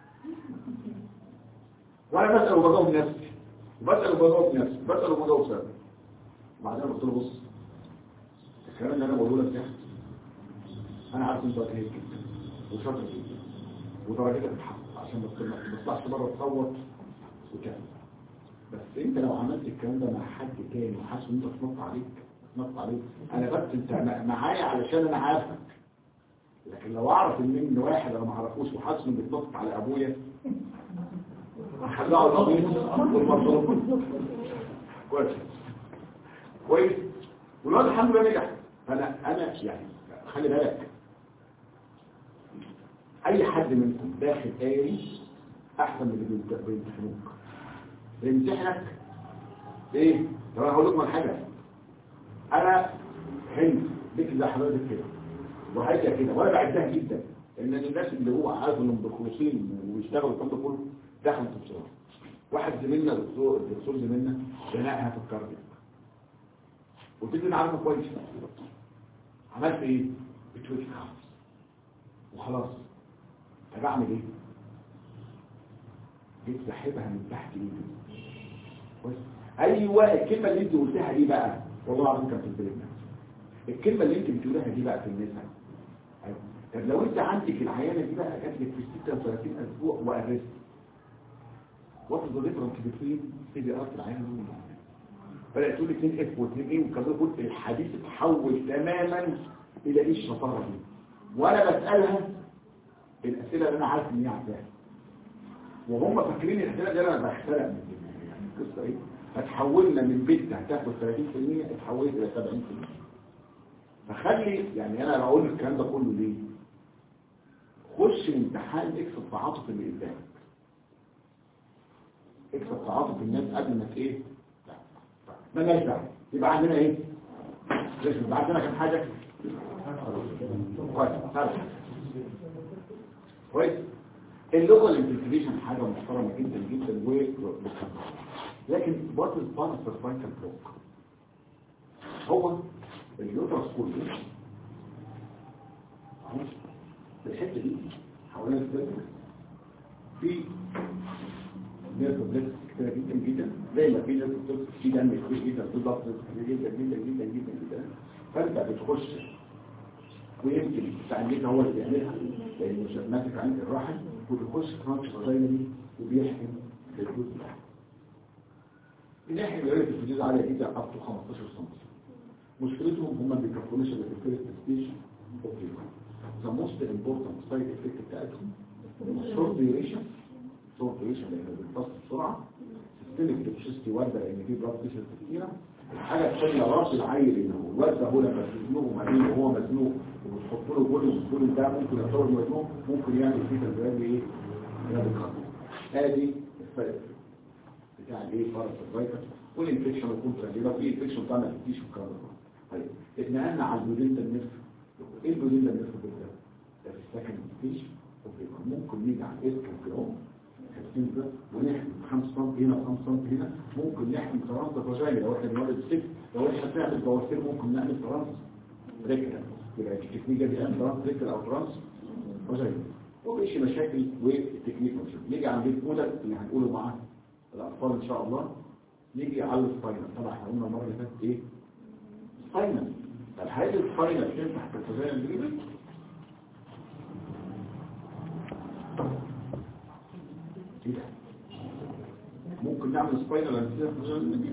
وانا بسال وبجاوب نفسي بسال وبجاوب نفسي بسال وبجاوب سؤال بعدين قلت له بص الكلام اللي انا بقوله لك ده انا عارف انت هيك جدا وشاطر جدا ودرجتك بتحقق عشان ما تطلع- ما تطلعش بره تصوت وكده بس انت لو عملت الكلام ده مع حد تاني وحاسس ان انت تنط عليك تنط عليك انا بس انت م- معايا علشان انا عارفك لكن لو اعرف ان من واحد انا ما اعرفوش وحاسس انه بيتنطط على ابويا هخلعه القميص والمنطلون كويس كويس والواد الحمد لله نجح فانا انا يعني خلي بالك اي حد منكم داخل آلي احسن من اللي بيمت- بيمتحنوك بيمتحنك ايه طب انا هقول لكم على حاجه انا هند بيك زي حضرتك كده وهيك كده وانا بعدها جدا ان الناس اللي هو عارف انهم مخلصين ويشتغلوا الكلام ده كله دخلوا في بسرعه واحد زميلنا دكتور دكتور زميلنا بناءها في الكارديو قلت له انا عارفه كويس عملت ايه بتويت خالص وخلاص طب اعمل ايه جيت سحبها من تحت ايدي كويس ايوه الكلمه اللي انت قلتها دي بقى والله العظيم كانت في البلد الكلمه اللي انت بتقولها دي بقى في النساء أيوة. طب لو انت عندك العيانه دي بقى جات لك في 36 اسبوع وقرست وات ذا ديفرنس بين سي بي ار في العيانه دي بدات تقول 2 اف و2 ايه والكلام ده كله الحديث اتحول تماما الى ايه الشطاره دي وانا بسالها الاسئله اللي انا عارف ان هي عارفاها وهم فاكرين الاسئله دي انا بخترع من دماغي يعني القصه ايه فتحولنا من بنت هتاخد 30% اتحولت الى 70% فخلي يعني انا بقول الكلام ده كله ليه خش امتحان اكسب تعاطف اللي قدامك اكسب تعاطف الناس قبل ما ت- ايه لا مالناش دعوه يبقى عندنا ايه لازم يبقى عندنا كام حاجه كويس خلاص. كويس اللغه الانتجريشن حاجه محترمه جدا جدا وبتحبها لكن وات از بارت سيرفايكال بلوك هو اليوترس كله اهو في الحته دي حوالين الصدر في نيرف بليكس كتير جدا جدا زي ما في نيرف بليكس في دم كتير جدا في ضغط كتير جدا جدا جدا جدا جدا فانت بتخش ويمكن تعليق هو اللي بيعملها لانه مش ماسك عند الرحم وبيخش كرانش فاجينالي وبيحكم الجزء ده بنحكي بقية الفيديوز عالية جدا up to 15 سم مشكلتهم هم ما بيكفونوش الا في الفيرست ستيج اوف ذا موست امبورتنت سايد افكت بتاعتهم شورت ديوريشن شورت ديوريشن لانه بيمتص بسرعه سيستمك توكسيستي وارده لان في بلاد بريشر كتيره الحاجه الثانيه راس العيل انه الواد ده هو لما تزنقه بعدين وهو مزنوق وبتحط له جول والجول ده ممكن يعتبر مزنوق ممكن يعمل فيه تزويد ايه؟ يعمل خطر ادي الفرق بتاع الايه فرق الفيروس والانفكشن والكونترا لو في انفكشن بتاع ما تديش والكلام ده طيب اتنقلنا على البودين ده النفس ايه البودين ده النفس ده ده في السكن ستيج ممكن نيجي على الاسكن كده اهو حاسين ده ونحكي 5 سم هنا 5 سم هنا ممكن نحكي ترانس فاجينا لو احنا بنولد ست لو احنا بنعمل بواسير ممكن نعمل ترانس ريكتال يبقى التكنيكه دي ترانس ريكتال او ترانس فاجينا ومش مشاكل والتكنيك مشاكل نيجي عند الكودر اللي هنقوله مع الاطفال ان شاء الله نيجي على السباينال طبعا احنا قلنا المره اللي فاتت ايه سباينال طب هل السباينال تنفع في التزايد الجديد ايه ده ممكن نعمل سباينال انستيزيا في التزايد الجديد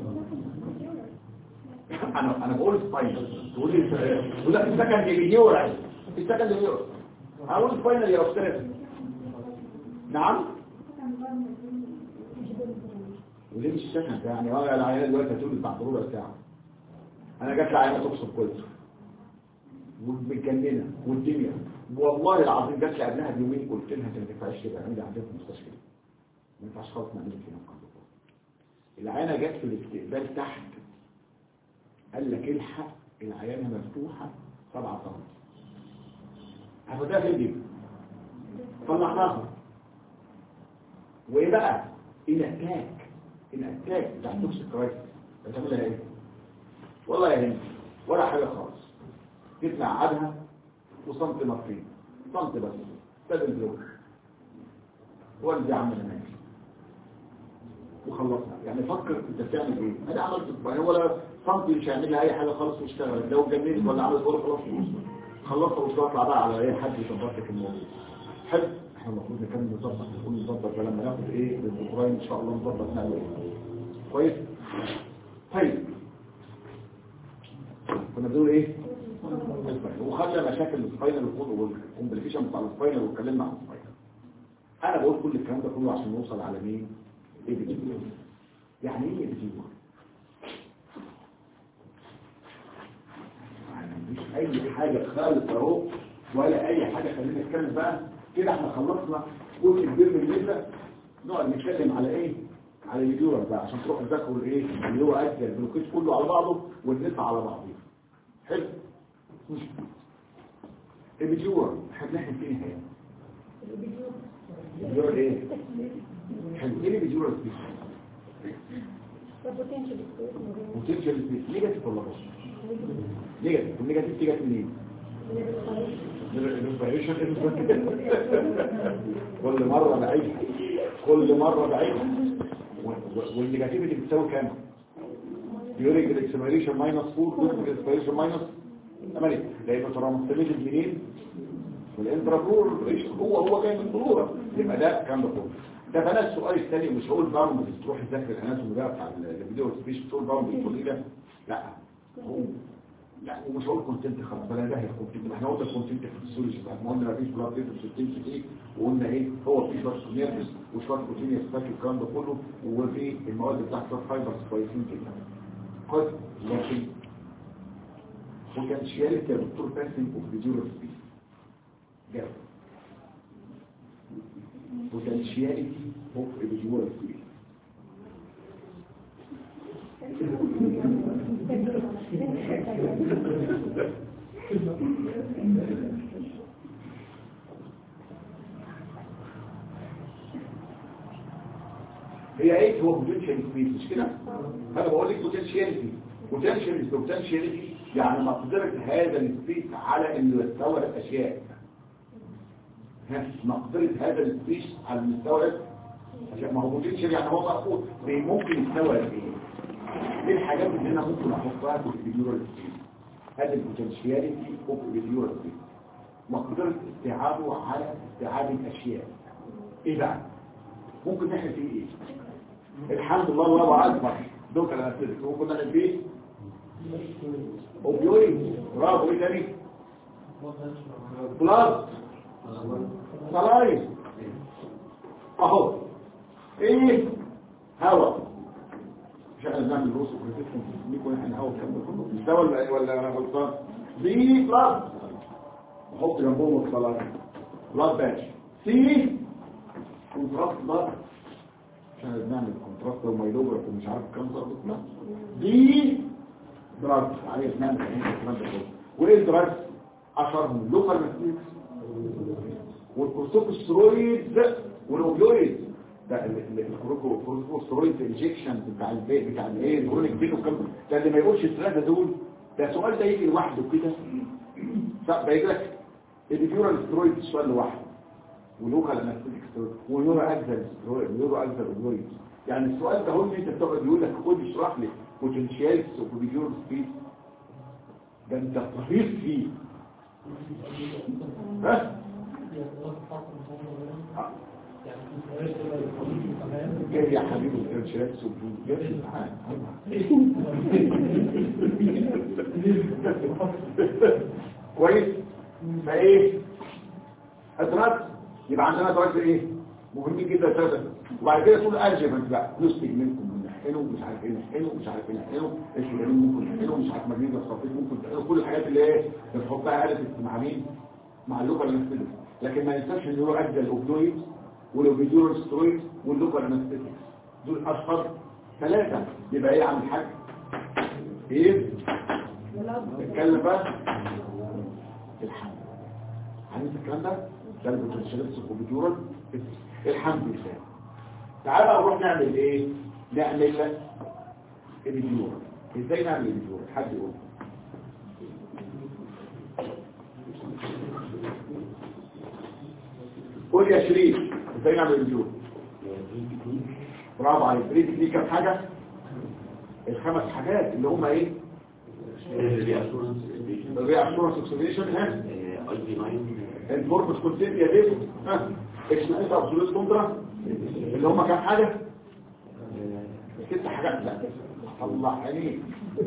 انا انا بقول سباينال تقول لي تقول لك السكند بيجيور السكند بيجيور هقول سباينال يا استاذ نعم وليه مش سكند يعني اه العيال دلوقتي هتقول بعد ربع ساعه انا جات لي عيانه تقصر كويس ومتجننه والدنيا والله العظيم جات لي قبلها بيومين قلت لها انت ما تنفعش كده اعملي عندنا في المستشفى ما ينفعش خالص نعمل لك هنا العيانه جت في الاستقبال تحت قال لك الحق العيانه مفتوحه سبعة سم هفتها في الجيب طلعناها وايه بقى ان اتاك ان اتاك بتاع توكسيك كرايسيس هتعملها ايه والله يا هند ولا حاجه خالص جيت نقعدها وصمت مطين صمت بس ساب البلوك والدي عم انا ماشي وخلصنا يعني فكر انت بتعمل ايه انا عملت يعني ولا صمت مش هيعمل لي اي حاجه خالص واشتغل لو جننت ولا عملت ولا خلاص خلصت وطلع بقى على ايه حد يظبط لك الموضوع حلو احنا المفروض نكمل نظبط نقول نظبط لما ناخد ايه الدكتوراه ان شاء الله نظبط نعمل ايه كويس طيب كنا بنقول ايه وخلى مشاكل السباينال والكومبليكيشن بتاع السباينال واتكلمنا عن السباينال انا بقول كل الكلام ده كله عشان نوصل على مين ايه بتجيبه يعني ايه بتجيبه مفيش اي حاجة خالص اهو ولا اي حاجة خلينا نتكلم بقى كده احنا خلصنا جزء كبير من الليلة نقعد نتكلم على ايه على الفيديو بقى عشان تروحوا تذاكروا الايه اللي هو ادى البلوكيت كله على بعضه والنفع على بعضه حلو الفيديو احنا بنحكي فيه هنا الفيديو ايه حلو ايه الفيديو دي بوتنشال سبيس نيجاتيف ولا بوزيتيف نيجاتيف النيجاتيف تيجي منين الانسبيريشن كل مره بعيدها كل مره بعيدها والنيجاتيفيتي بتساوي كام يوريك الاكسبيريشن ماينس 4 دوت الاكسبيريشن ماينس 8 لانه ترى مستميت منين من الانترابور هو هو جاي من البلوره يبقى ده كام ده كله ده بقى السؤال الثاني مش هقول باوند تروح تذاكر الاناتومي بقى بتاع الفيديو سبيش تقول باوند تقول ايه لا هو لا ومش هقول كونتنت خلاص بلا ده الكونتنت احنا قلنا الكونتنت في الفسيولوجي بقى ما قلنا مفيش بلاد ريت وستين ايه وقلنا ايه هو في شويه نيرفس وشويه بروتين يستاك الكلام ده كله وفي المواد بتاعت شويه فايبرز كويسين جدا كويس لكن وكان شيالت يا دكتور باسنج اوف فيديو سبيس جاب potentiality of individual speech. هي ايه هو potential speech مش كده؟ انا بقول لك potentiality potential potentiality يعني مقدرة هذا السبيس على انه يستوعب اشياء مقدرة هذا السبيش على المستوعب عشان ما هو بوتنشال يعني هو مقبول ممكن يستوعب ايه ايه الحاجات اللي انا ممكن احطها في الفيديورال سبيش هذا البوتنشياليتي اوف الفيديورال سبيش مقدرة استيعابه على استيعاب الاشياء ايه بقى ممكن نحن فيه ايه الحمد لله الله اكبر دوك انا اسئلك ممكن نحن فيه اوبيويد برافو ايه تاني بلاد صلايف اهو ايه هوا مش احنا بنعمل روس وكريتيشن نيكون احنا هوا الكلام ده كله مش ده ولا ولا انا غلطان دي بلاد نحط جنبهم الصلايف بلاد باش سي كونتراست بلاد مش احنا بنعمل كونتراست ومايلوجراف ومش عارف كام ضربة لا دي دراج عليه اسنان الكلام ده كله وايه الدراج اشهرهم لوكال ماستيكس والكورتيكوسترويد والاوبيويد ده الكورتيكوسترويد انجكشن بتاع البيت بتاع الايه الكرونيك بيت والكلام ده اللي ما يقولش الثلاثه دول ده سؤال ده يجي لوحده كده ده يجي لك البيورال سترويد سؤال لوحده ولوكال انستيك سترويد ونيورو اكزل سترويد ونيورو اكزل اوبويد يعني السؤال ده هو اللي انت بتقعد يقول لك خد اشرح لي بوتنشالز وبيجور سبيد ده انت طريق فيه ها جاي يا حبيبي البوتنشالز وبيجور كويس فايه ادراك يبقى عندنا ادراك ايه مهمين جدا ثلاثه وبعد كده تقول ارجمنت بقى نستج منكم نحقنه مش عارف ايه نحقنه مش عارف ايه نحقنه السودانيين ممكن نحقنه مش عارف مجنين الصفيت ممكن تحقنه كل الحاجات اللي ايه بنحطها عارف مع مين مع اللوكال انستيتيك لكن ما ينساش ان له ادى الاوبدويد والاوبيدورال سترويد واللوكال انستيتيك دول اشهر ثلاثه يبقى ايه يا عم الحاج ايه نتكلم بقى الحمد عارف الكلام ده ده البوتنشالات الكمبيوتر الحمد لله تعال بقى نروح نعمل ايه نعمل الفيديو ازاي نعمل الفيديو حد يقول قول يا شريف ازاي نعمل الفيديو برافو عليك بريد دي كام حاجه الخمس حاجات اللي هم ايه الريأشورنس اوكسيديشن ها الفورمس كونسيبت يا بيبو ها اكسنايت ابسولوت كونترا اللي هم كام حاجه ست حاجات لا الله عليك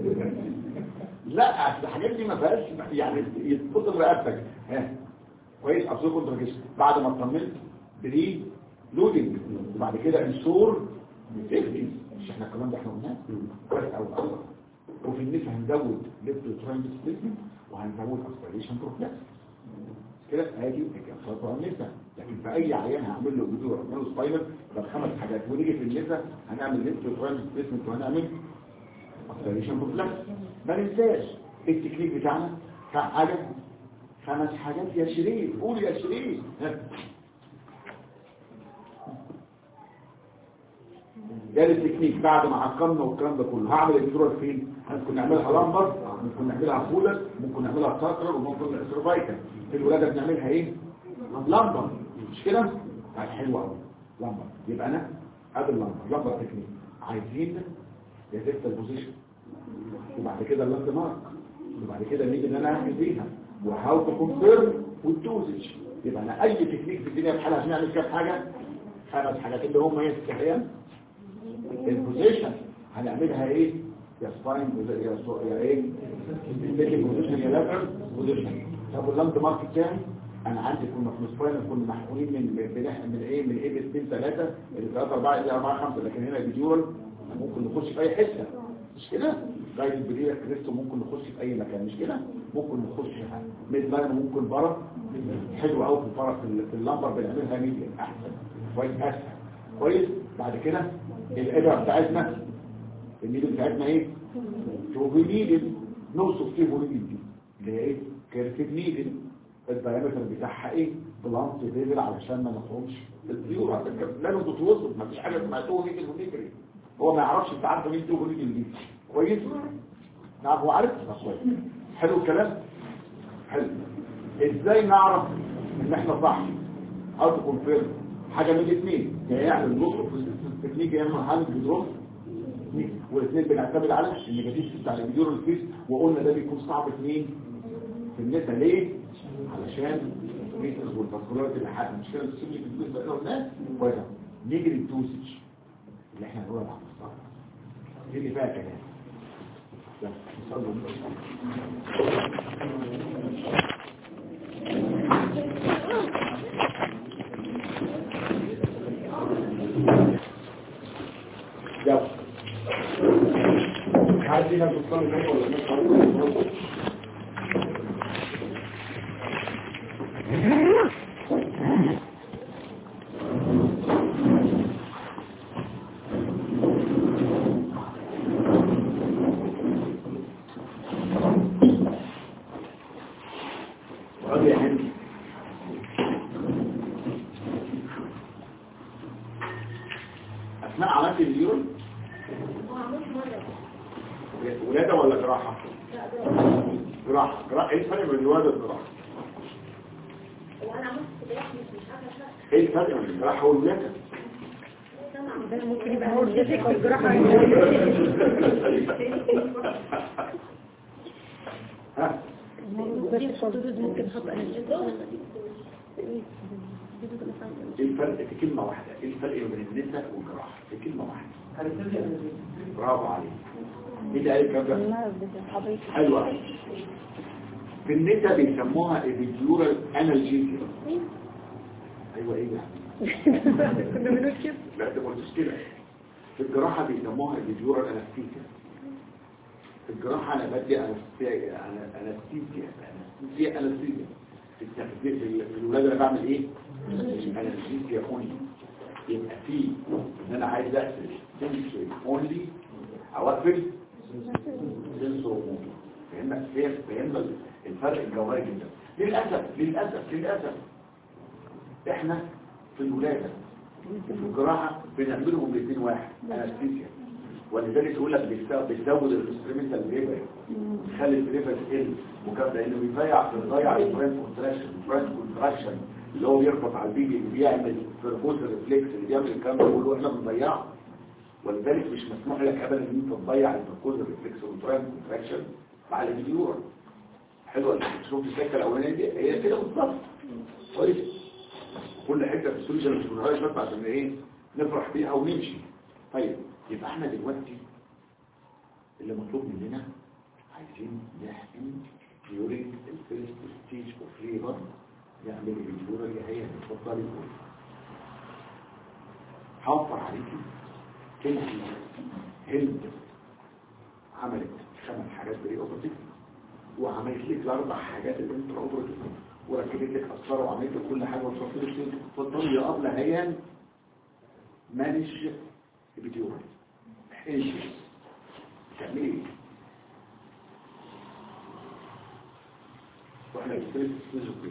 لا اصل الحاجات دي ما فيهاش يعني يتفضل رقبتك ها كويس ابسولوت كونترا بعد ما اطمنت بري لودنج وبعد كده انشور سيفتي مش احنا الكلام ده احنا قلناه كويس قوي قوي وفي النساء هنزود ليفت تراين ديسبيسمنت وهنزود اسبيريشن بروفلاكس كده ادي اجابه النساء لكن في اي عيان هعمل له جذور هعمل سباينال يبقى خمس حاجات ونيجي في النساء هنعمل ليفت تراين ديسبيسمنت وهنعمل اسبيريشن بروفلاكس ما ننساش التكنيك بتاعنا كام حاجه خمس حاجات يا شريف قول يا شريف ها. ده التكنيك بعد ما عقمنا والكلام ده كله هعمل الدكتور فين ممكن نعملها لمبر ممكن نعملها فولر ممكن نعملها ساكر وممكن سيرفايكال في الولاده بنعملها ايه لمبر مش كده طيب حلو قوي لمبر يبقى انا قبل لمبر لمبر تكنيك عايزين يزيد البوزيشن وبعد كده اللاند مارك وبعد كده نيجي ان انا اعمل بيها وهاو تو كونفيرم والدوزج يبقى انا اي تكنيك في الدنيا بحالها عشان اعمل كام حاجه خمس حاجات اللي هم ايه التحيان البوزيشن هنعملها ايه يا سباين يا سو يا ايه الميدل بوزيشن يا لاترال بوزيشن طب اللاند مارك بتاعي انا عندي كنا في السباين كنا محقولين من من من ايه من ايه 2 3 ل 3 4 الى 4 5 لكن هنا الفيديورال ممكن نخش في اي حته مش كده غير البريا كريستو ممكن نخش في اي مكان مش كده ممكن نخش ميد لاين ممكن بره حلو قوي في البره في اللمبر بنعملها ميديا احسن كويس اسهل كويس بعد كده الإبرة بتاعتنا النيدل بتاعتنا ايه شوفي نيدل نوصف فيه نيدل دي اللي هي ايه كيرتيف نيدل الدايمتر بتاعها ايه بلانت ليفل علشان ما نخرجش الطيور لازم تتوصف ما فيش حاجه اسمها تو نيدل ونيجري هو ما يعرفش انت عارف مين تو نيدل دي كويس نعم هو عارف كويس حلو الكلام حلو ازاي نعرف ان احنا صح او تكونفيرم حاجه من الاثنين يا يعمل نص في التكنيك يا اما حل بدروس والاثنين بنعتمد على النيجاتيف بتاع الفيديو الفيس وقلنا ده بيكون صعب في مين في النساء ليه علشان الريتس والفاسكولاريت اللي حد مش كده السيمي في الفيس بقى قلنا كويس نيجي للدوسج اللي احنا هنقولها بعد الصلاه دي اللي فيها كلام بس نصلي يلا عايزين نوصل لك ولا مش يا هندي أثناء عملت اليوم ولادة ولا جراحة جراحة جراحة ايه الفرق بين الولادة والجراحة وانا عملت كده ايه الفرق بين الجراحة والولادة ده ممكن يبقى هو الجزء والجراحة ها بس الحدود ممكن نحط أنا ايه الفرق في كلمة واحدة ايه الفرق بين النساء والجراحة في كلمة واحدة برافو عليك ايه اللي قال الكلام ده حلو قوي. في النساء بيسموها ابيديورال انالجيزيا ايوه ايه ده كنا بنقول كده لا ده مش كده في الجراحة بيسموها ابيديورال انستيزيا في الجراحة انا بدي انستيزيا أنا- انستيزيا انستيزيا انستيزيا في التخدير في في الولادة انا بعمل ايه انستيزيا اونلي يبقى في ان انا عايز اقفل سنسوري اونلي او اقفل سنسور موتور فهمنا فهمنا الفرق الجوهري جدا للاسف للاسف للاسف احنا في الولادة في الجراحة بنعملهم الاثنين واحد انستيزيا ولذلك يقول لك بيستو- بيزود الاكسبيرمنتال ليفر يخلي الليفر تقل وكان لانه بيضيع في بيضيع البرين كونتراكشن البرين كونتراكشن اللي هو بيربط على البيبي اللي بيعمل فيربوس ريفلكس اللي بيعمل الكلام ده كله احنا بنضيعه ولذلك مش مسموح لك ابدا ان انت تضيع الفيربوس ريفلكس والبرين كونتراكشن مع الفيديور حلوه شوف السكه الاولانيه دي هي كده بالظبط كويس كل حته في السوليوشن مش بنغيرش بس عشان ايه نفرح بيها ونمشي طيب يبقى احنا دلوقتي اللي مطلوب مننا عايزين نحقن during the first stage of labor نعمل الفيديورا اللي هي اتفضلي قولي هوفر عليكي انت هند عملت خمس حاجات بري اوبرتيف وعملت لك الاربع حاجات الانترا اوبرتيف وركبت لك اثار وعملت لك كل حاجه وصفت لك اتفضلي يا ابله هيان مانج الفيديورا انت تعملي ايه واحنا بنستلم السيزوفرين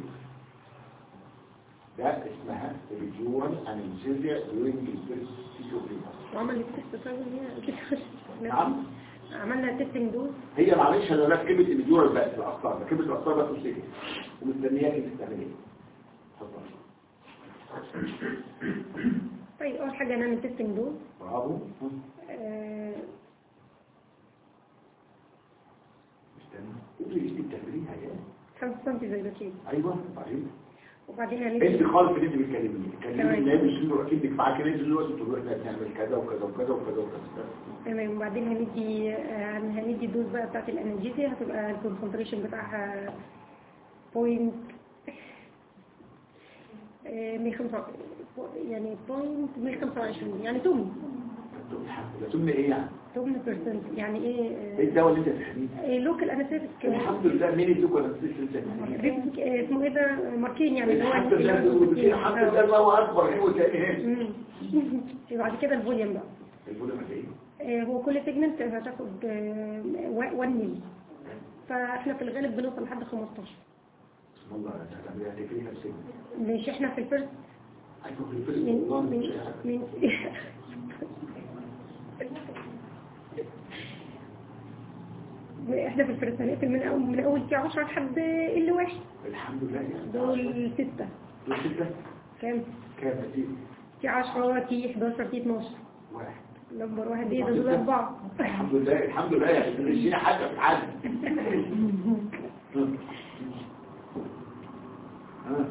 ده اسمها ريجورال انستيزيا during الفيرست سيزوفرين وعمل التست طيب هي كده نعم عملنا تيستنج دوز هي معلش انا ركبت الريجورال بس الاثار ركبت الاثار بس وسكت ومستنياك انت تعمل ايه اتفضل طيب اول حاجه نعمل تيستنج دوز برافو آه، مستني قولي ايه بتعمليها يا 5 سم زي ده كده ايوه بعدين وبعدين انت هنبدا خالص اللي انت بتكلمني بتكلمني تمام. ان هي مش انه اكيد معاك كده دلوقتي تقول له احنا بنعمل كذا وكذا وكذا وكذا وكذا تمام وبعدين هندي آه، هندي الدوز بقى بتاعت الانرجيزيا هتبقى الكونسنتريشن بتاعها بوينت يعني بوينت 125 يعني تم ثم ايه يعني تم بيرسنت يعني ايه ايه الدواء اللي انت بتحميه لوكال انستيك الحمد لله مين يدوك ولا تسلسل اسمه ايه ده ماركين يعني اللي هو الحمد لله بيقولوا كده، الحمد لله الله اكبر ايه وتاني ايه مم. بعد كده الفوليوم بقى الفوليوم قد ايه آه، هو كل سيجمنت هتاخد 1 ملي فاحنا في الغالب بنوصل لحد 15 بسم الله تعالى هتفرق نفسك مش احنا في الفيرست هيكون في الفيلم من والله من مش أي حاجة. من احنا في الفيرست هنقفل من اول من اول تي 10 لحد ال واحد الحمد لله يعني دول ستة دول ستة كام كام دي تي 10 تي 11 تي 12 واحد نمبر واحد ايه ده دول اربعة الحمد لله الحمد لله يعني بنشينا حاجة في العالم ها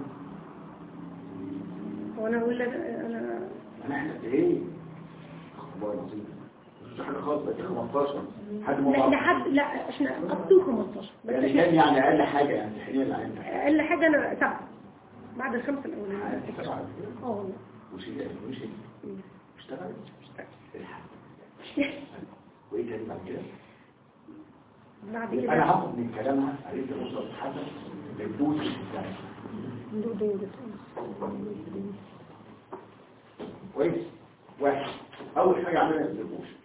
وانا اقول لك انا انا احنا ايه اخبار العظيم مش حاجة خالص بقى 15 حد ما لا بعرف. لحد لا احنا اب تو 15 بس يعني احنا كان يعني اقل حاجة يعني تحليل العين اقل حاجة انا سبعة بعد الخمسة الاولانيين سبعة. اه والله وشيء مش مم. اشتغل الحمد وايه تاني بعد كده بعد انا كده هاخد من كلامها قريت نصرة حسن الدوز بتاعي دو دو دو. كويس واحد اول حاجه عملها الدربوشن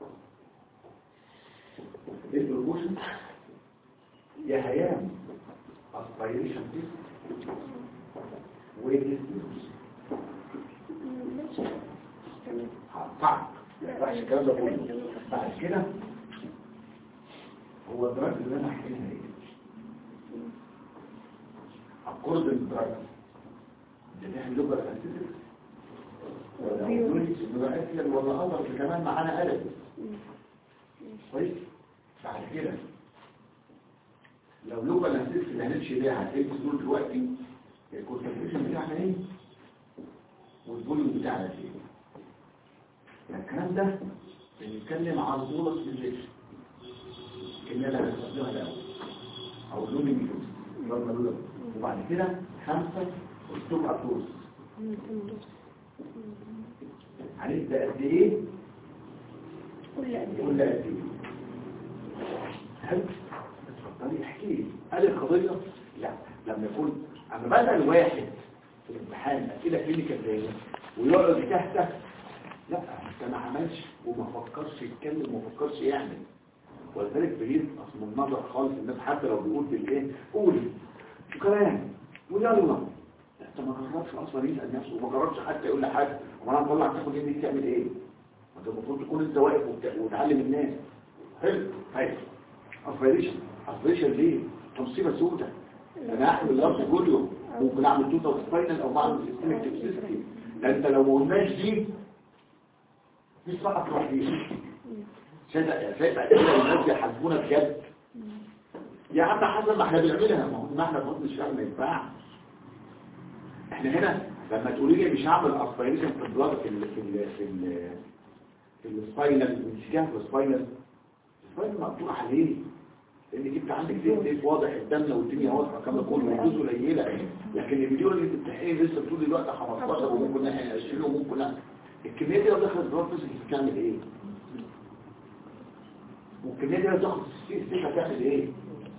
الدربوشن يا هيام اسبيريشن تيست وديستنس ماشي تمام هقطعك ما ينفعش الكلام ده كله بعد كده هو الدراج اللي انا هحكيها ايه؟ اكورد الدراج ده احنا لغه الانستيك ولا يونس ولا اسلم ولا اضر كمان معانا قلب كويس بعد كده لو لغه الانستيك اللي هنمشي بيها هتلاقي دول دلوقتي الكونسنتريشن بتاعنا ايه والفوليوم بتاعنا ايه الكلام ده بنتكلم عن بولس بالليل اللي انا هستخدمها الاول او اللون الجديد يلا لولا وبعد كده خمسة اسلوب ابروس هنبدا قد ايه كل قد كل قد ايه هل اتفضلي احكي لي هل القضيه لا لما يكون اما بدا الواحد في الامتحان اسئله كلينيكال زي ده ويقعد يتهته لا ده ما عملش وما فكرش يتكلم وما فكرش يعمل ولذلك بعيد اصل من النظر خالص الناس حتى لو بيقول بالايه قولي كلام ويلا لا انت ما جربش اصلا يسال نفسه وما جربش حتى يقول لحد وانا مطلع تاخد ايه دي تعمل ايه ما انت المفروض تكون انت واقف وبت- وتعلم الناس حلو حلو اسبيريشن اسبيريشن ليه مصيبه سوداء انا احمل اللفظ كل يوم ممكن اعمل توتال سباينال او بعمل سيستمك توكسيستي ده انت لو ما قلناش دي مش فقط لوحديها شايف شايف كده الناس بيحاسبونا بجد يا عم حسب ما احنا بنعملها ما هو ما احنا بنقول مش ما ينفعش احنا هنا لما تقولي لي مش هعمل اسبيريشن في البلاد في ال في ال في ال في السباينال مش كده في السباينال السباينال مقطوع عليه لان جبت عندك زيت زيت واضح الدم والدنيا واضحه كما كله وجوزه قليله لكن الفيديو اللي انت بتحقيه لسه بتقول دلوقتي 15 وممكن ناحيه 20 وممكن لا الكميه دي لو دخلت البلاد فيزيكس بتعمل ايه؟ والكميه دي لو دخلت في السيف هتعمل ايه؟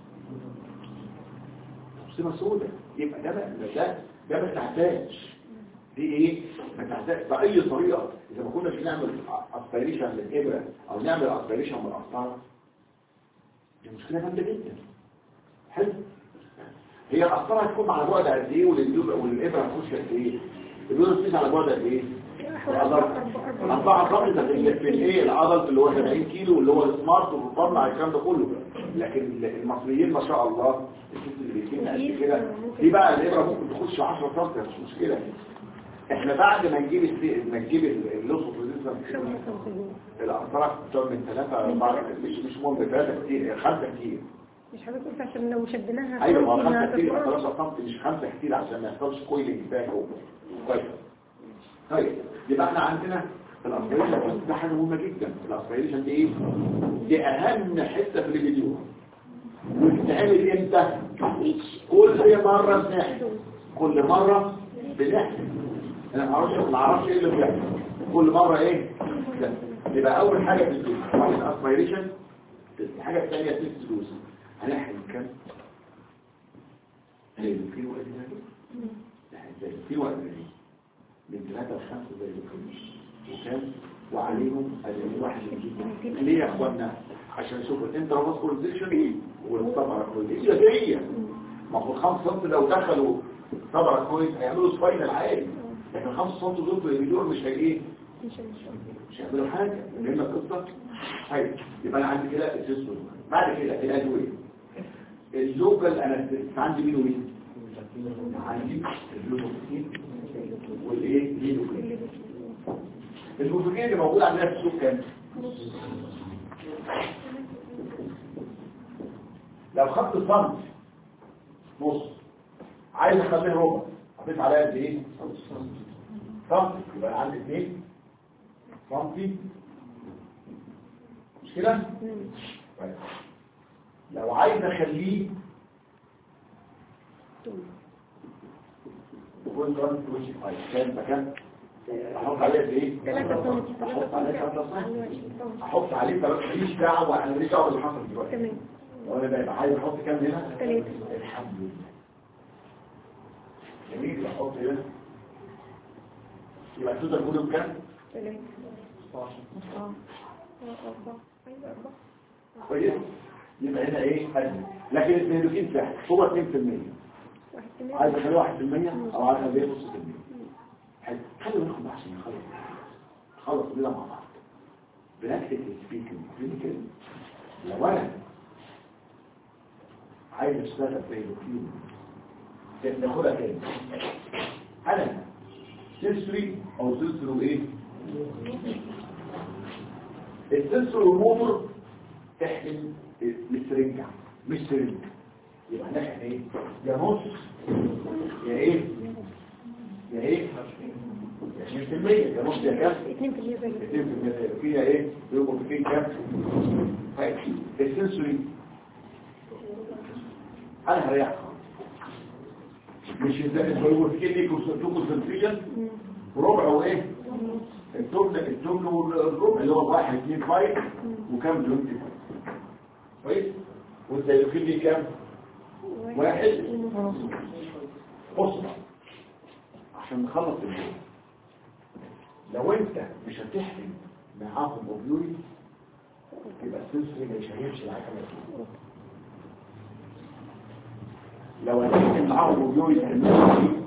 مصيبه سوداء يبقى ده بقى ده ده ما تحتاج دي ايه ما تحتاج باي طريقه اذا ما كناش نعمل اسبيريشن للابره او نعمل اسبيريشن من القسطره دي مشكله جامده جدا حلو هي القسطره هتكون على بعد قد ايه والإبرة- والابره هتخش قد ايه الابره تخش على بعد قد ايه أربعة الرقم ده في في الايه العضل اللي هو 70 كيلو اللي هو السمارت والطلع الكلام ده كله لكن المصريين ما شاء الله الست اللي بيجينا قد كده دي بقى الابره ممكن تخش 10 سم مش مشكله احنا بعد ما نجيب السي... ما نجيب اللوسوس الأطراف بتوع من ثلاثة أربعة مش مش مهم ثلاثة كتير خمسة كتير مش حضرتك قلت عشان لو شدناها أيوة ما هو ممكن خمسة كتير يبقى تتفرج. ثلاثة سم مش خمسة كتير عشان ما يحصلش كويلنج باك هو طيب طيب يبقى احنا عندنا الاسبيريشن ده حاجة مهمة جدا الاسبيريشن دي ايه؟ دي أهم حتة في الفيديو وبتتعمل امتى؟ كل مرة بنحكي كل مرة بنحكي انا ما اعرفش ما اعرفش ايه اللي بيحصل كل مرة ايه؟ ده. يبقى اول حاجة في الفيديو واحد اسبيريشن الحاجة الثانية تيست دوز هنحكي كام؟ هي في وقت ده ازاي في وقت ده من ثلاثة لخمسة زي الفيلم وكام وعليهم أدري واحد جديد ليه يا اخوانا عشان شوفوا الانترافاسكوليزيشن والطبعة كويس هي هي ما هو الخمس سم لو دخلوا طبعا كويس هيعملوا سباينال عادي لكن الخمس سم دول في الفيديو مش هي ايه مش هيعملوا حاجة لان القصة طيب يبقى انا عندي كده السيستم بعد كده الادوية اللوكال انستيك عندي مين ومين عندي اللوكوكين والايه اللوكوكين اللوكوكين اللي موجود عندنا في السوق كام لو خدت صمت نص عايز اخليه ربع حطيت عليها قد ايه صمت يبقى عندي اثنين صمتي مش كده طيب. لو عايز اخليه كل كلام في وشي طيب كام مكان احط عليه قد ايه ثلاثة سم احط عليه ثلاثة سم ثلاثة سم احط عليه ثلاثة ماليش دعوه انا ماليش دعوه باللي حصل دلوقتي تمام وانا بقى عايز احط كام هنا ثلاثة الحمد لله جميل احط هنا يبقى التوتال كله بكام ثلاثة اه اه أربعة أيوة أربعة كويس يبقى هنا ايه أجل. لكن الهيدروجين سهل هو 2% واحد كمان عايز اخليه 1% او عايز اخليه نص في المية حلو خلي بالكم بقى عشان نخلص نخلص كلنا مع بعض بنكتب سبيكنج كلينيكال لو انا عايز اشتغل في الهيدروجين ناخدها تاني انا سنسوري او سنسوري ايه السنسور والموتور تحمل السرنجة مش سرنجة يبقى نحن ايه يا نص يا ايه يا ايه يا 20% يا نص يا كام 2% زي 2% فيها ايه يبقى فيه كام طيب السنسوري انا هريح مش ازاي هو في ليه كونسنتريشن ربع وايه التمن التمن والربع اللي هو واحد اثنين فايف وكام جونتي كويس والسيلوكين ليه كام واحد اصبع عشان نخلص الجو لو انت مش هتحرم معاهم اوبيوري يبقى السنسوري مش هيمشي معاك على لو هتحرم معاهم اوبيوري هيمشي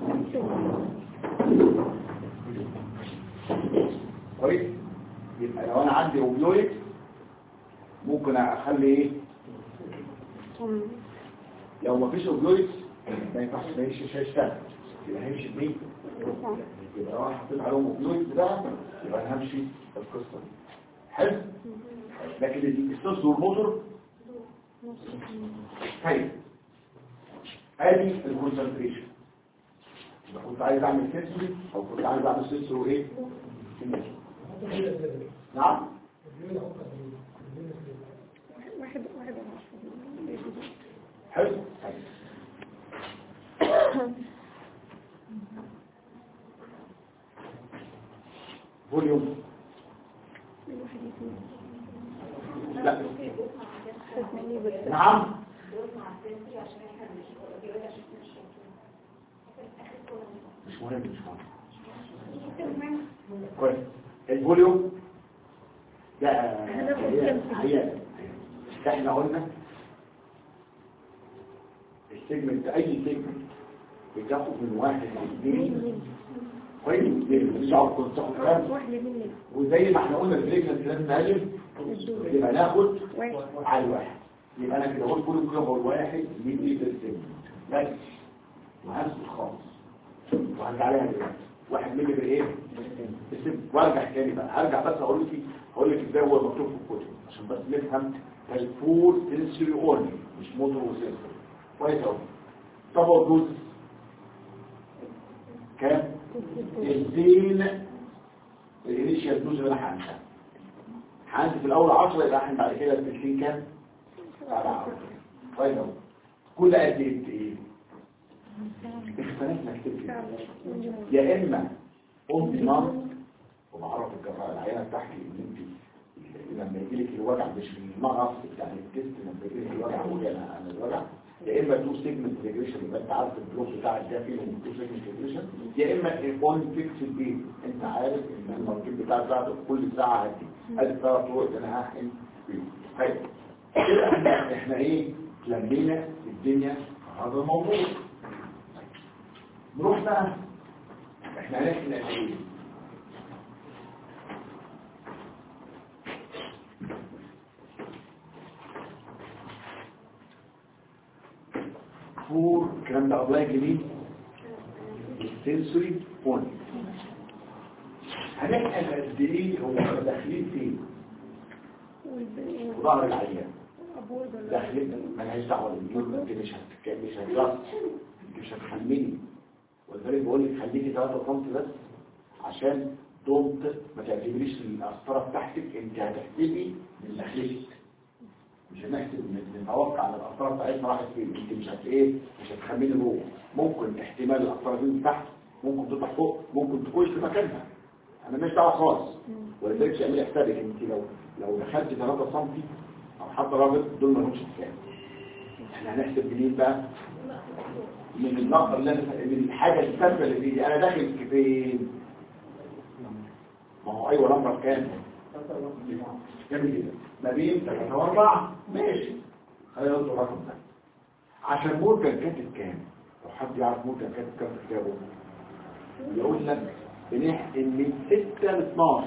كويس يبقى لو انا عندي اوبيوري ممكن اخلي ايه لو ما فيش اوبيوري ما ينفعش ما يمشيش هيشتغل يبقى هيمشي بمين يبقى لو انا حطيت عليهم اوبيوري بتاعه يبقى انا همشي القصه دي حلو لكن السوس والموتور طيب ادي الكونسنتريشن يبقى كنت عايز اعمل سنسوري او كنت عايز اعمل سنسور وايه نعم واحد واحد وعشرين. حلو طيب. فوليوم الواحد يسمع. لا تسمعني بس. نعم مش مهم مش مهم كويس الفوليوم ده هناخد هي كام هي احنا قلنا السيجمنت اي سيجمنت بتاخد من واحد لاثنين كويس مش عارف كنت تاخد كام واحد مني وزي ما احنا قلنا الفريكنس لازم نقلل يبقى ناخد واحد على الواحد يبقى انا كده اقول كل كده هو الواحد ملي في السيجمنت بس وهنسكت خالص وهرجع عليها دلوقتي واحد ملي في الايه السيجمنت وارجع تاني بقى هرجع بس اقول لك هقول لك ازاي هو مكتوب في الكتب عشان بس نفهم الفول سنسوري اونلي مش موتور وسنسوري كويس اهو طب هو الجزء كام الزين الانيشال دوز اللي انا هعملها هعمل في الاول 10 يبقى احنا بعد كده التسليم كام؟ سبعة طيب اهو كل قد ايه ايه؟ اختلفنا كتير كده. يا اما اون ديماند وبعرف الجراحه العينه بتاعتي ان انت لما يجي لك الوجع مش في المغص بتاع التست لما يجي لك الوجع قولي انا انا الوجع يا اما تو سيجمنت ريجريشن يبقى انت عارف البلوك بتاعك ده فين تو سيجمنت ريجريشن يا اما اون فيكس بي انت عارف ان المركب بتاعك بعد كل ساعه هدي ادي ثلاث طرق اللي انا هحقن فيهم طيب كده احنا احنا ايه لمينا الدنيا في هذا الموضوع نروح بقى احنا هنحكي ايه فور الكلام ده الله جميل السنسوري بوينت هنحكي قد ايه هو داخلين فين ظهر العيان داخلين مالهاش دعوه بالجيوب انت مش هتك... مش هتجرس انت مش هتحملي ولذلك بقول لك خليكي 3 سم بس عشان دونت ما تعتبريش القسطره بتاعتك انت هتحسبي من داخلك مش هنحسب نتوقع على القسطره بتاعتنا راحت فين انت مش هت ايه مش هتخمني جوه ممكن احتمال القسطره دي تحت ممكن تطلع فوق ممكن تكون في مكانها انا مش دعوه خالص ولذلك اعملي حسابك انت لو لو دخلت 3 سم او حتى رابط دول ما لهمش حساب احنا هنحسب منين بقى من النقطه اللي انا من الحاجه الثابته اللي دي انا داخل فين ما هو ايوه نمبر كام كام كده ما بين 3 و4 ماشي خلينا نقول الرقم ده عشان مورجان كاتب كام لو حد يعرف مورجان كاتب كام في كتابه يقول لك بنحقن من 6 ل 12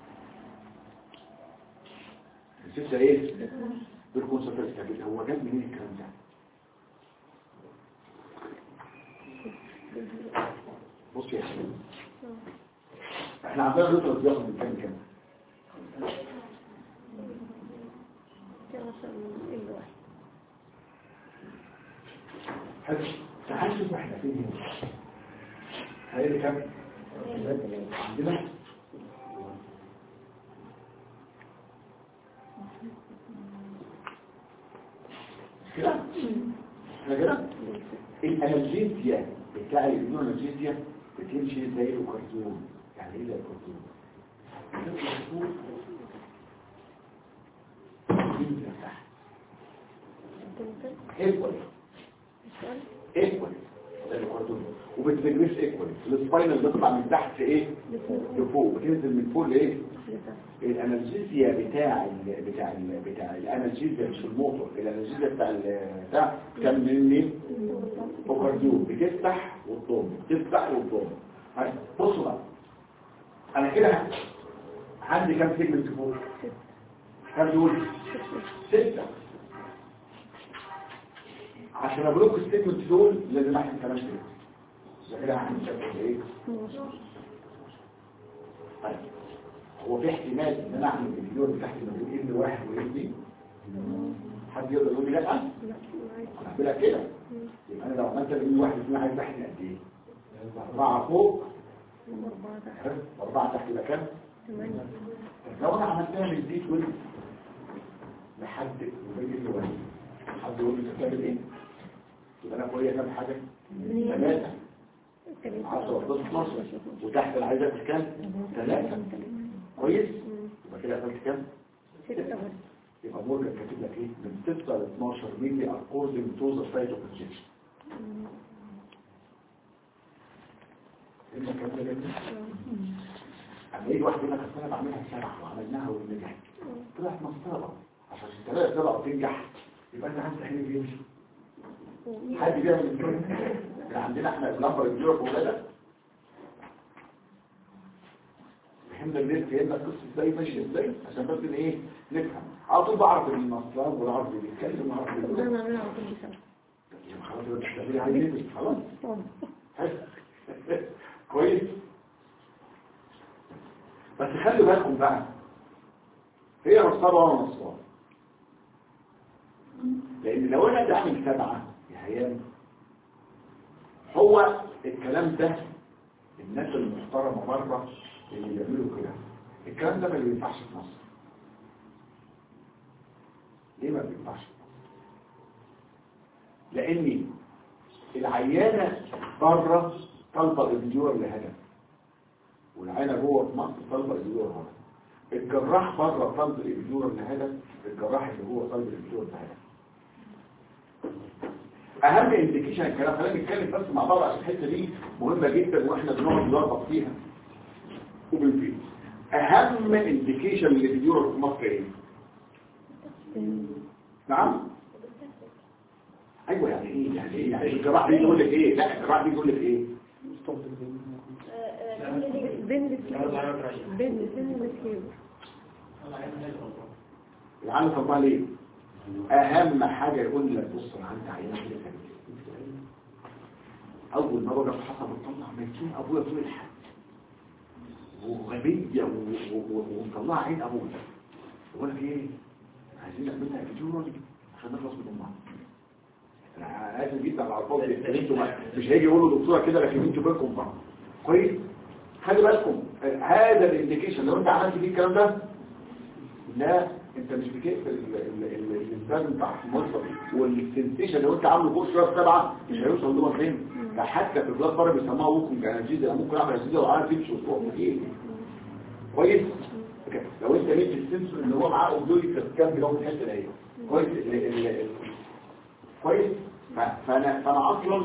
6 ايه بالكونسنتريشن هو جاب منين الكلام ده بص يا حبيبي احنا عندنا نطلق بياخد من كام كام كده مثلا الواحد حلو تعال شوف احنا فين هنا هاي كام عندنا كده احنا كده الانالجيزيا بتاع الانالجيزيا بتمشي زي الكرتون يعني ايه زي الكرتون الكرتون بينزل تحت ايكوال ايكوال زي الكرتون وبترجريس ايكوال السباينال بيطلع من تحت ايه لفوق بتنزل من فوق لايه الانالجيزيا بتاع ال بتاع ال بتاع الانالجيزيا مش الموتور الانالجيزيا بتاع ال- بتاع كان من مين بوكارديو بتفتح وتضم تفتح وتضم هاي، بصوا بقى انا كده عندي كام سيجمنت فوق كام دول ستة عشان ابلوك السيجمنت دول لازم احسب كلام كده يبقى كده هعمل شكل ايه طيب هو في احتمال ان انا اعمل الفيديو تحت ما بين ابن واحد وابن حد يقدر يقول لي لا انا هعملها كده يبقى انا لو عملت ابن واحد ابن واحد تحت قد ايه اربعه فوق أربعة تحت واربعه تحت يبقى كام ثمانية طب لو انا عملتها من دي كل لحد وبين ابن واحد حد يقول لي انت بتعمل ايه يبقى انا فوقيه كام حاجه ثلاثه 10 و 12 وتحت العايزه كام ثلاثه كويس يبقى كده قفلت كام ستة بس يبقى مورجان كاتب لك ايه من 6 ل 12 مللي اكوردنج تو ذا سايت اوف انجكشن انت الكلام ده جميل اما يجي واحد يقول لك أصل انا بعملها سبعه وعملناها ونجحت طلعت مسطره عشان تلاقي سبعه وتنجح يبقى انت عايز تحل بيمشي حد بيعمل كده كان عندنا احنا بلمبر الجيرو في ولادك فهمنا الليل فهمنا القصه ازاي ماشيه ازاي عشان بس ان ايه نفهم على طول بعرف المصلاب والعرض اللي بيتكلم وعرض ده اللي نعملها على طول بسبب يعني خلاص يبقى تشتغلي عليه نفس خلاص طب حلو. كويس بس خلي بالكم بقى هي نصابة ولا نصاب لان لو انا بعمل سبعة يا هيام هو الكلام ده الناس المحترمة بره اللي بيعملوا كده الكلام ده ما بينفعش في مصر ليه ما بينفعش في مصر لاني العيانة بره طالبة الفيديور لهدف والعيانة جوه في مصر طالبة الفيديور لهدف الجراح بره طالب الفيديور لهدف الجراح اللي جوه طالب الفيديور لهدف اهم انديكيشن الكلام خلينا نتكلم بس مع بعض عشان الحته دي مهمه جدا واحنا بنقعد نلخبط فيها وبنفيد اهم انديكيشن للفيديور في مصر ايه نعم ايوه يعني ايه يعني ايه يعني الجراح بيجي يقول لك ايه لا الجراح بيجي يقول لك ايه بين السكيب بين بين السكيب العالم طبعا ليه اهم حاجه يقول لك بص انا عندي عينه كده كانت اول ما بقى حصل بطلع ميتين ابويا طول الحد وغبيه و- و- و- ومطلع عين ابويا يقول لك ايه عايزين نعملها فيديو عشان نخلص من امها انا اسف جدا على الفاضي لأن انتوا ما- مش هيجي يقولوا دكتوره كده لكن انتوا بينكم بعض كويس خلي بالكم هذا الانديكيشن لو انت عملت فيه الكلام ده لا انت مش بتقفل ال- ال- ال- الانسان بتاع المصدر والسنسيشن لو انت عامله فوق شويه سبعه مش هيوصل لهم فين ده حتى في البلاد بره بيسموها ممكن كانجيزا ممكن اعمل انجيزا وعارف يمشي وتروح وتيجي كويس كده. لو انت مدي السنسور اللي هو معاه اوبدوي كام لو في الحته دي كويس ال- ال- ال- كويس ف- فانا فانا اصلا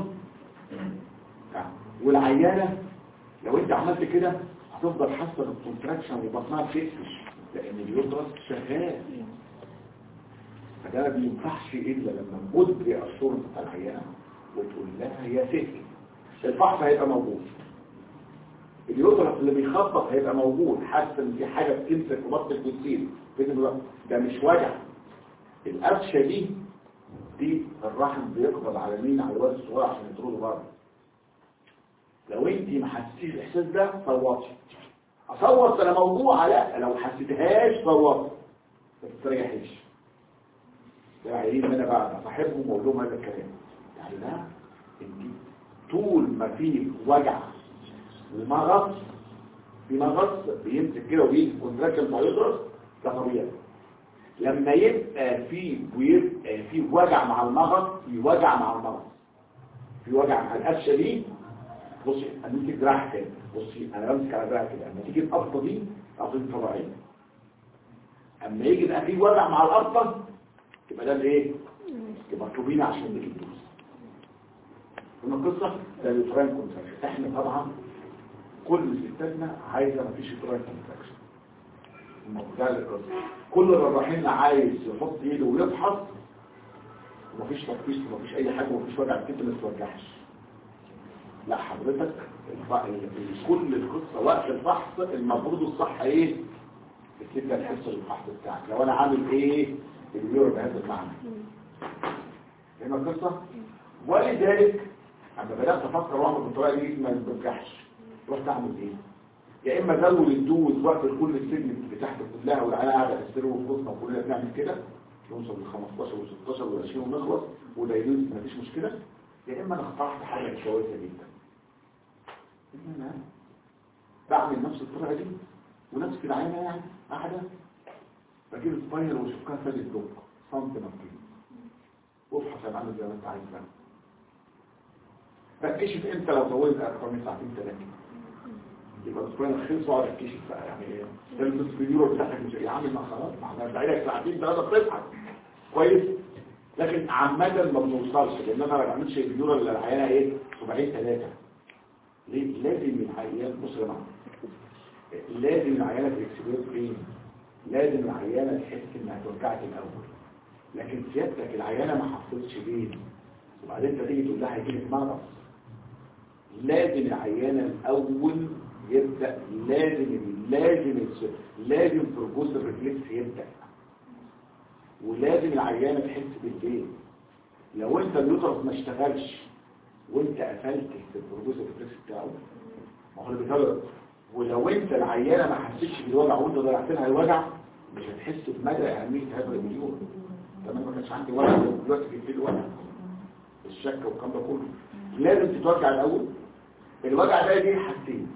والعيانه لو انت عملت كده هتفضل حاسه بالكونتراكشن وبطنها بتقفش لان اليوترس شغال فده ما بينفعش الا لما مدري الشرطه بتاع العيانه وتقول لها يا ستي الفحص هيبقى موجود اليوترس اللي بيخبط هيبقى موجود حاسه ان في حاجه بتمسك في بطنك وتسيب باذن الله ده مش وجع القفشه دي دي الرحم بيقبض على مين على الواد الصغير عشان يطرده بره لو انت ما حسيتيش الاحساس ده صوتي اصوت انا موجوعه لا لو حسيتهاش صوتي ما تستريحيش ده عايزين انا بقى اصاحبهم واقول لهم هذا الكلام يعني لا انت طول ما في وجع ومغص في مغص بيمسك كده وبيجي كونتراكشن فيضرب ده طبيعي لما يبقى في ويبقى في وجع مع المغص في وجع مع المغص في وجع مع القفشه دي بصي هديك جراح تاني بصي انا بمسك على دراعك كده لما تيجي القبضه دي قبضه طبيعيه اما يجي يبقى في وجع مع القبضه يبقى ده الايه يبقى مطلوبين عشان نجيب دوز هنا القصه ده الفرانك كونتراكشن احنا طبعا كل ستاتنا عايزه مفيش فرانك كونتراكشن ده القصه كل الراحلين عايز يحط ايده ويفحص ومفيش تكبيس ومفيش اي حاجه ومفيش وجع الكتف ما تتوجعش لا حضرتك الف- كل القصه وقت الفحص المفروض الصح ايه الستة تحس الفحص بتاعك لو انا عامل ايه اليورو بهذا المعنى هنا القصه ولذلك اما بدات افكر واعمل بالطريقه دي ما بنجحش رحت اعمل ايه يا اما ازود الدوز وقت كل السجن بتاعت كلها والعيال قاعده تستر وفي وسطنا وكلنا بنعمل كده نوصل ل 15 و16 و20 ونخلص وده يدوز مفيش مشكله يا اما انا اخترعت حاجه كويسه جدا ان انا بعمل نفس الطريقه دي ونفس العينه يعني قاعده بجيب السباير واشوفها فادي الدوق صمت مكين وابحث عن عامل زي ما انت عايز بقى بكشف انت لو طولت اكتر من ساعتين ثلاثه يبقى الاسبوعين خلص واقعد اكتشف بقى يعني ايه ده السبيور بتاعتك مش يا عم ما خلاص ما احنا بقالك ساعتين ثلاثه بتضحك كويس لكن عامه ما بنوصلش لان انا ما بعملش الفيديو اللي العيانه ايه اسبوعين ثلاثه ليه لازم العيان بص يا جماعه لازم العيانه تكسبير بين لازم العيانه تحس انها توجعت الاول لكن سيادتك العيانه ما حطتش بين وبعدين انت تيجي تقول لها هيجيلك مرض لازم العيانه الاول يبدا لازم لازم لازم بروبوز الريفلكس يبدا ولازم العيانه تحس بالبين لو انت اليوترس ما اشتغلش وانت قفلت البروبوز الريفلكس بتاعه ما هو اللي بيطلع ولو انت العيانه ما حسيتش بالوجع وانت ضيعت لها الوجع مش هتحس بمدى اهميه هذا المليون تمام ما كانش عندي وجع دلوقتي جبت لي وجع الشك والكلام ده كله لازم تتوجع الاول الوجع ده ليه حاجتين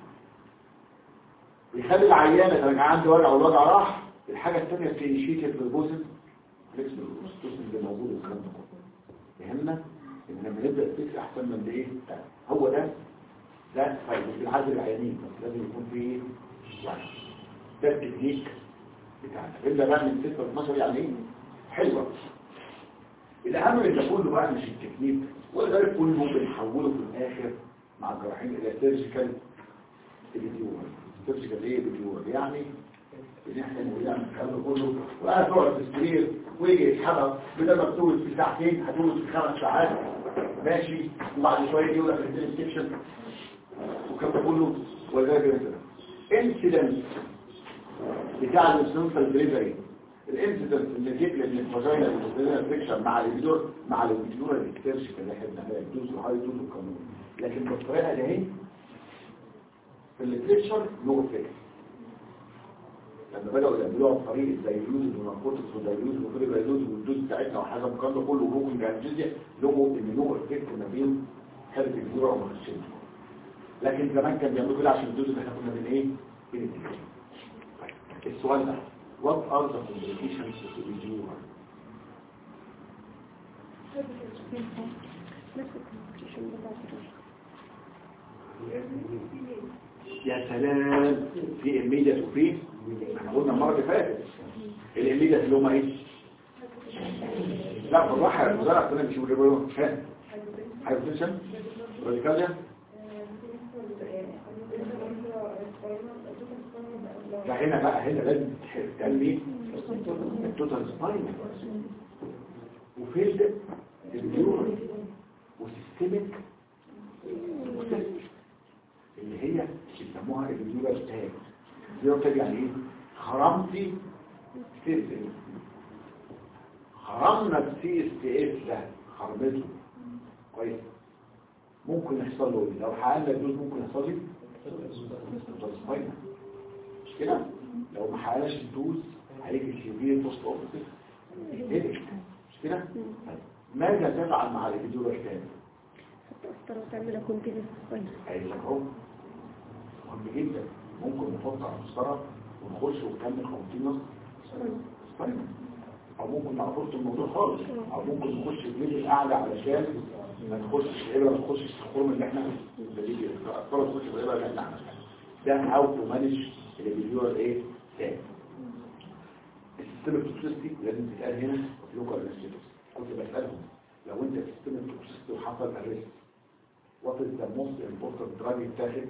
بيخلي العيانه انا عندي وجع والوجع راح الحاجه الثانيه بتنشيك البروبوزل فليكس بالبروستوس اللي موجود والكلام ده كله يهمنا ان لما نبدا الفكس احسن من الايه هو ده ده طيب مش بنعزل العيانين بس لازم يكون في يعني ده التكنيك بتاعنا الا بقى من 6 ل 12 يعني ايه حلوه الاهم من ده كله بقى مش التكنيك ولذلك كله بنحوله في الاخر مع الجراحين الى سيرجيكال فيديور سيرجيكال ايه فيديور يعني بنحسن ونعمل الكلام ده كله وقاعد تقعد في السرير ويجي يسحبك بدل ما بتولد في ساعتين هتولد في خمس ساعات ماشي وبعد شويه يقول لك الانسكشن والكلام ده كله ولذلك مثلا انسيدنت بتاع الانسنتال دليفري الانسيدنت اللي جيب لان الفاجينا اللي فريكشن مع الفيدور مع الفيدور اللي بتكترش اللي احنا بنعملها دوز وهاي دوز والقانون لكن بالطريقه دي اهي في الليتريتشر نو افكت لما بدأوا يعملوها بطريقة زي اليوز والناركوتكس والدايلوز والفريبايلوز والدوز بتاعتنا وحاجة الكلام ده كله وروكن جانجيزيا لهم ان نو افكت ما بين حالة الجزيرة ومخشنة لكن زمان كان بيعملوا كده عشان الدوز اللي احنا كنا من ايه؟ بين الدكتور. طيب السؤال ده what are the complications of the tumor يا سلام في immediate وفي احنا قلنا المرة اللي فاتت الاميديات اللي هم ايه لا بالراحة يا مزارع كنا مش بيقولوا ها هايبوتنشن راديكاليا فهنا بقى هنا لازم تهتمي التوتال سباين وفيلد النيورال وسيستمك وسيستمك اللي هي بيسموها النيورال تاج النيورال تاج يعني ايه خرمتي سي اس اس خرمنا السي اس اس ده خرمته كويس ممكن يحصل له ايه لو حققنا الدوز ممكن يحصل لي سباينال مش كده لو ما حققناش الدوز هيجي الكبير بوست اوبرتيف هيدك مش كده طيب. ماذا تفعل مع الابيدورال تاني تأثر وتعمل كونتينيوس سباين قايل لك اهو مهم جدا ممكن نحط على المسطره ونخش ونكمل كونتينوس سباينال او ممكن نعبرت الموضوع خالص او ممكن نخش الليفل اعلى علشان ما نخشش الابره ما تخشش في الخرم اللي احنا اللي الاطفال تخش في الابره اللي احنا عملناها ده هاو تو مانج الابيدورال ايه تاني السيستم التوكسيستي لازم تتقال هنا لوكال انستيتوس كنت بسالهم لو انت في السيستم التوكسيستي وحصل ارست وات از ذا موست امبورتنت دراج يتاخد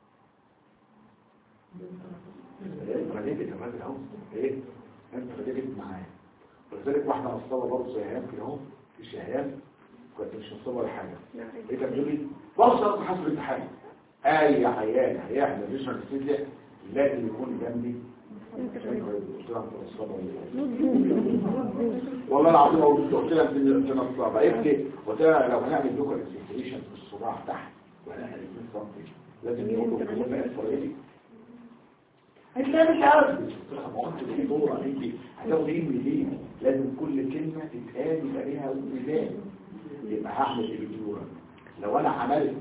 انت رجعت الراجل اهو ايه انت رجعت معاه ولذلك واحده نصابه برضه زي هيام كده اهو في شهيان كنت مش نصابه ولا حاجه ايه كان بيقول لي بص انا حاسب الامتحان اي عيان هيعمل ريشن ستيديا لازم يكون جنبي قلت لها انت نصابه ولا إيه؟ والله العظيم هو قلت لها انت نصابه ايه قلت لها لو هنعمل لوكال اكسنتريشن في الصباع تحت وهنعمل 2 سم لازم يقولوا في الوضع الفريدي انت مش عارف ما هو انت دكتور انت هتاخد ايه من ليه لازم كل كلمه تتقال يبقى ليها ميزان يبقى هعمل الفيديو لو انا عملت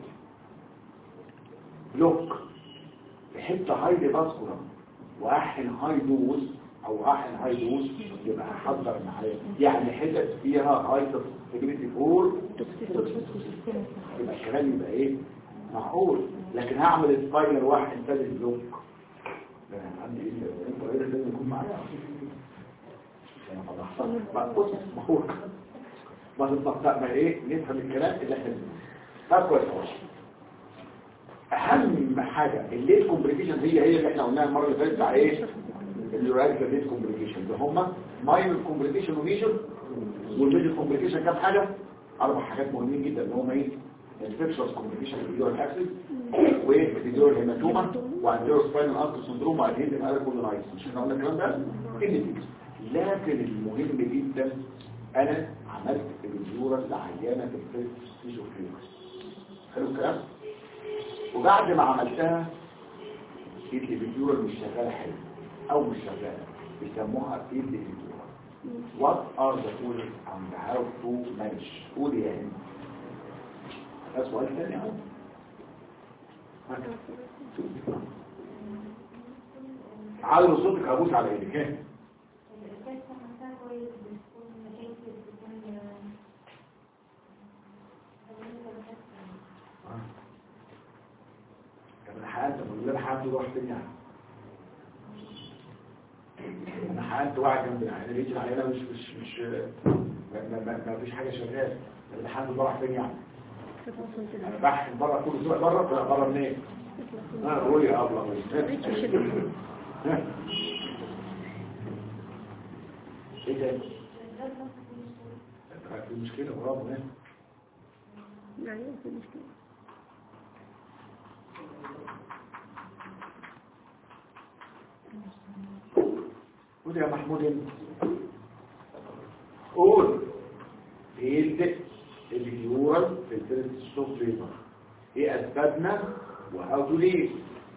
بلوك في حته هايدي باسكولار واحن هاي دوز او احن هاي دوز يبقى هحضر معايا يعني حتت فيها هاي توكسيسيتي فور يبقى الكلام يبقى ايه معقول لكن هعمل سباينر واحد ثالث بلوك ده أنا عندي ايه انت ايه لازم يكون معايا انا فضحتك بقى بص معقول ما تتبقى ما ايه نفهم الكلام اللي احنا بنقوله طب كويس أوي. اهم حاجه الليت كومبليكيشن هي هي اللي احنا قلناها المره اللي فاتت على ايه الراديكال ليت كومبليكيشن ده هم ماينر كومبليكيشن وميجر والميجر كومبليكيشن كام حاجه اربع حاجات مهمين جدا اللي هم ايه الفيكشرز كومبليكيشن الفيديو اكسس والفيديو هيماتوما وانديرو سباينال ارتر سندروم وادهيد الكولونايتس مش احنا قلنا الكلام ده كده لكن المهم جدا انا عملت الفيديورا لعيانه في الفيس سكيزوفرينيا حلو الكلام وبعد ما عملتها لقيت الفيديورا مش شغاله حلو او مش شغاله بيسموها فيلد فيديورا what are the tools and how to manage قول يعني ده سؤال تاني اهو علوا صوتك ابوس على ايدك ها الكارثة نفسها كويس بتكون مشاكل بتكون طب انا حققت طب انا حققت واحد تاني يعني انا حققت واحد جنب انا لقيت العيله مش مش مش ما, ما, ما, ما فيش حاجه شغاله طب انا حققت واحد تاني يعني انا بحث بره كل اسبوع بره طلع بره منين انا بقول يا ابله ايه ده في مشكله برافو هنا يعني في مشكلة قول يا محمود انت قول فيلد اليورال في الفيرست ستوب ليبر ايه اسبابنا وهاو تو ليف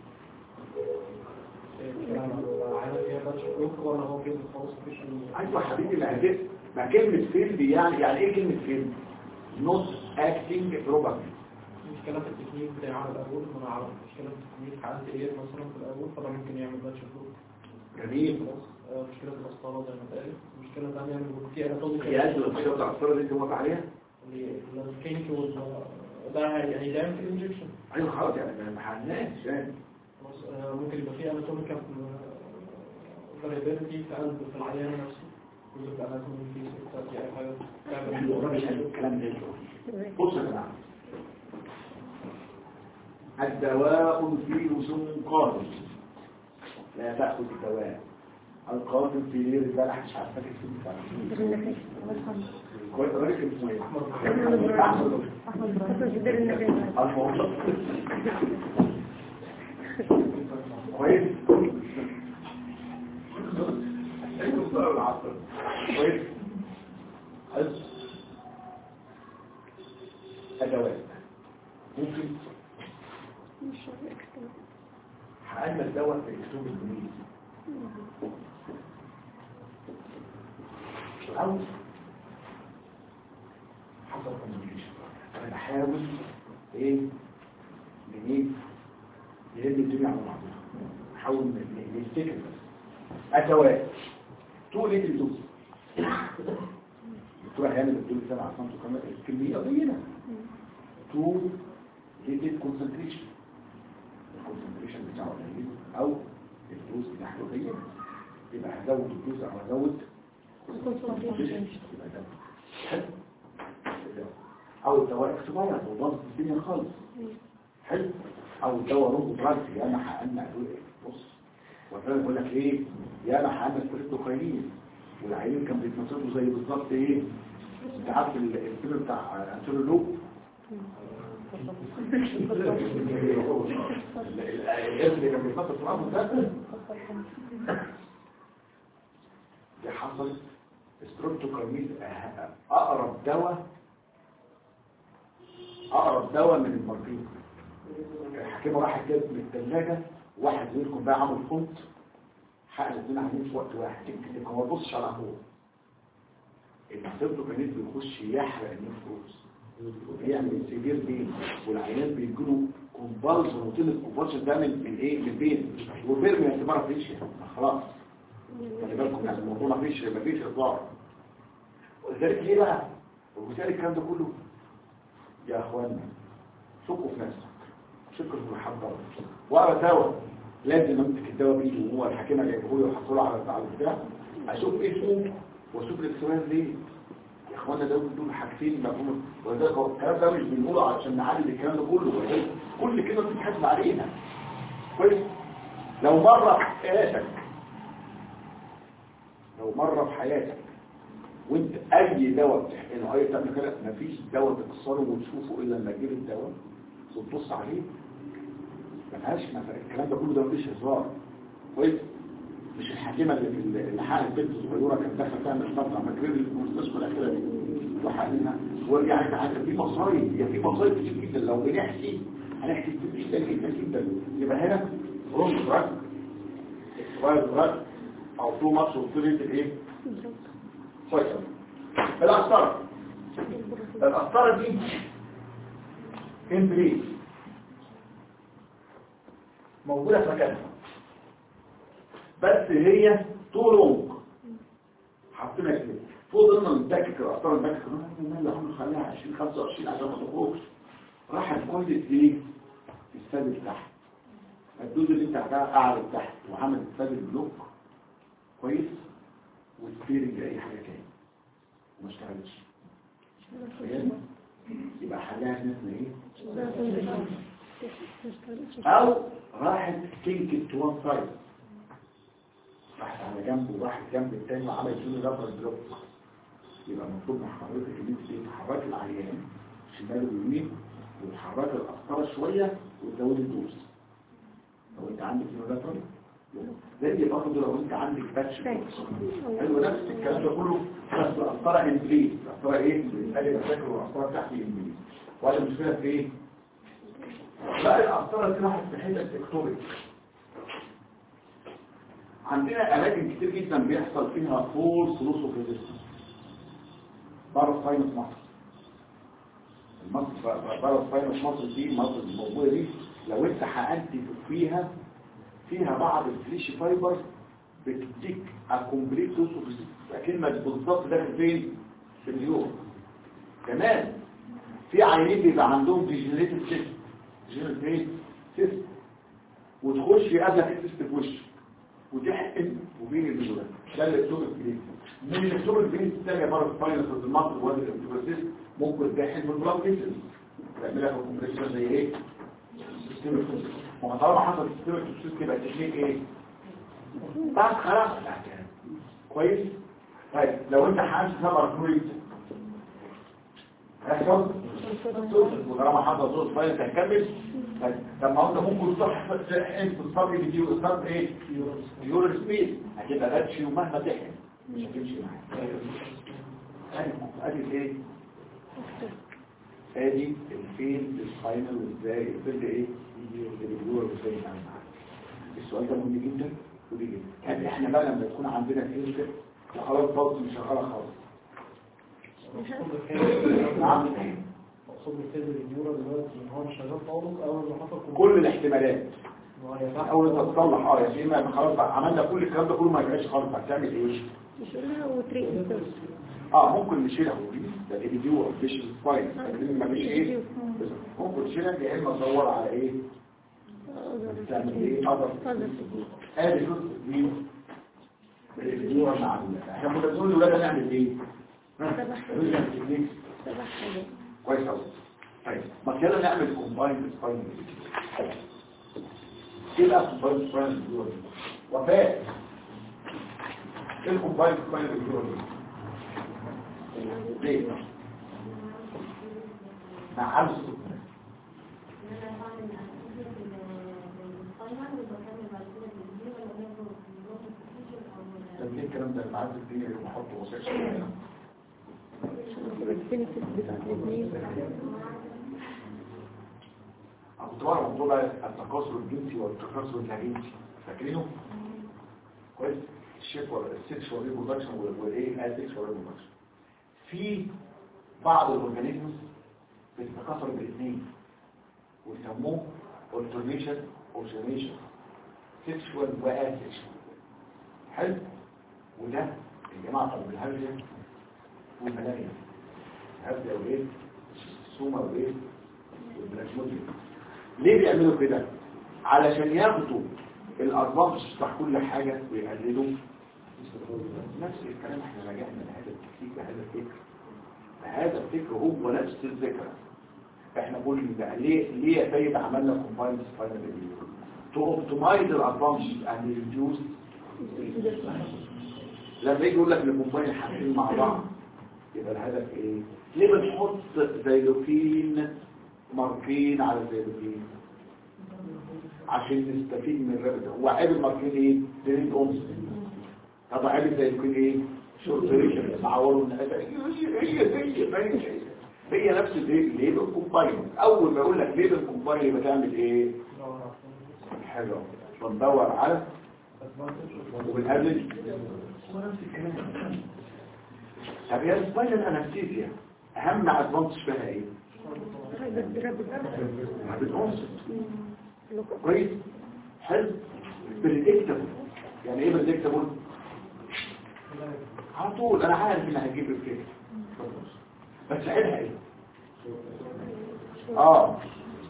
عارف هي باتش بلوك ولا هو كده خلاص مفيش ايوه حبيبي ما هدف ما كلمه فيلد يعني يعني ايه كلمه فيلد نوت اكتنج بروبابلي مشكلة في التكنيك بتاعي على الأول ما أنا أعرف مشكلة في التكنيك حققت إيه مثلا في الأول فده ممكن يعمل باتش بلوك جميل خلاص آه، مشكلة في الأسطارة زي ما اتقال مشكلة ثانية إن البروتين أناتوميك هي قد المشكله بتاع الصوره اللي انت موافق عليها الكينك ده هي- هيدعم في الانجكشن ايوه خلاص يعني ما حقناش يعني خلاص آه، ممكن يبقى فيه اناتوميكال فاريبيلتي في قلب في العيان نفسه جزء في الاناتومي في سيستات اي حاجه احنا الراجل قال الكلام ده بص يا جماعه الدواء فيه سم قاتل لا تأخذ الدواء القاتل في ليل البلح مش عارفه الاسم بتاعه كويس الراجل اسمه ايه؟ احمد الموضوع كويس كويس أدوات حققنا الدواء في اكتوب الجميل او حصل كوميونيكيشن انا بحاول ايه منين يلم الدنيا على بعضها نحاول ن- نفتكر بس ادوات تو ليتل دوز الدكتور هيعمل الدول سبعة سنتي كمان الكمية قليلة تو ليتل كونسنتريشن الكونسنتريشن بتاعه قليل او الدوز بتاعته قليلة يبقى هزود الدوز او هزود يبقى ده حلو او الدواء اختبارات وضغط الدنيا خالص حلو او الدواء رب براسي يا ما حققنا ادويه بص وفعلا بقول لك ايه يا ما حققنا ستريبتوكاينين والعينين كان بيتنصروا زي بالظبط ايه انت عارف ال- الفيلم بتاع انتوني لوب الاسم اللي كان بيتنصر في الارض ده ده حصل ستريبتوكاينين أه- اقرب دواء اقرب دواء من المرضين الحكيمة راحت جابت من الثلاجة واحد منكم بقى عمل فونت حقق الاثنين عاملين في وقت واحد تك تك هو بصش على هو المحسوب كان بيخش يحرق النفوس وبيعمل سيفير بين والعيان بيجيله كومبالسون وتلت كومبالسون ده من من ايه من بين وبيرمي اعتبارها فيش خلاص خلي بالكم يعني الموضوع ما فيش ما فيش اصدار ولذلك ليه بقى ولذلك الكلام ده كله يا اخوانا شكوا في نفسك شكوا في المحضر واقرا دواء لازم امسك الدواء بايدي وهو الحكيمه جايبه لي وحصله على على البتاع اشوف اسمه واشوف الاكسبيرينس ليه يا اخوانا ده دول حاجتين مفهوم ولذلك هو الكلام ده مش بنقوله عشان نعلي الكلام ده كله ولذلك كل كلمه بتتحاسب علينا كويس لو مره في حياتك لو مره في حياتك وانت اي دواء بتحقنه اي تعمل كده مفيش دواء تكسره وتشوفه الا لما تجيب الدواء وتبص عليه ملهاش مثلا الكلام ده كله ده مفيش هزار كويس مش الحكيمه اللي في ال- اللي حقنت بنت صغيره كانت داخله تعمل مطعم مجري في المستشفى الاخيره دي وحقنها ورجعت عارفه في مصايب هي في مصايب كتير جدا لو بنحكي هنحكي كتير جدا جدا جدا يبقى هنا رمز دراج اكسباير دراج او تو ماتش وصلت ايه فيصل الأسطرة الأسطرة دي امبريز موجودة في مكانها بس هي طول حطينا كده فوق ضمن الدكك الأسطرة الدكك ما اللي هم خليها 20 25 عشان ما تخرجش راحت كل ايه في السد تحت الدود اللي انت هتعمل قاعد تحت وعمل السد بلوك كويس والسبيرنج اي حاجه تاني وما اشتغلتش تخيل؟ يبقى حلها نسمة ايه او راحت كينكت تو وان سايد راحت على جنب وراحت جنب التاني وعملت له رابر بلوك يبقى مطلوب من حضرتك ان انت ايه تحركي العيان شمال ويمين وتحركي القسطره شويه وتزودي الدوز لو انت عندك يونيلاترال زي برضه لو انت عندك باتش حلو نفس الكلام ده كله بس القسطره انجليز القسطره ايه ادي مشاكل والقسطره تحت انجليز ولا المشكله في ايه لا القسطره دي راحت في حته تكتوريك عندنا اماكن كتير جدا بيحصل فيها فول سلوس اوف ريزيستنس بره فاينس مصر المصر بره فاينس مصر دي مصر الموجوده دي لو انت حققت فيها فيها بعض الفليش فايبر بتديك كومبليت سلوس اوف ريزيستنس اكنك بالظبط داخل فين في اليوم كمان في عيانين بيبقى عندهم ديجنريتيف سيست ديجنريتيف سيست وتخش يقابلك السيست في وشك وتحقن وبين الجدران ده الاكتوبر الجديد من الاكتوبر الجديد الثانية مرة في فاينل في المصر وادي الاكتوبر ممكن تحقن بالبلاك كيسل تعملها في الكومبريشن زي ايه؟ سيستم الكومبريشن وطالما حصل سيستم الكومبريشن يبقى التكنيك ايه؟ بعد خلاص كويس؟ طيب لو انت حاسس سمر كويس هيحصل وطالما حصل صوت فاينل هتكمل طب ما انت ممكن تروح تحقن في الصبي فيديو الصب ايه يور سبيد هتبقى غدشي ومهما تحقن مش هتمشي معاك ادي ادي ايه ادي الفين الفاينل وازاي الفيلد ايه السؤال ده مهم جدا ودي جدا يعني احنا بقى لما يكون عندنا كلينيكال وخلاص بطل مش شغاله خالص نعم مقصود بالفيز النيورا دلوقتي ان هو مش شغال خالص اول ما حصل كل الاحتمالات وهي صح اول ما تصلح اه يا سيما خلاص بقى عملنا كل الكلام ده كله ما يبقاش خالص هتعمل ايه نشيلها وتريق الدوز اه ممكن نشيلها ودي ده اللي بيديو مش كويس لكن ما فيش ايه ممكن نشيلها يا اما ندور على ايه تعمل ايه اقدر فضل ادي جزء دي الفيديو مع ال- احنا كنا بنقول للولاد نعمل ايه ها؟ سبع نقول لهم تكنيك سبع حاجات كويس قوي طيب ما يلا نعمل كومبايند سباين ايه بقى كومبايند سباين وفاء ايه الكومبايند سباين ليه مع عرض السكر طب ليه الكلام ده اللي عايز الدنيا يوم احطه وسيكس البنفيت بتاعت الاثنين أنا كنت بعرف موضوع بقى التكاثر الجنسي والتكاثر اللاجنسي فاكرينه؟ كويس؟ الشيك السكشوال ريبرودكشن والايه الاسكشوال ريبرودكشن في بعض الاورجانيزمز بتتكاثر بالاثنين ويسموه alternation alternation sexual واسexual حلو وده الجماعه بتوع الهرجه والملاريا هبدا وايه السومه وايه والبلازموديوم ليه بيعملوا كده علشان ياخدوا الادفانتج بتاع كل حاجه ويقللوا نفس الكلام احنا رجعنا لهذا التكتيك بهذا الفكر هذا الفكر هو نفس الفكره احنا قلنا بقى ليه ليه يا سيد عملنا كومبايند سباينال تو اوبتمايز الادفانتج اند ريديوس لما يجي يقول لك الكومباين حاجتين مع بعض يبقى الهدف ايه ليه بنحط زيلوكين ماركين على زيلوكين عشان نستفيد من الربط ده هو عيب الماركين ايه ديريد اونس طب عيب الزيلوكين ايه شورت ريشن تعوروا الناس هي هي هي هي هي نفس الايه ليبل كومباين اول ما يقول لك ليبل كومباين يبقى تعمل ايه حلو بندور على وبنقابل هو نفس الكلام طب يا سباينال انستيزيا اهم ادفانتج فيها ايه بتنصت كويس حلو بريدكتبل يعني ايه بريدكتبل على طول انا عارف ان هجيب الكيك بس عيبها ايه اه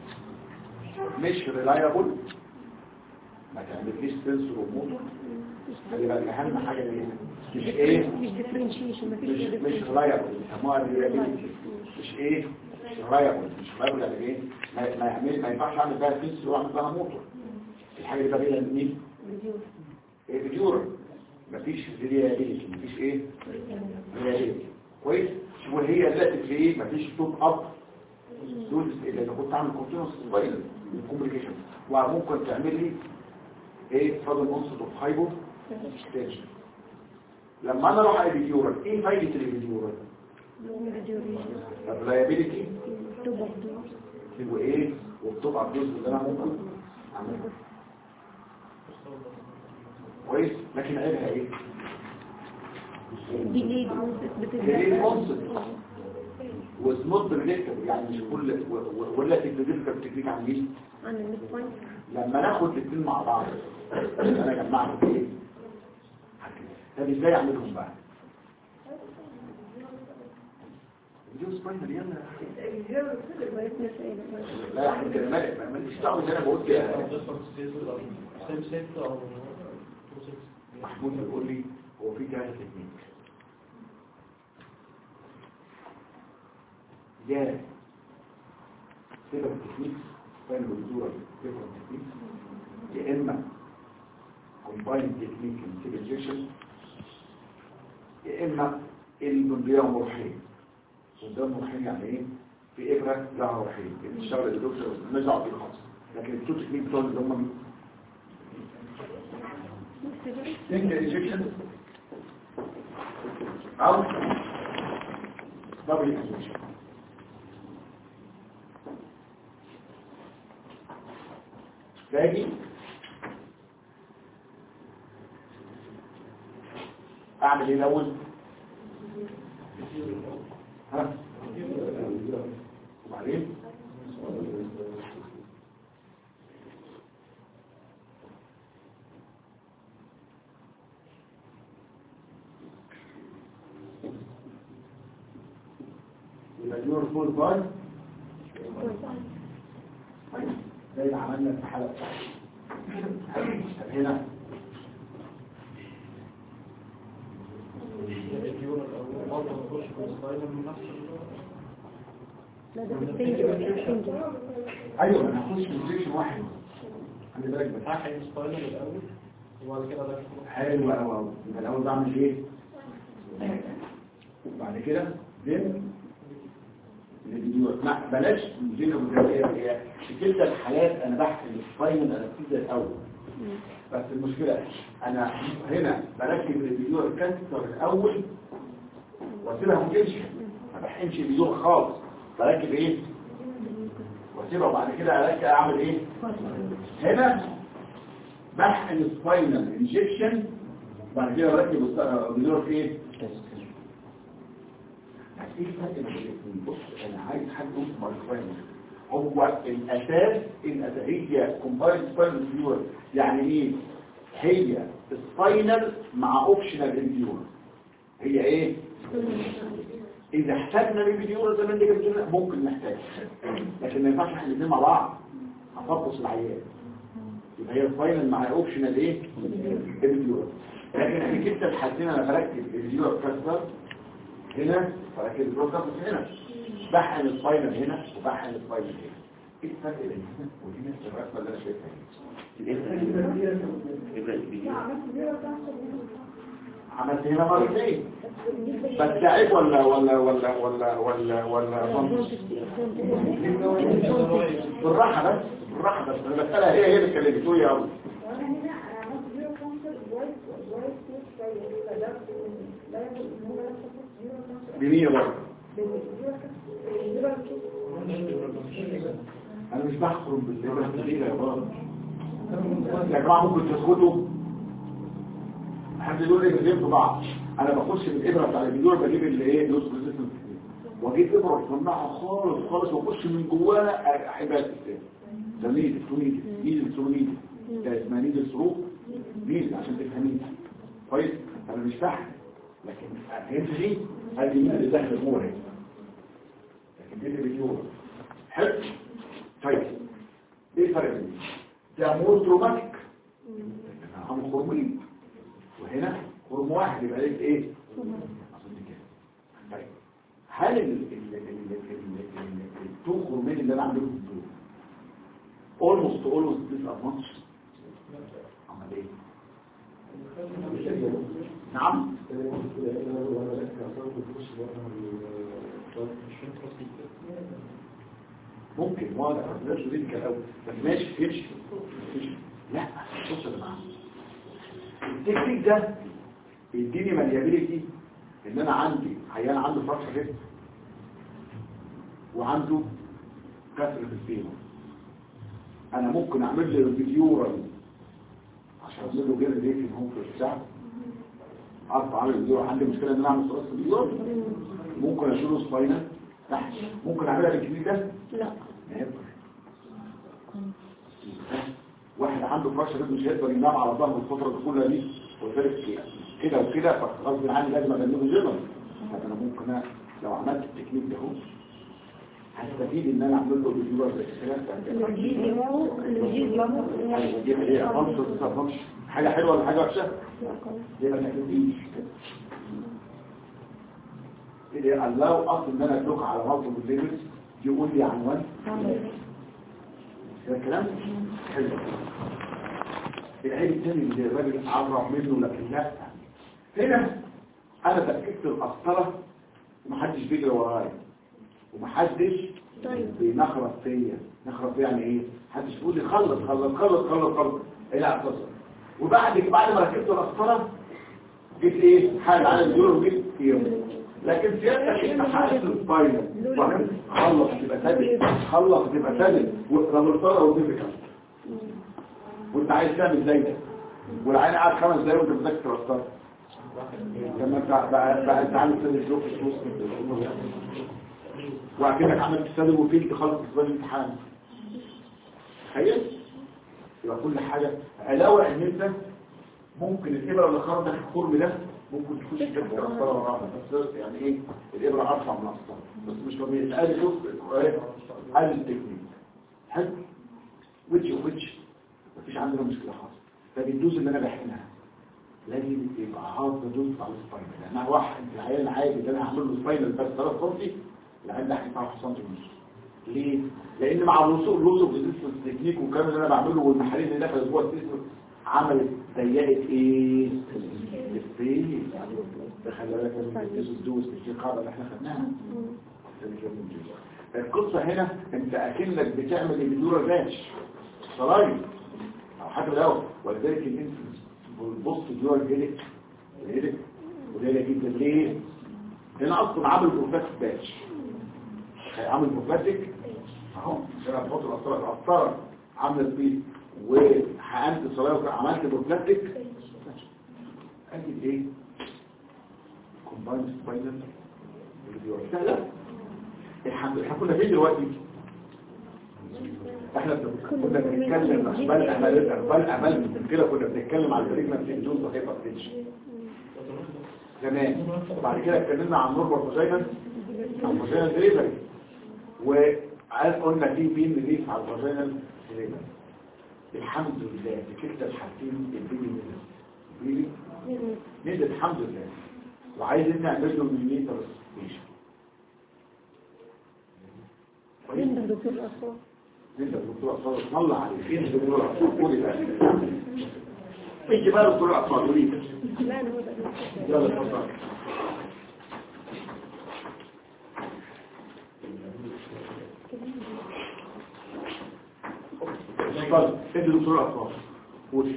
مش ريلايبل ما تعمليش سنسور وموتور خلي بالك اهم حاجه ايه مش ايه مش ديفرنشيشن مش مفيش مش ريلايبل بيسموها ريلايبيلتي مش ايه مش ريلايبل مش ريلايبل يعني ايه ما ما يعمل ما ينفعش اعمل بقى سنسور واعمل بقى موتور الحاجه دي بقى مين ايه بيدور مفيش ريلايبيلتي مفيش ايه ريلايبيلتي كويس وهي ذات في ايه مفيش توب اب دول اللي لو كنت عامل كونتينوس موبايل الكوميونيكيشن وممكن تعمل لي ايه فاضل انصت اوف هايبو ستيشن لما انا اروح ابيديورال ايه فايده الابيديورال الريابيليتي وايه وبتبقى الجزء اللي انا ممكن اعمله كويس لكن عيبها ايه ديليد ديليد كونسبت was not predictable يعني مش كل و- و- ولا تكنيكال تكنيك عن مين عن الميد بوينت لما ناخد الاثنين مع بعض انا جمعهم ايه طب ازاي اعملهم بقى فيديو سباينال يلا لا يا حبيبي انا مالك ما ماليش دعوه باللي انا بقول كده سيم ست او محمود بيقول لي هو في ثلاث تكنيك يا سيبك التكنيك فاهم الدكتوره سيبك التكنيك يا اما كومباين تكنيك انتجريشن يا اما البندقيه مرحيه البندقيه مرحيه يعني ايه في ابره لها مرحيه بتشتغل الدكتور نزع في الخاص لكن التو تكنيك بتوع اللي هم مين؟ single injection او double injection باجي اعمل ايه الاول ها وبعدين يبقى دور فول باي زي اللي عملنا في الحلقه بتاعتنا طب هنا الديون الأول برضه نخش في السلايد من نفس ال- لا ده في السنجل ايوه انا هخش في بوزيشن واحد خلي بالك بس هحقن السلايد الأول وبعد كده ده حلو قوي قوي يبقى الاول بعمل ايه وبعد كده زين الفيديو لا بلاش زين الجزائيه هي في كلتا الحالات انا بحكي الفاينل انستيزيا الاول بس المشكله انا هنا بركب الفيديو الكانسر الاول واسيبها ما تمشي ما بحقنش الفيديو خالص بركب ايه واسيبها وبعد كده اركب اعمل ايه هنا بحقن السباينال انجكشن بعد كده بركب الفيديو في ايه ايه الفرق بين الاثنين بص انا عايز حد يسمع الفاينل هو الاساس الاساس هي كومبايند سباينال فيور يعني ايه هي سباينال مع اوبشنال ريفيور هي ايه اذا احتاجنا ريفيور زي ما انت قلت لنا ممكن نحتاج لكن ما ينفعش احنا الاثنين مع بعض هفطس العيان يبقى هي سباينال مع اوبشنال ايه ريفيور لكن احنا كده الحالتين انا بركب الريفيور كاستر هنا بركب الريفيور كاستر هنا بحقن السباينال هنا وبحقن السباينال هنا ايه الفرق بين هنا ودي نفس الرسمه اللي انا شايفها عملت هنا مرتين بس عيب ولا ولا ولا ولا ولا ولا ضمن بالراحه بس بالراحه بس انا بسالها هي هي اللي كلمتوني يا ابو وانا هنا انا عملت زيرو كونسر وايت وايت فوت شويه فده لا يقول ان هو نفس زيرو كونسر بمية برضه زيرو انا مش بحكم بالليبر كتير يا بابا يا جماعه ممكن تسكتوا حد يقول لي بنجيب في بعض انا بخش بالابره بتاع الفيديو بجيب اللي ايه نص ريزيستنس واجيب ابره تصنعها خالص خالص واخش من جواها احبها السيستم ده نيدل تو نيدل نيدل تو نيدل ده اسمها نيدل ثرو نيدل عشان تفهميني كويس انا مش فاهم لكن فهمت دي هذه مين اللي داخل جوه هنا لكن دي الفيديو حلو طيب ايه الفرق بين ده مور تروماتيك هم خرمين وهنا خرم واحد يبقى ليه ايه أظن كده. طيب هل ال ال ال ال ال التو خرمين اللي انا عاملهم دول almost always this at once عمل ايه نعم ممكن واضح ده شديد كلام بس ماشي يمشي يمشي. لا بص يا جماعه التكنيك ده يديني ماليابيليتي ان انا عندي عيان عنده فرشه ريت وعنده كسر في الفيمر انا ممكن اعمل له فيديورال عشان اعمل له غير ريت هو في الساعه ارفع على الفيديو عندي مشكله ان انا اعمل ثلاث فيديو ممكن اشيله سباينال تحت ممكن اعملها بالكبير ده لا ما ينفع. واحد عنده فرشه رجل مش هيقدر ينام على ظهره الفتره دي كلها دي وذلك كده وكده فغصب عني لازم ابلغه جبل طب انا ممكن أ- لو عملت التكنيك ده اهو هستفيد ان انا اعمل له فيديو زي كده الفيديو الفيديو دي ايه فانكشن فانكشن حاجه حلوه ولا حاجه وحشه دي ما تكلمنيش اللي الله اصلا ان انا ادوك على موضوع الليفلز يقول لي عنوان ده كلام حلو العيب الثاني اللي الراجل عرف منه لكن لا هنا انا فككت القسطره ومحدش بيجري ورايا ومحدش طيب. بينخرط فيا نخرط فيا يعني ايه محدش بيقول لي خلص خلص خلص خلص خلص ايه لا خلص وبعد بعد ما ركبت القسطره جيت ايه حال على الدور وجيت يوم لكن سيادتك انت حاسس الفاينل وبعدين خلص تبقى ثابت خلص تبقى ثابت ورمرتها وتفكر وانت عايز تعمل زي ده والعين قاعد خمس دقايق وانت بتذاكر القسطره لما انت بقى بقى انت عامل سد الجوك في وسط وكأنك عملت سد وفيلت خلص اسبوع الامتحان تخيل يبقى كل حاجة علاوة ان انت ممكن الابرة اللي خرجت الخرم ده ممكن تخش جنب القسطرة وراها بس يعني ايه الابرة ارفع من القسطرة بس مش طبيعي ادي جزء ادي التكنيك حلو ويتش ويتش مفيش عندنا مشكلة خالص فبالدوز اللي انا بحقنها لازم يبقى حاطط دوز على السباينال لان واحد في العيال العادي اللي انا هعمل له سباينال بس 3 سم العيال ده هيدفع سم ونص ليه؟ لان مع الوصول لوز ريزيستنس تكنيك والكلام اللي انا بعمله والمحاليل اللي دخلت جوه السيستم عملت ضيقت ايه؟ السبيس خلي بالك من الدوز الدوز مش دي القاعده اللي احنا خدناها القصه هنا انت اكنك بتعمل البدوره راش صرايم او حاجه الاول ولذلك الانسولين والبص جوه الجلد الجلد قليله جدا ليه؟ لان اصلا عامل بروفلاكس باتش عامل بروفلاكتيك اهو عشان هتحط القسطره القسطره عامله سبيد وحقنت صلايه عملت بروفلاكتيك ادي ايه؟ كومبايند سباينال سهله الحمد لله احنا كنا فين دلوقتي؟ احنا كنا بنتكلم بل امل بل امل كده كنا بنتكلم على البريجنا في الدوز وهيبقى بتنش تمام وبعد كده اتكلمنا عن نورمال فاجينا عن فاجينا دريبري وقال قلنا في بين ريليف على الفاجينا دريبري الحمد لله في كلتا الحالتين البيبي نزل البيبي نزل الحمد لله وعايز انت اعمل له مليمتر ستيشن فين ده دكتور الأطفال؟ انت الدكتور اطفال طلع عليك فين الدكتور اطفال قولي بقى انت بقى دكتور اطفال قولي لا أنا هو ده يلا اتفضل اتفضل انت دكتور اطفال قولي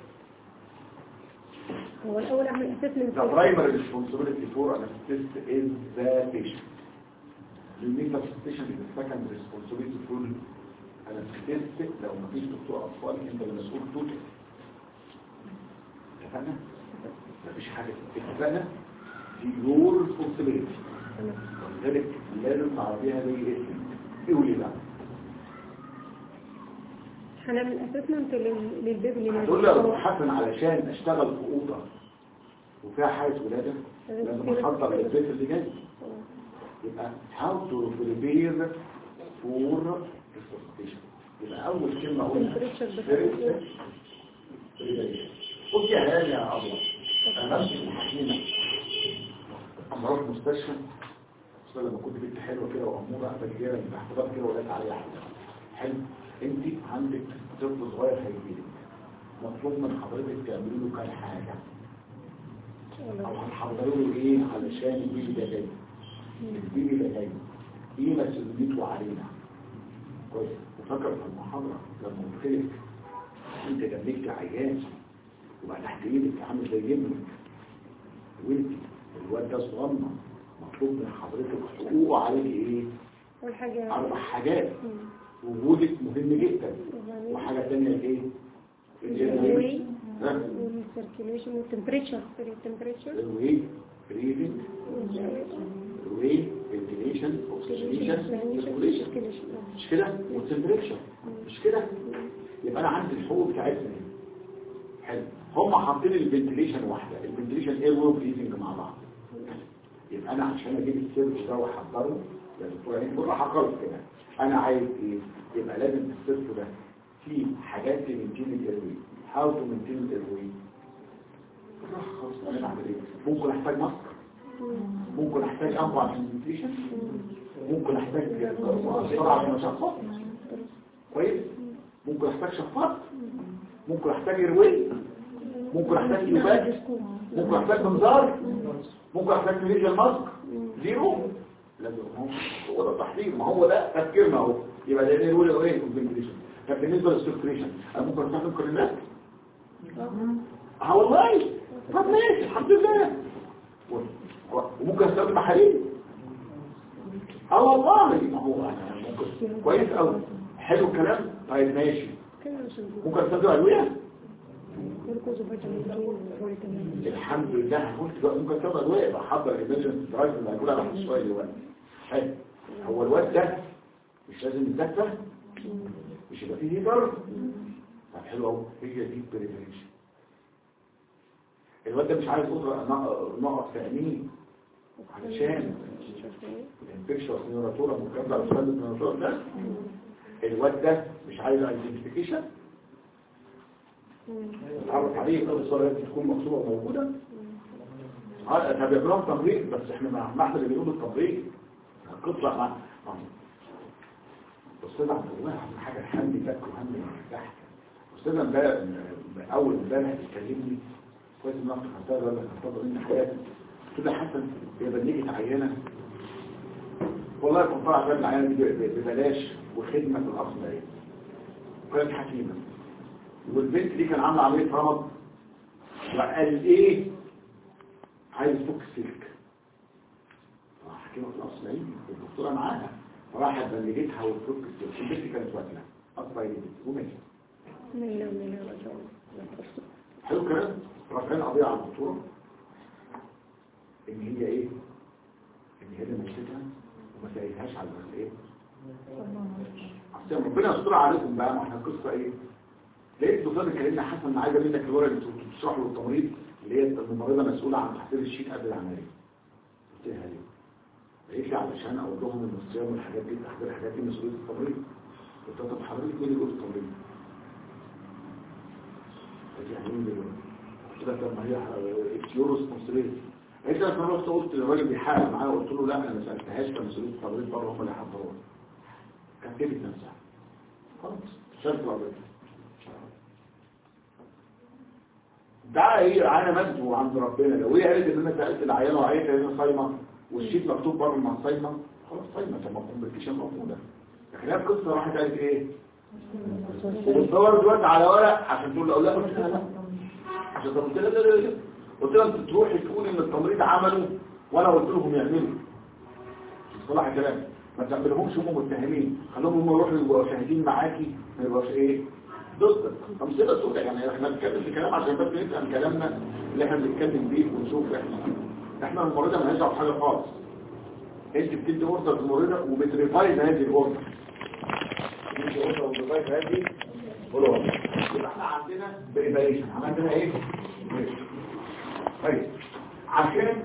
هو الأول أعمل أسسمنت The primary responsibility for an assist is the patient. The need of patient is the second responsibility for an assist لو ما فيش دكتور أطفال أنت اللي مسؤول توتال. اتفقنا؟ مفيش حاجة اتفقنا؟ دي your responsibility. ولذلك لازم تعرفيها زي اسم. ايه قولي بقى؟ هنعمل أسسمنت للبيبي اللي هتقول لي يا دكتور حسن علشان اشتغل في اوضه وفيها حاجه ولاده لازم احضر البيت اللي جاي يبقى how to prepare for resuscitation يبقى اول كلمه اقولها قلت يا هاني يا الله انا بمشي الحكيمه اما اروح مستشفى خصوصا لما كنت بنت حلوه كده واموره قاعده كده تحت باب كده ولقيت عليها حاجه حلو انت عندك طفل صغير هيجيلك مطلوب من حضرتك تعملي له كام حاجه او هنحضروا له ايه علشان البيبي ده جاي البيبي ده جاي ايه مسؤوليته علينا كويس وفاكر في المحاضره لما قلت لك انت جنبك عيان وبقى تحت ايدك عامل زي ابنك وانت الواد ده صغنن مطلوب من حضرتك حقوقه عليك ايه أول حاجة اربع حاجات وجودك مهم جدا وحاجه ثانيه ايه الوي ها؟ والسيركيليشن والتمبريتشر التمبريتشر الوي بريدنج الوي فنتيليشن اوكسجينيشن سيركوليشن مش كده والتمبريتشر مش كده يبقى انا عندي الحقوق بتاعتنا هنا. حلو هم حاطين الفنتيليشن واحده الفنتيليشن اير وي بريدنج مع بعض يبقى انا عشان اجيب السيرش ده واحضره يا دكتور يعني كل حقرت كده انا عايز ايه يبقى لازم السيرش ده فيه حاجات تمنتين الايروي هاو تو مينتين الايروي خلاص انا اعمل ايه ممكن احتاج ماسك ممكن احتاج انبع كونسنتريشن ممكن احتاج سرعه المشقه كويس ممكن احتاج شفاط ممكن احتاج ايروي ممكن احتاج يوبات ممكن احتاج منظار ممكن احتاج ميديا ماسك زيرو لازم هو هو ده التحضير ما هو ده تفكيرنا اهو يبقى ده ايه ولا ايه كونسنتريشن طب بالنسبه للسكريشن انا ممكن استخدم كلمات اه والله طب ماشي الحمد لله و- و- وممكن استخدم محاليل اه والله ما هو انا ممكن كويس قوي حلو الكلام طيب ماشي كده مش هنقول. ممكن استخدم ادويه جلوكوز وفيتامين دي وفيتامين الحمد لله قلت بقى ممكن تبقى الواد بحضر ايمرجنسي درايف اللي هيقول على بعد شويه دلوقتي حلو هو الواد ده مش لازم يتدفى مش يبقى فيه هيتر طب حلو اهو هي دي بريفريشن الواد ده مش عايز قدره نقط في عينيه علشان الانفكشن والسينوراتورا مكمل على سؤال السينوراتورا ده الواد ده مش عايز ايدنتيفيكيشن نتعرف عليه كل الصورة دي تكون مكتوبة موجودة اه طب يعملوها تمريض بس احنا مع ما احنا اللي بنقول التمريض هتطلع مع استاذ عبد الله عن حاجة الحمد فك وهم تحت استاذ امبارح اول امبارح بيكلمني كويس ان انا خدتها ولا خدتها مني حياتي قلت له حسن هي بنيجي عينه والله كنت طالع بال العينه دي ببلاش وخدمه في الاصل ايه كانت حكيمه والبنت دي كان عامله عمليه رمض وقال ايه عايز فك السلك راح حكيمه في الاصل ايه الدكتوره معاها راحت بلجتها وتفك السلك البنت كانت واكله اصلا ايه ومشي ميلا ميلا رجل حلو كده رافعين قضيه على الدكتوره ان هي ايه ان هي اللي مشيتها وما سالتهاش على بس ايه عشان ربنا يستر عليكم بقى ما احنا القصه ايه لقيت الدكتور كلمنا حسن عايز منك الورقه اللي بتشرح له التمريض اللي هي الممرضه مسؤوله عن تحضير الشيت قبل العمليه قلت لها ليه قالت لي علشان اقول لهم ان الصيام والحاجات دي تحضير الحاجات دي مسؤوليه التمريض قلت لها طب حضرتك مين اللي يقول التمريض قالت لي يعني مين اللي يقول قلت لها طب ما هي يورو ريسبونسبيلتي قالت لي انا رحت قلت للراجل بيحاول معايا قلت له لا انا ما سالتهاش كان مسؤوليه التمريض بره هم اللي حضروها كتبت نفسها خلاص شرط العبادة ده ايه عانى مجده عند ربنا لو هي قالت ان انا سالت العيانه وعيت ان انا صايمه والشيت مكتوب بره مع صايمه خلاص صايمه طب ما الكومبليكيشن موجوده لكن هي القصه راحت قالت ايه وبتصور دلوقتي على ورق عشان تقول له لا قلت لها لا عشان قلت لها لا لا لا قلت لها انت تروحي تقولي ان التمريض عمله وانا قلت لهم يعملوا صلاح كلام ما تعملهمش هم متهمين خلوهم هم يروحوا يبقوا شاهدين معاكي ما يبقاش ايه ضدك امثله سودة يعني احنا بنتكلم في كلام عشان بس نفهم كلامنا اللي احنا بنتكلم بيه ونشوف احنا احنا الممرضه ما لهاش حاجه خالص انت بتدي اوردر للممرضه وبتريفايز هذه الاوردر بتدي اوردر وبتريفايز هذه الاوردر يبقى احنا عندنا بريفاريشن عملنا ايه؟ طيب عشان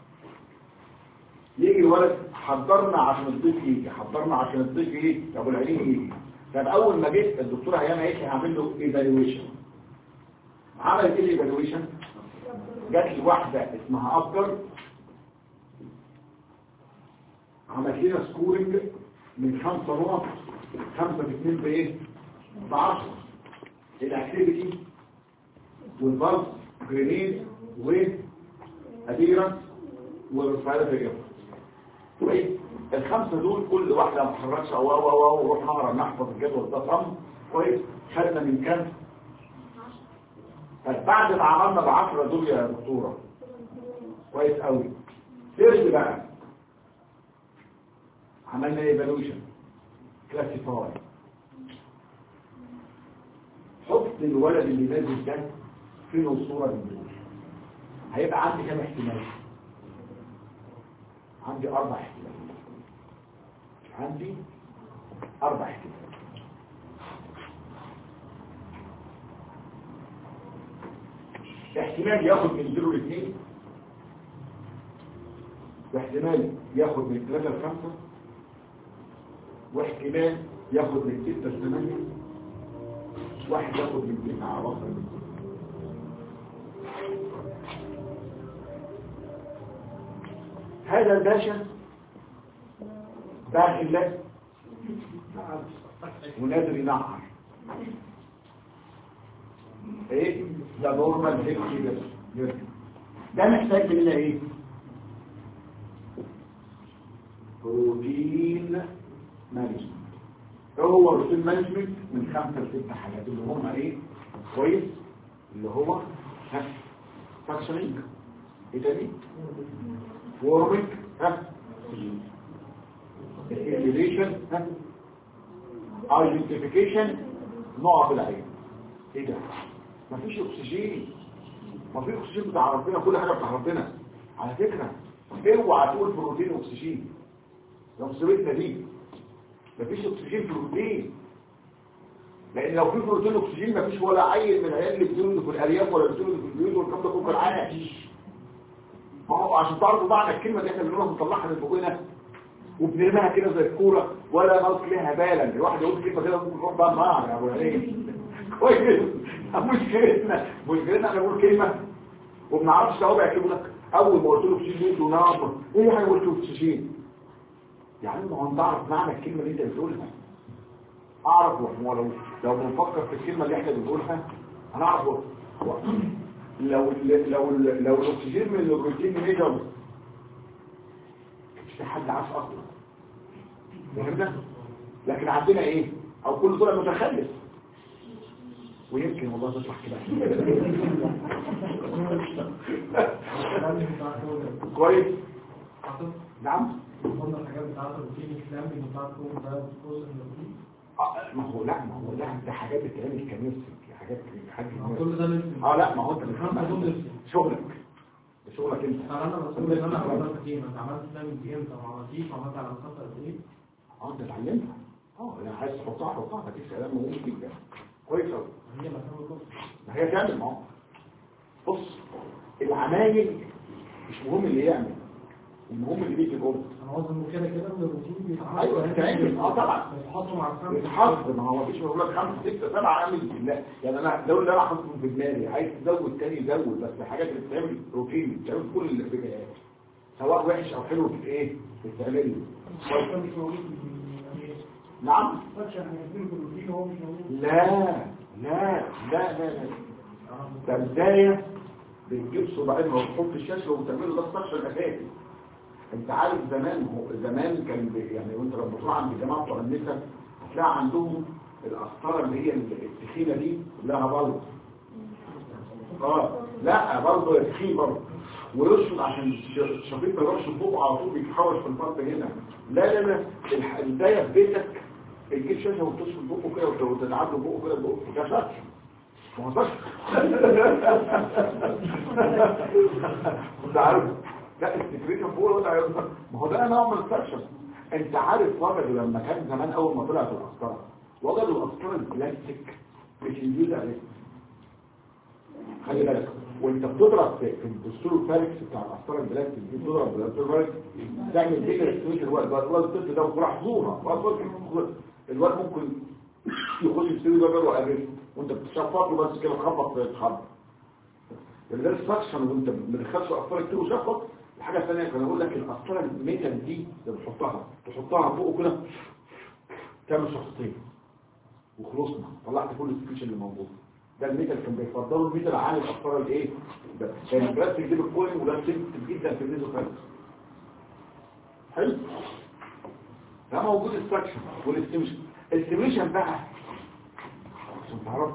يجي الولد حضرنا عشان الضيف يجي حضرنا عشان الضيف ايه ابو العليم يجي طب اول ما جيت الدكتوره هيام قالت لي هعمل له ايفالويشن عملت ايه الايفالويشن جات لي واحده اسمها افجر عملت لنا سكورنج من خمسة نقط خمسة في اتنين بايه بعشرة الاكتيفيتي والبلس جرينيد واديرنس والرسالة كويس الخمسة دول كل واحدة ما تحركش او او او او وروح نقرا نحفظ الجدول ده صم كويس خدنا من كام طيب بعد ما عملنا بعشرة دول يا دكتورة كويس قوي سيرج بقى عملنا ايفالويشن كلاسيفاي حط الولد اللي نازل ده فين صورة من دول هيبقى عندي كام احتمال عندي اربع احتمالات عندي اربع احتمالات احتمال ياخد من 0 ل 2 واحتمال ياخد من 3 ل 5 واحتمال ياخد من 6 ل 8 واحد ياخد من 9 على وصل هذا الباشا داخل لك ونازل ينعر ايه ده نورمال هيك كده ده محتاج مننا ايه روتين مانجمنت هو روتين مانجمنت من خمسة لست حاجات اللي هم ايه كويس اللي هو فاكشنينج ايه تاني وورمنج ها الإليشن ها ايدنتيفيكيشن نقط العين ايه ده مفيش اكسجين مفيش اكسجين بتاع ربنا كل حاجه بتاع ربنا على فكره اوعى تقول بروتين واكسجين لو مصيبتنا دي مفيش اكسجين في البروتين لان لو في بروتين واكسجين مفيش ولا عيل من العيال اللي بتولد في الارياف ولا بتولد في البيوت والكلام ده كله كان عايش ما هو عشان تعرفوا معنى الكلمه اللي احنا بنقولها بنطلعها من بقنا وبنرميها كده زي الكوره ولا نلقي لها بالا الواحد يقول كلمه كده ممكن نروح بقى معاها يا ابو ايه كويس مشكلتنا مشكلتنا انا بقول كلمه وما بنعرفش توابع يكتبوا لك اول ما قلت له اكسجين قلت له نار ايه يعني قلت له اكسجين يعني ما هو انت تعرف معنى الكلمه اللي انت بتقولها اعرف هو لو لو بنفكر في الكلمه اللي احنا بنقولها هنعرف هو- هو لو ال- لو ال- لو الاكسجين من البروتين ميجر مش في حد عارف اصلا فهمنا لكن عندنا ايه او كل دول متخلف ويمكن والله تطلع كده كويس نعم قلنا الحاجات بتاعت الروتين الكلام بتاعته ده جزء من الروتين آه، ما هو لا ما هو ده ده حاجات بتتعمل كنفسك حاجات حاجات كل ده نفسي اه لا ما هو انت الخمسة دول نفسي شغلك ده شغلك انت انا مسؤول ان انا عملت كتير انت عملت بلان دي امتى ما عملتيش وعملت على مسافه قد ايه اه انت اتعلمتها اه لا عايز تحطها حطها مفيش كلام مهم جدا كويس قوي هي مسافه كفر ما هي تعمل ما هو بص العمايل مش مهم اللي يعمل المهم اللي بيجي جوه انا قصدي انه كده كده من الروتين بيتعمل ايوه بتتعمل اه طبعا بيتحطوا مع الخمسه بيتحط ما هو مفيش بيقول لك خمسه سته سبعه اعمل لا يعني انا دول اللي انا حاططهم في دماغي عايز تزود تاني زود بس الحاجات اللي بتتعمل روتين بتتعمل في كل الاتجاهات سواء وحش او حلو في ايه بتتعمل مش موجود يعني نعم فتش احنا عايزين في الروتين هو مش موجود لا لا لا لا لا ده بداية بتجيب صباعين وتحط الشاشة وتعمله ده السكشن الأساسي انت عارف زمان هو زمان كان بي- يعني وانت لما تروح عند الجماعة بتوع النساء هتلاقي عندهم القسطرة اللي هي التخينة دي لها برضه اه لا برضه تخين برضه ويرشد عشان ش- شفيق ما يروحش فوق على طول بيتحوش في الفرد هنا لا لا لا الح- البداية في بيتك تجيب شاشة وتشفط بقه كده وت- وتلعب له بقه كده بقه ده شاش ما هو شاش انت عارف لا السكريشن فوق ولا عارف. ما هو ده نوع من السكشن انت عارف وجدوا لما كان زمان اول ما طلعت القسطره وجدوا القسطره البلاستيك مش الجيل عليه خلي بالك وانت بتضرب في في الدستور الفاركس بتاع القسطره البلاستيك دي بتضرب بالدستور الفاركس تعمل بيجر ستيشن الوقت الوقت الوقت الطفل ده وراح زورها الوقت ممكن يخش يشتري ده وقابله وانت بتشفط له بس كده تخبط في الخبط اللي ده السكشن وانت ما بتدخلش قسطره كتير وشفط الحاجه الثانيه كان اقول لك القسطره الميتال دي اللي بتحطها تحطها فوق كده تعمل شخصين وخلصنا طلعت كل السكيش اللي موجود ده الميتال كان بيفضلوا الميتال عن القسطره الايه ده كان البلاستيك دي بالكوين وده سنسيتيف جدا في الميزو حلو ده موجود السكشن والاستيميشن الاستيميشن بقى عشان تعرفوا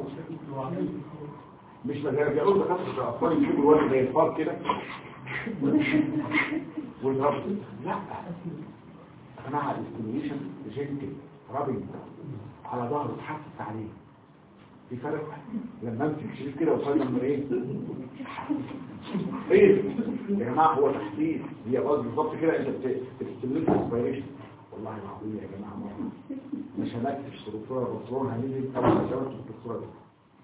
مش مجال بيقولوا ده كسر الاطفال يجيبوا الواد زي الفار كده والرب لا يا جماعه الاستيميشن جنتل رابنج على ظهره تحسس عليه في فرق لما امسك شريف كده وصلنا من ايه ايه يا جماعه هو تحسيس هي بقى بالظبط كده انت بتستمر الاسبيريشن والله العظيم يا جماعه مرة مش هنكتب في الدكتوره بطرون هننزل اول ما شافت الدكتوره دي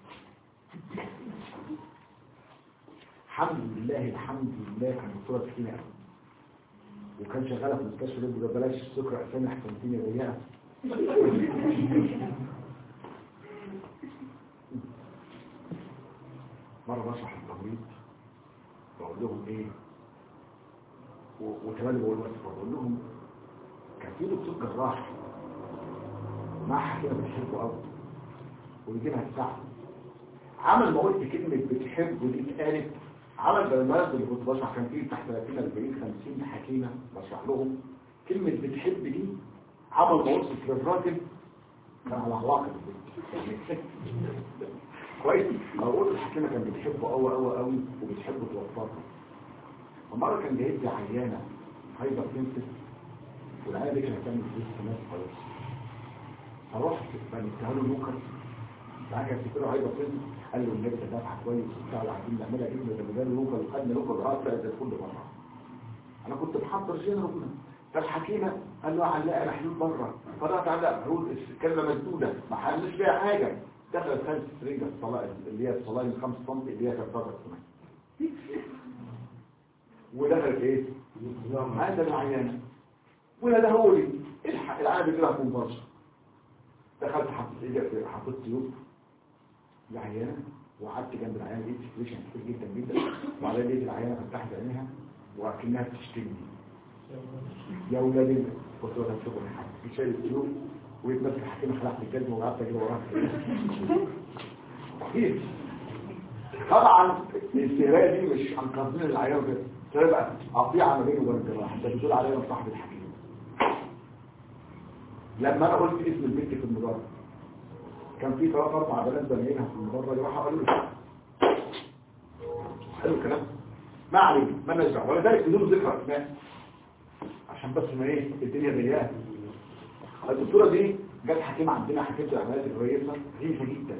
الحمد لله الحمد لله كان الدكتوره تخينه قوي وكان شغاله في مستشفى لب ده بلاش السكر اسامي احسن الدنيا ضيقه مره بشرح التمريض بقول لهم ايه و- وكمان بقول بس بقول لهم كان في دكتور جراح معها كده بتحبه قوي ويجيبها الساعه عمل ما قلت كلمه بتحب ودي اتقالت عمل بالمرض اللي كنت بشرح كان فيه تحت 30 40 50 حكيمه بشرح لهم كلمه بتحب دي عمل ما قلت للراجل كان على علاقه بالبنت كويس اقول الحكيمه كان بتحبه قوي قوي قوي وبتحبه توفره ومره كان جايب لي عيانه هايبر تنسس والعيانه دي كانت هتعمل فلوس كمان خلاص فرحت بنتها له نوكر معاك يفتكروا هيبقى فين قال له النبي ده دافع كويس وبتاع وعايزين نعملها ابن ده بدل لوكال وخدنا لوكال راس زي الفل بره انا كنت محضر جنرال فالحكيمه قال له علق محلول بره فضغط علق محلول الكلمه مسدوده ما حلش فيها حاجه دخلت خمس سرنجه الصلاه اللي هي الصلاه من 5 سم اللي هي كانت بره ودخلت ايه؟ هذا العيان ولا ده هو لي الحق العيان كده هكون برشا دخلت حطيت ايدي في حطيت سيوف العيانه وقعدت جنب العيانه لقيت سيتويشن كتير جدا جدا وبعدين لقيت العيانه فتحت عينيها وكأنها بتشتمني يا ولاد ال- قلت له هتشوفوا حاجه شايل السيوف ويتمسك الحكيمه خلعت الجزمه وقعدت اجري وراها كتير طبعا الاستهلاك دي مش عن قصدين العيار كده ده بقى قطيعه ما بينه وبين الجراح انت بتقول عليا أنا صاحب الحكيم لما انا قلت اسم البنت في المدرج كان في ثلاث اربع بنات زمايلها في المدرج راحوا قالوا لي حلو الكلام ما علينا ما نرجع ولذلك بدون ذكر اسماء عشان بس ما ايه الدنيا ضيقه الدكتوره دي جت حكيمه عندنا حكيمه العمليات الكويسه ضعيفه جدا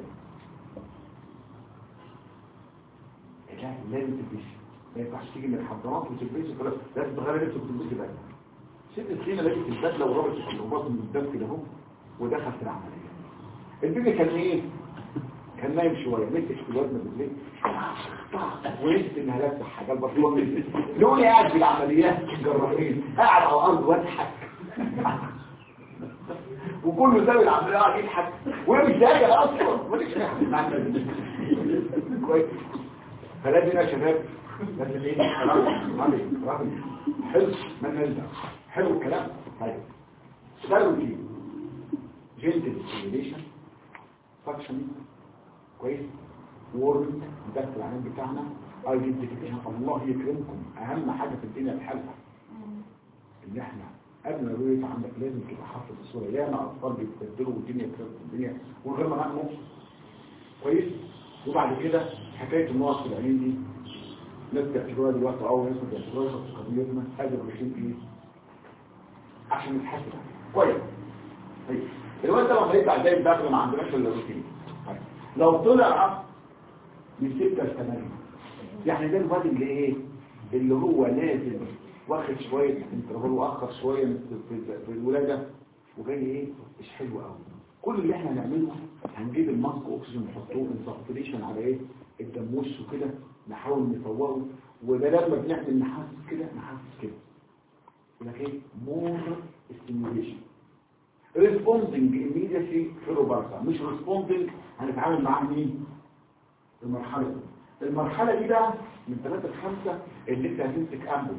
لا لازم تلبسي ما ينفعش تيجي من الحضانات وتلبسي خلاص لازم تغيري لبسك وتلبسي بدله ست سنين لبست البدله وربطت الرباط من قدام كده اهو ودخلت العمليه البيبي كان ايه كان نايم شويه مسك في الوزن بالليل ونسيت انها لابسه حاجه البطلون لو انا قاعد في العمليات الجراحين قاعد على الارض واضحك وكله سابق العمليه قاعد يضحك وهي مش داخله اصلا ماليش كويس فلازم يا شباب لازم ايه رغم رغم رغم حلو ما نلزم حلو الكلام طيب اشتغلوا فيه جنتل ستيميليشن فاكشن كويس وورد ده العنوان بتاعنا ايدنتيفيكيشن الله يكرمكم اهم حاجه في الدنيا الحلقه ان احنا قبل ما الرؤيه عندك لازم تبقى حافظ الصوره ياما اطفال بيتبدلوا والدنيا بتبقى الدنيا ومن غير ما نعمل كويس وبعد كده حكايه النقط في العين دي ناس بيعتبروها دلوقتي او ناس بيعتبروها في قضيتنا هذا الروتين ايه عشان نتحاسب كويس طيب الوقت لما هيطلع زي الداخل ما عندناش الا روتين طيب. لو طلع من 6 ل 8 يعني ده الواد اللي ايه اللي هو نازل واخد شويه انترفال واخر شويه في, في, في الولاده وجاي ايه مش حلو قوي كل اللي احنا هنعمله هنجيب الماسك اكسجين نحطوه انسبتريشن على ايه الدموش وكده نحاول نصوره وده لما بنعمل نحسس كده نحسس كده يقول لك ايه مور ستيميوليشن ريسبوندنج immediately فيروبارسا مش ريسبوندنج هنتعامل معاه مين المرحله دي المرحله دي بقى من 3 ل 5 اللي انت هتمسك امبو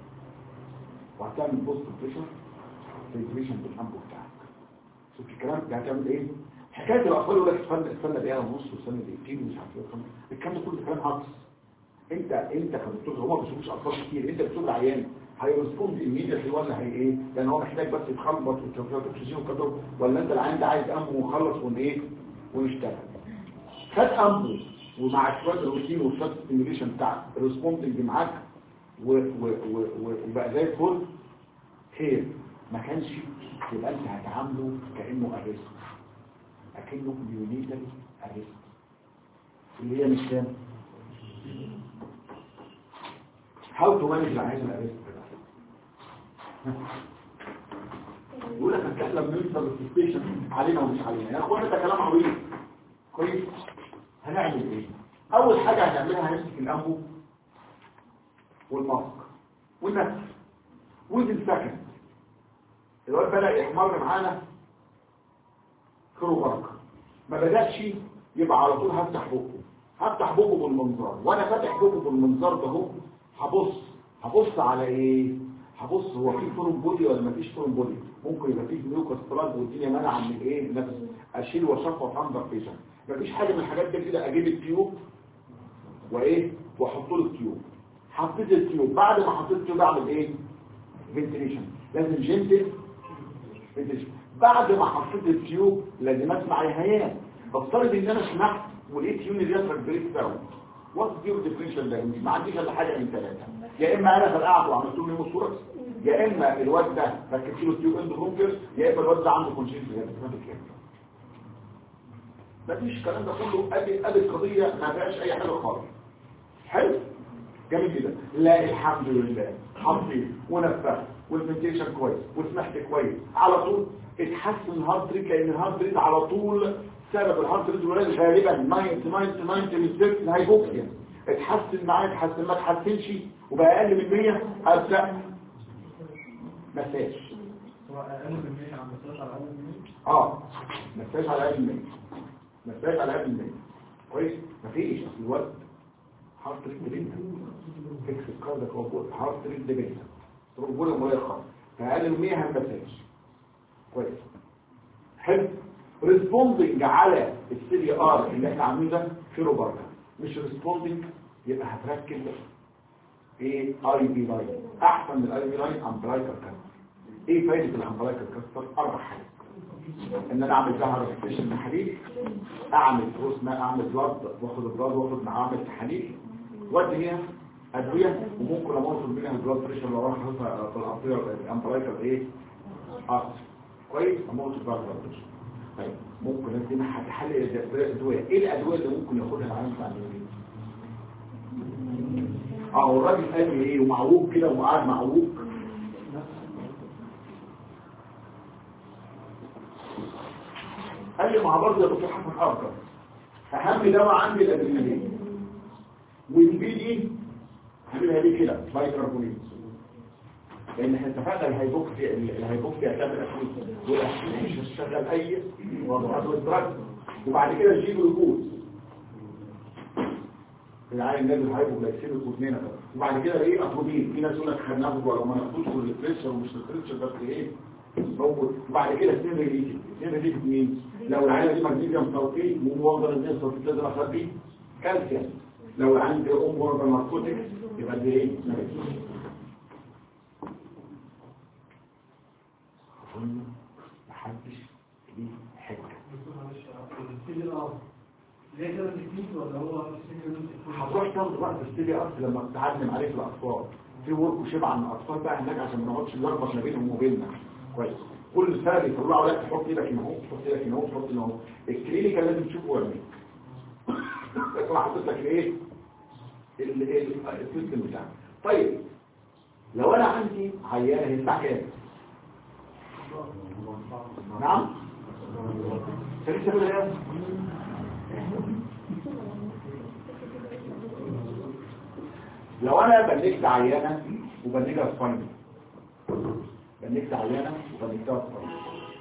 وهتعمل بوست بريشر فيبريشن بالامبو بتاعك شوف الكلام ده هتعمل ايه حكايه الاطفال يقول لك استنى استنى دقيقه ونص واستنى دقيقتين ومش عارف ايه الكلام ده كله كلام هجص انت انت كدكتور هو ما بيشوفش اطفال كتير انت بتشوف العيان هيرسبوند ايميديتلي ولا هي ايه لان هو محتاج بس يتخلص وتوفير اكسجين وكده ولا انت العيان ده عايز امبو وخلص ون ايه ونشتغل خد امبو ومع شويه الروتين والشويه ستيميوليشن بتاع الريسبوندنج معاك و- و- و- و- وبقى زي الفل خير ما كانش يبقى انت هتعامله كانه اريست اكنه يونيتال اريست اللي هي مش كام هاو تو مانج العيان الاريست يقول لك هتكلم من الستيشن علينا ومش علينا يا اخوانا ده كلام عبيط كويس هنعمل ايه اول حاجه هنعملها هنمسك الانبو والماسك والنفس وزن سكند الواد بدأ يحمر معانا كرو بركة ما بدأش يبقى على طول هفتح بقه هفتح بقه بالمنظار وانا فاتح بقه بالمنظار ده اهو هبص هبص على ايه هبص هو في فورم بودي ولا ما فيش فورم بودي ممكن يبقى فيه ميوكس بلاج والدنيا منع من ايه نفس اشيل واشفط اندر فيشن مفيش حاجه من الحاجات دي كده اجيب التيوب وايه واحط له التيوب حطيت التيوب بعد ما حطيت التيوب اعمل ايه فنتريشن لازم جنتل فنتريشن بعد ما حطيت التيوب لازم اسمع الهيان بفترض ان انا سمعت ولقيت يوني ريترك بريك ساوند وات ديو ديفرنشال لانجوج ما عنديش الا حاجه من ثلاثه يا اما انا فرقعت وعملت له نيموثوركس يا اما الواد ده ركبت له تيوب اندو برونكر يا اما الواد ده عنده كونجيت مفيش الكلام ده كله ادي ادي القضيه ما فيهاش اي حاجه خالص حلو جميل جدا لا الحمد لله حظي ونفخت والمنتيشن كويس وسمحت كويس على طول اتحسن الهارت ريت لان الهارت ريت على طول سبب الهارت ريت الولاد غالبا 99 99 الهايبوكسيا اتحسن معاك اتحسن ما اتحسنش وبقى اقل من 100 ابدا مساج هو اقل من 100 عم بتطلع على اقل من 100 اه مساج على اقل من 100 مساج على اقل من 100 كويس مفيش اصل الوقت هارت ريت ديبنت فيكس الكاردك موجود هارت ريت ديبنت رجوله مريخه فاقل من 100 مساج كويس حلو ريسبوندنج على السي ار اللي احنا عاملينه ده خيره بركه مش ريسبوندنج يبقى هتركب ايه اي بي لاين احسن من الاي بي لاين امبلايكر كاستر ايه فايده الامبلايكر كاستر اربع حاجات ان انا اعمل ظهر ستيشن تحاليل اعمل فلوس ما اعمل بلاد واخد البلاد واخد معاه اعمل تحاليل وادي هنا ادويه وممكن لما اوصل منها البلاد بريشر لو راح احطها في الارتير الامبلايكر ايه ارتر كويس اما اوصل بقى البلاد بريشر طيب ممكن ادي هتحلل الادويه ايه الادويه اللي ممكن ياخدها العالم بتاع اليومين اه الراجل قال لي ايه ومعوج كده وقاعد معوج قال لي مع برضه يا دكتور حسن افضل اهم دواء عندي الادرينالين والبي دي هعملها ليه كده بايكربونات لان احنا اتفقنا الهيبوكسيا الهيبوكسيا هتعمل اكيد مش هتشغل اي وضعات والدرج وبعد كده الجين جلوكوز العين نازل الهايبوغلايسيميك واثنين وبعد كده ايه اتروبين في ناس يقول لك هناخد ولا ما ناخدوش والريفريشر ومش ريفريشر بس ايه موجود وبعد كده اثنين ريليتد اثنين ريليتد مين لو العينه دي مغنيسيوم صوتي وموضر الناس صوتي لازم اخبيه كالسيوم لو العين دي ام ورده ناركوتكس يبقى دي ايه ناركوتكس أظن محدش ليه حجة هتروح تاخد وقت السيدي ارت لما تتعلم عليه في الاطفال في ورك وشبع عن الاطفال بقى هناك عشان ما نقعدش نلخبط ما بينهم وبيننا كويس كل سنه يطلعوا لك تحط ايدك هنا اهو تحط ايدك هنا اهو تحط هنا اهو الكلينيكال لازم تشوفه ولا ايه يطلع حاطط لك الايه ال- ال- السيستم بتاعك طيب لو انا عندي عيانه هي الساعه كام نعم لسه كده ايه لو انا بلغت عيانه وبلغها سباين بلغت عيانه وبلغتها سباين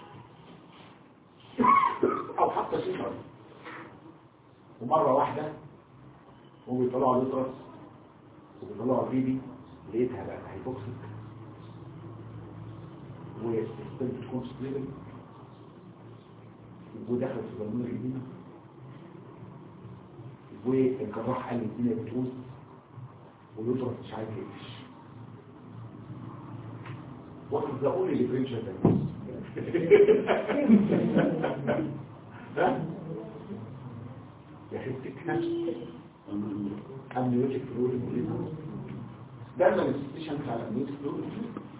او حتى سيمر ومره واحده وبيطلعوا اليوترس وبيطلعوا البيبي لقيتها بقى هيبوكسيك والسبيل بتكون ستيبل ودخل في البلمون الجديدة والجراح قال لي الدنيا بتقول واليوترس مش عارف يقفش واخد زقوني لفرنشة تاني ها؟ يا اخي بتكنش امنيوتيك فلوريد ده المانيفستيشن بتاع الامنيوتيك فلوريد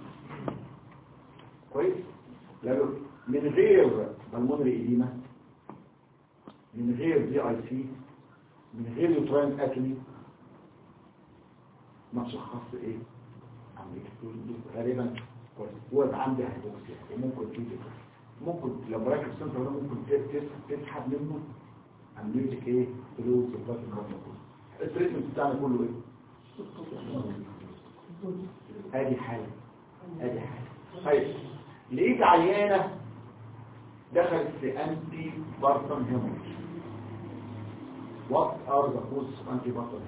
كويس لانه من غير بالمونري ايديما من غير دي اي سي من غير يوتراين اتمي ما تشخص ايه عمليه الفلوريد غالبا كويس هو يبقى عندي هيبوكسيا وممكن تيجي ممكن لو راكب سنتر ده ممكن تس- تسحب منه عمليه ايه فلوس وفات الموضوع التريتمنت بتاعنا كله ايه ادي حاله ادي حاله طيب لقيت عيانه دخلت في انتي بارتم هيموريج وات ار ذا كوز اوف انتي بارتم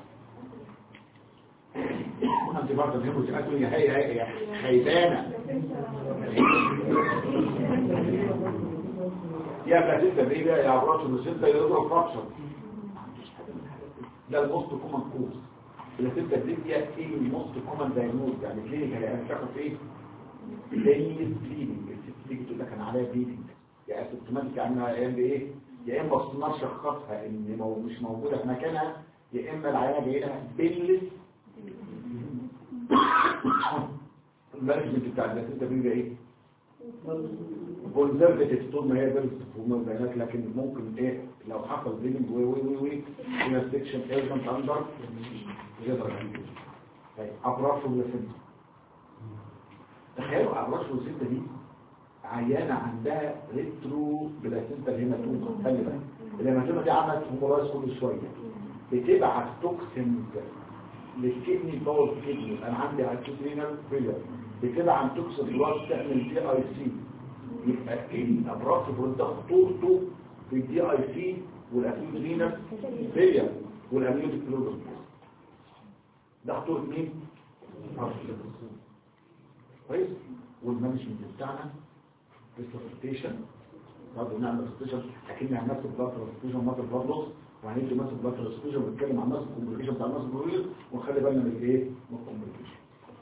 هيموريج انتي بارتم هيموريج قالوا لي هي هي يا خيبانه يا بلاتيتا ايه بقى يا عبراش النسيتا يضرب فراكشن ده الموست كومن كوز بلاتيتا دي ايه الموست كومن دايجنوز يعني كلينيكال يعني بتاخد ايه زي بليدنج الست تيجي تقول لك انا عليها بليدنج يعني سيمتوماتيك عنها يا اما ايه يا اما اصلا شخصها ان مو مش موجوده في مكانها يا اما العيانه جاي لها بلس المانجمنت بتاع البلاتيتا بيبقى ايه كونزرفتيف طول ما هي بيرز وما بينات لكن ممكن ايه لو حصل بيلنج وي وي وي وي هنا سكشن ايرجنت اندر يقدر يعمل طيب ابراج والسنة تخيلوا ابراج والسنة دي عيانة عندها ريترو بلاسنتا الهيماتوما خلي بالك الهيماتوما دي عملت هومولايز كل شوية بتبعت توكسين للكدني جوه الكدني انا عندي ارتيرينال فيلر بتبعت توكسين بلاد تعمل دي اي سي يبقى الابراج ده خطورته في الدي اي سي والارتيرينال فيلر والاميون كلوزن ده خطورة مين؟ كويس والمانجمنت بتاعنا ريسبتيشن برضه نعمل ريسبتيشن اكن عن نفس البلاد ريسبتيشن مات البلاد لوس وهندي مثلا بلاد ريسبتيشن ونتكلم عن نفس الكومبليكيشن بتاع الناس الجرويل ونخلي بالنا من الايه من الكومبليكيشن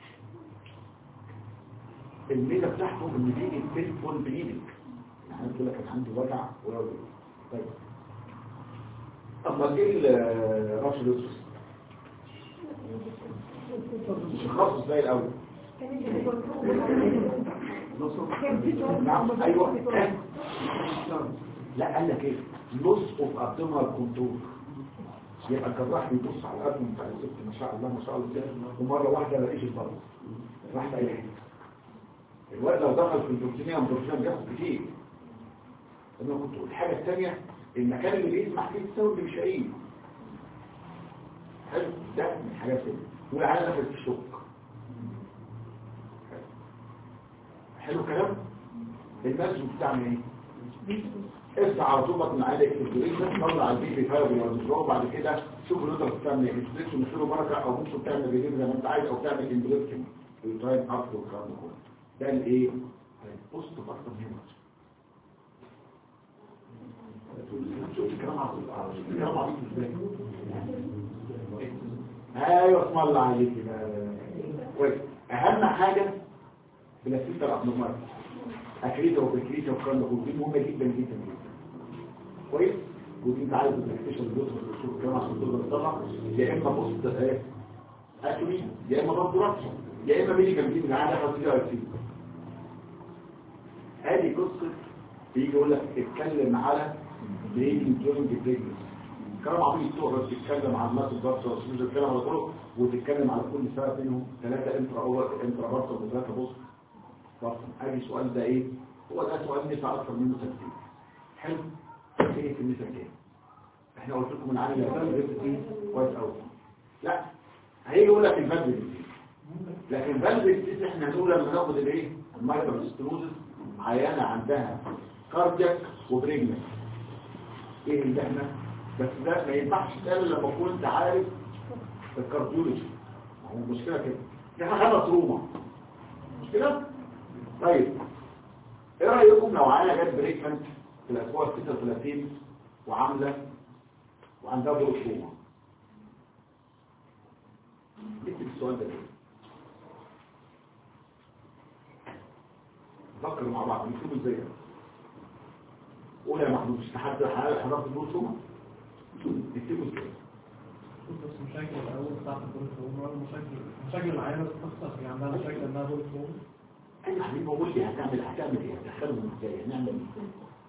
الميزه بتاعته ان دي التليفون بايدك يعني قلت لك كان عندي وجع ولا طيب اما ايه الرش الاسود مش خاص زي الاول نعم ايوه لا قال لك ايه نص اوف ابدومينال كنترول يبقى الجراح بيبص على الابدومين بتاع الست ما شاء الله ما شاء الله كده ومره واحده ما لقيش البلد راح في اي حته الوقت لو دخل في البروتينيه والبروتينيه بياخد كتير انا كنت الحاجه الثانيه المكان اللي بيسمح فيه الثوب مش هيجي حلو ده من الحاجات دي والعيال دخلت في الشوك حلو الكلام المسجد بتاعنا ايه ارفع على طول بطن العيال اكسبريشن طلع البيبي فايبر والمشروع وبعد كده شوف اللي تقدر تعمل اكسبريشن مشروع بركه او ممكن تعمل ريليف زي ما انت عايز او تعمل امبليكشن ويتراين اب والكلام ده كله ده الايه بص اكتر من شوف الكلام عظيم الكلام عظيم ازاي ايوه اسم الله عليك كويس اهم حاجه بلاسيتا الابنورمال اكريتا وبكريتا والكلام ده كله دي مهمه جدا جدا جدا كويس ودي انت عايز البلاكتيشن اللي تشوف الكلام عشان تقدر تطلع يا اما بوست ايه اكري يا اما ضغط رأس يا اما ميديكال دي من عاده خطيره كتير ادي قصه بيجي يقول لك اتكلم على بريدنج دورنج بريدنج كلام عبيط تقعد تتكلم عن الناس الضغط والسوز الكلام على كله وتتكلم على كل سبب منهم ثلاثه انترا اول انترا بارتر وثلاثه بوست بارتر ادي سؤال ده ايه هو ده سؤال نفع اكثر منه تفكير حلو ايه في النسب كام احنا قلت لكم من عامل الاسئله جبت ايه كويس قوي لا هيجي يقول لك الفالف دي لكن الفالف دي احنا هنقول لما ناخد الايه المايكرو ستروزس عيانه عندها كاردياك وبريجنس ايه اللي احنا بس ده ما ينفعش تقال لما كنت عارف الكارديولوجي هو المشكله كده دي حاجه تروما مش كده طيب ايه رايكم لو عيانه جت بريكمنت في الاسبوع 36 وعامله وعندها دور تروما اكتب السؤال ده ليه فكروا مع بعض نكتبوا ازاي قول يا محمود مش تحدى حضرت الدور تروما نكتبوا ازاي بس مشاكل الأول بتاعت الدور الفروم مشاكل مشاكل العيانة بتخسر يعني عندها مشاكل إنها دور الفروم انا يا حبيبي بقول لي هتعمل هتعمل ايه هتدخلهم ازاي هنعمل ايه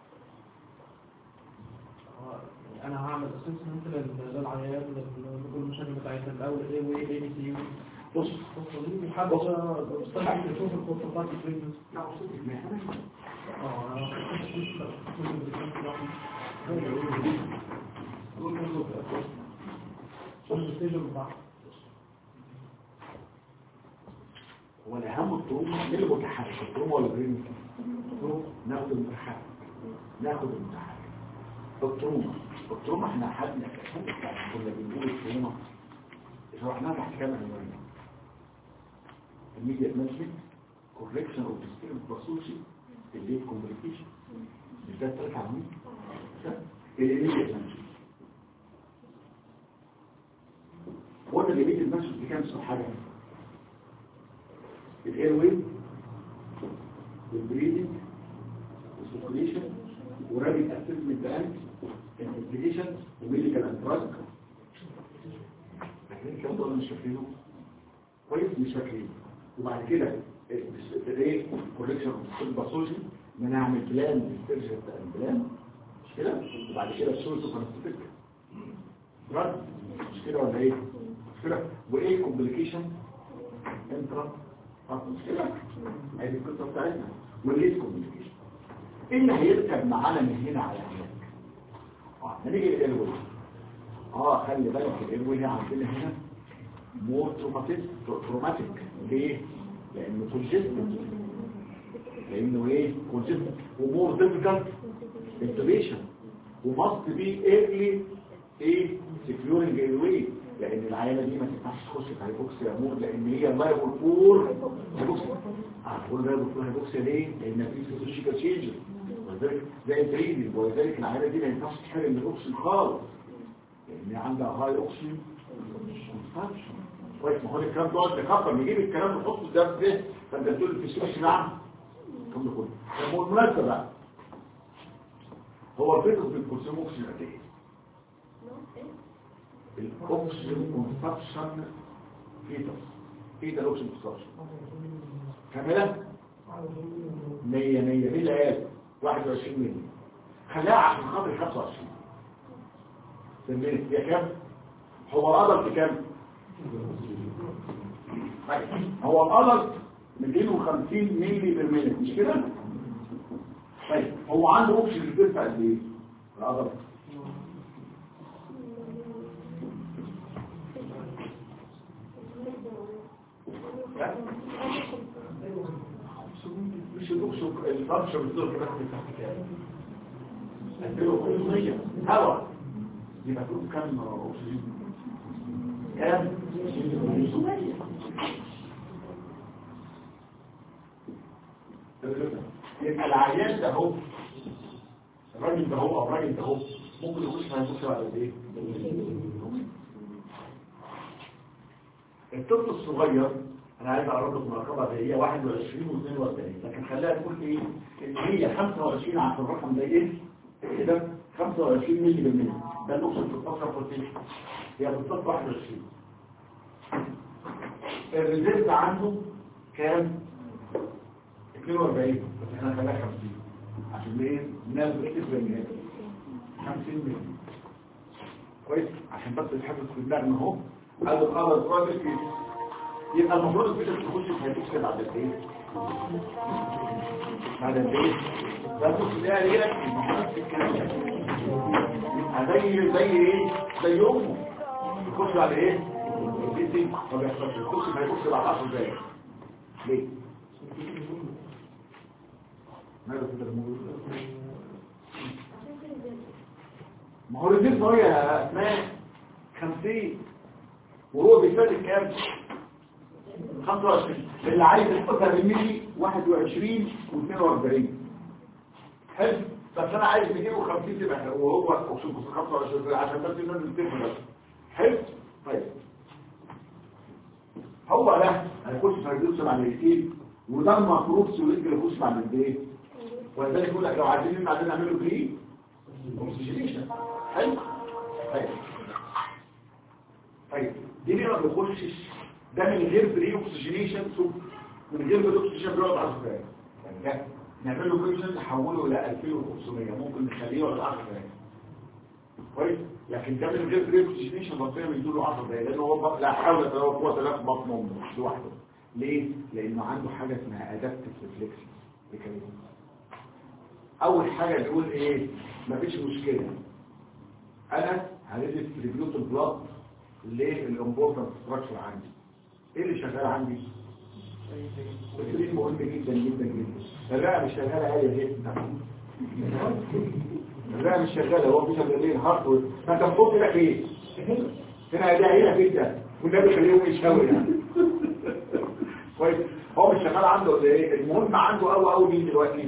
أنا هعمل اسسمنت للعيان لكل المشاكل بتاعتها الأول إيه وإيه إيه بي سي بص لحد بستنى نشوف الخطة بتاعت البريجنس لا وصلت ما احنا اه انا هو الاهم الطرومه مين اللي متحرك الطرومه ولا البريم ناخد المتحرك ناخد المتحرك الطرومه الطرومه احنا حدنا كنا بنقول الطرومه شرحناها تحت كام عنوان immediate management correction of disturbed pathology الليت complication مش ده التلك عاملين immediate management قلنا immediate management دي كام حاجة الايروي والبريدنج والسيركوليشن ورابط اسسمنت بانك انفستيجيشن وميديكال انتراك لكن الكلام ده مش شايفينه كويس مش فاكرين وبعد كده ايه كوليكشن في الباثولوجي بنعمل بلان للسيرجن بتاع البلان مش كده وبعد كده السورس وكونستيك رد مش كده ولا ايه مش كده وايه كومبليكيشن انترا مش كده ادي القصه بتاعتنا وليه كومبليكيشن ايه اللي هيركب معانا من هنا على هناك اه هنيجي للالوي اه خلي بالك الالوي عندنا هنا مور تروماتيك تروماتيك ليه لانه كونجستد لانه ايه كونجستد ومور ديفيكالت انتبيشن وماست بي ايرلي ايه سكيورنج الوي لان العينه دي ما تنفعش تخش في هايبوكسيا مود لان هي اللايبل فور هايبوكسيا هتقول لايبل فور هايبوكسيا ليه لان في فيزيولوجيكال تشينجز ولذلك زي التريدنج ولذلك العينه دي ما ينفعش تحرم من الاكسجين خالص لان عندها هاي اوكسجين كونسبشن كويس ما هو الكلام ده قعد نكبر نجيب الكلام نحطه ده في ده فانت تقول الفسيولوجي نعم الكلام ده كله طب هو المناسبه بقى هو الفيتوس بالكونسيوم اوكسجين قد ايه؟ الاوكسجين كونسبشن فيتوس ايه ده الاوكسجين كونسبشن؟ كامله 100 100 مين اللي قال 21 مللي خليها عشان خاطر 25 سميت هي كام؟ هو القدر في كام؟ طيب، هو القدر 250 مللي بالملي مش كده؟ طيب هو عنده اوبشن بتدفع قد ايه؟ القدر مش الاوبشن الفانكشن بتدور كده في تحت كام؟ 2500 هواء يبقى تقول كام اكسجين كام 500 يبقى العيان ده هو الراجل ده هو او الراجل ده هو ممكن يخش ما يخش على ايه الطفل الصغير انا عايز اعرض لك مرقبه هي 21 و42 لكن خليها تقول ايه ان هي 25 عشان الرقم ده ايه كده 25 مللي بالمية ده الاوكسجين في الطاقه بروتين هي بالظبط 21 الريزيرف عنده كام 42 بس احنا خليها 50 عشان ايه الناس بتفرق من هنا 50 مللي كويس عشان بس الحفظ في دماغنا اهو هذا القدر بروجكت يبقى المفروض الفكره تخش في هيتوكسي بعد قد ايه بعد قد ايه ده تخش ده ليه نفس الكلام يبقى زي زي ايه زي امه يخش على ايه دي ما بيحصلش يخش ما يخش بعد 10 دقايق ليه ماذا كده الموضوع ما هو الريزيرف هو يا اسماء 50 وهو بيفادك كام 25 اللي عايز يحطها بالملي 21 و42 حلو بس انا عايز 250 تبقى وهو اقسم 25 عشان بس الناس تفهم بس حلو طيب هو ده هيخش في الريدوس مع الاثنين وده المفروض سوليد يخش مع الاثنين ولذلك يقول لك لو عايزين بعدين نعمله بري اوكسجينيشن حلو طيب طيب دي ليه ما بيخشش ده من غير بري اوكسجينيشن من غير بري اوكسجينيشن بيقعد 10 دقايق يعني ده نعمل له بريشن نحوله الى 2500 ممكن نخليه ولا 10 دقايق كويس لكن ده من غير بري اوكسجينيشن بطيئه بيدوا 10 دقايق لانه هو لا حول ولا قوه الا بالله بطن امه لوحده ليه لانه عنده حاجه اسمها ادابتيف ريفلكس اول حاجه بيقول ايه مفيش مشكله انا هندرس ريبيوت البلاد للامبورتنت ستراكشر عندي ايه اللي شغال عندي التدريب مهم جدا جدا جدا الرئه مش شغاله عاليه جدا الرئه مش شغاله هو مش شغال ايه الهارت فانت بتحط لك ايه هنا ده هنا جدا والنبي خليهم يشاور يعني كويس هو مش شغال عنده ولا ايه المهم عنده قوي قوي مين دلوقتي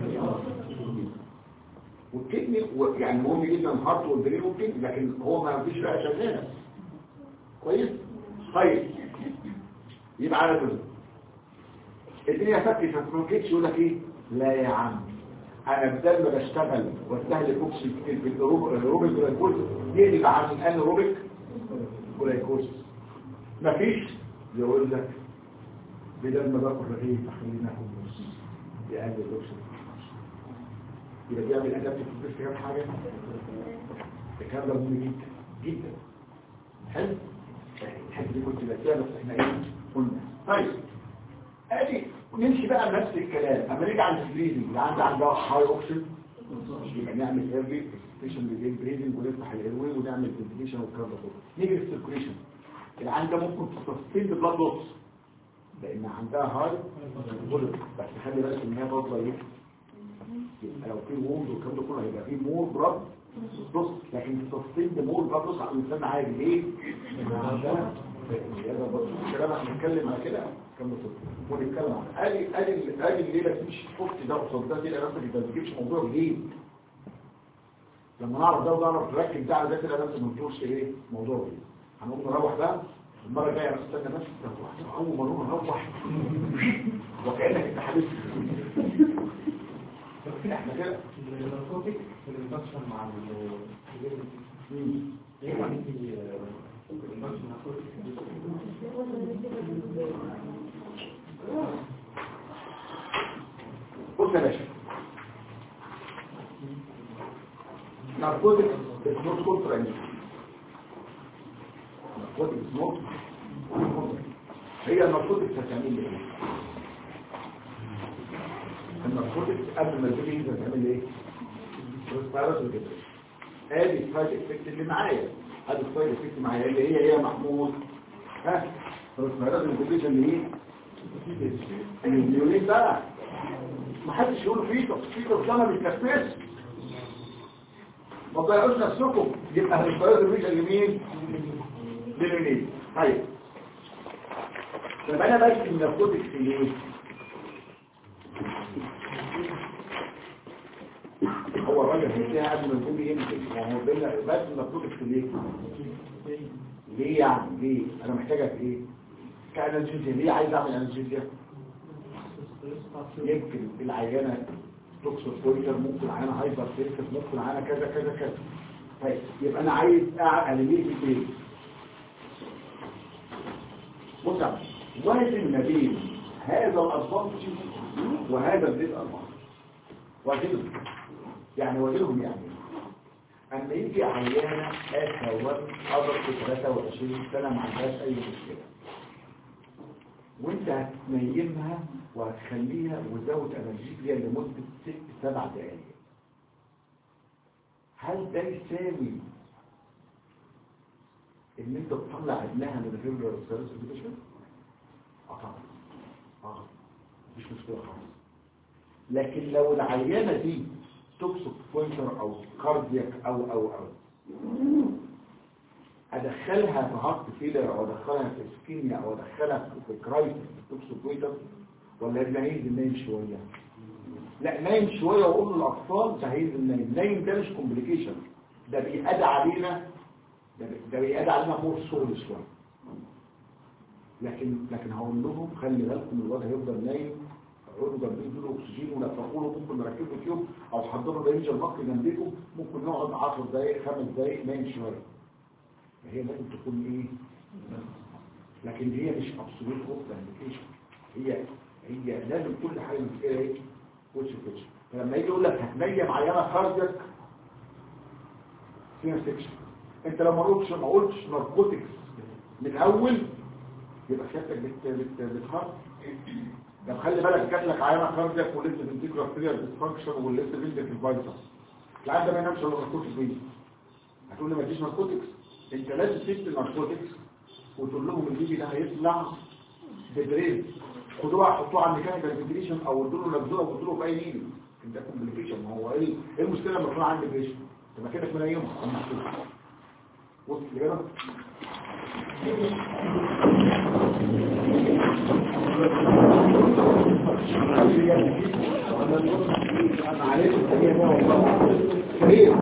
والكدني يعني مهم جدا الهارت والبرين والكدني لكن هو ما فيش بقى شغاله كويس طيب يبقى على كده الدنيا فكت ما تفكتش يقول لك ايه لا يا عم انا بدل ما بشتغل واستهلك اوكسجين كتير في الايروبيك جلايكوز يقلب عن الانيروبيك جلايكوز مفيش يقول لك بدل ما باكل رغيف اخليه ناكل نص يقلل الاكسجين يبقى بيعمل ادابتيف في كام حاجه الكلام ده مهم جدا جدا حلو الحته دي كنت بسيبها بس احنا ايه قلنا طيب ادي نمشي بقى بنفس الكلام اما نيجي على البريدنج اللي عندي عندها هاي اوكسجين يبقى نعمل ايرلي ستيشن للبريدنج بريدنج ونفتح الايروي ونعمل فنتيليشن والكلام ده كله نيجي للسيركوليشن اللي عندها ممكن تسستين بلاد لوس لان عندها هاي فوليوم بس خلي بالك ان هي برضه ايه يبقى لو في ووند والكلام ده كله هيبقى في مور بلاد بص لكن تسستين مور بلاد لوس على الانسان عادي ليه؟ لان عندها هذا برضه الكلام احنا بنتكلم على كده كم بص ونتكلم على ادي ادي ادي الليله مش شفت ده قصاد ده كده نفسك انت ما بتجيبش موضوع جديد لما نعرف ده ونعرف نركز ده على ده كده نفسك ما بتقولش ايه موضوع جديد هنقوم نروح بقى المره الجايه نستنى بس تروح اول ما نروح وكانك انت حبيبي احنا كده الناركوتيك في الانفكشن مع ال ايه يعني الانفكشن بص يا باشا ناركوتكس نوت كونترا ناركوتكس نوت هي الناركوتكس هتعمل لي ايه الناركوتكس قبل ما تيجي هتعمل ايه ريسبيراتوري وكده ادي السايد افكت اللي معايا ادي السايد افكت معايا اللي هي هي محمود ها ريسبيراتوري وكده اللي ايه النيولين بقى ما حدش يقول فيتوس فيتوس ده ما بيتنفسش ما تضيعوش نفسكم يبقى هنستيراد الريجن لمين للمين طيب طب انا بس الناركوتكس ليه هو الراجل هيديها قبل ما يكون يمكن يعني هو بينا بس الناركوتكس ليه ليه يعني ليه انا محتاجها في ايه كانالجيزيا ليه عايز اعمل انالجيزيا يمكن العيانة توكسو بوينتر ممكن عيانة هايبر سيركس ممكن عيانة كذا كذا كذا طيب يبقى انا عايز اعلميه في ايه بص يا عم، وازن ما بين هذا الادفانتج وهذا الديس ادفانتج وازنهم يعني وازنهم يعني اما يجي عيانة اخر وزن اضر في 23 سنة ما عندهاش اي مشكلة وانت هتنيمها وهتخليها وزود انرجيكيا لمدة ست سبع دقايق هل ده يساوي ان انت تطلع ابنها من غير سيرس اديوكيشن؟ اه طبعا اه مش مشكلة خالص لكن لو العيانة دي توكسيك بوينتر او كاردياك او او او ادخلها في هارت فيلر او ادخلها في اسكيميا او ادخلها في كرايسيس توكسيك بوينتر ولا ابن هينزل نايم شويه لا نايم شويه واقول للاطفال ده هينزل نايم نايم ده مش كومبليكيشن ده بيأدى علينا ده بي- ده بيأدى علينا مور سول شويه لكن لكن هقول لهم خلي بالكم الواد هيفضل نايم اقعدوا جنبيه له اكسجين ونفخوا له ممكن نركب له فيهم او حضروا رينج المصري جنبيكم ممكن نقعد 10 دقائق خمس دقائق نايم شويه هي لازم تكون ايه لكن هي مش ابسولوت اوف كومبليكيشن هي هي لازم كل حاجه فيها ايه وش وش فلما يجي يقول لك هتنيم عيانه خارجك فيها سكشن انت لو ما قلتش ما قلتش ناركوتكس من الاول يبقى سيادتك بت بت بتخاف طب خلي بالك جات لك عيانه خارجك ولسه بنتيكولار ارتيريال ديسفانكشن ولسه بنتك الفايتس العيان ده ما ينامش الا ناركوتكس بيه هتقول لي ما تجيش ناركوتكس انت لازم تكتب ناركوتكس وتقول لهم البيبي ده هيطلع بدريل خدوها حطوها على الميكانيكال فنتيليشن او ادوا له نبذوها وادوا له في اي نيل ده كومبليكيشن ما هو ايه ايه المشكله لما يكون عندي بريشن تبقى كده في نايمه وصل كده انا عليك الثانيه ده والله كريم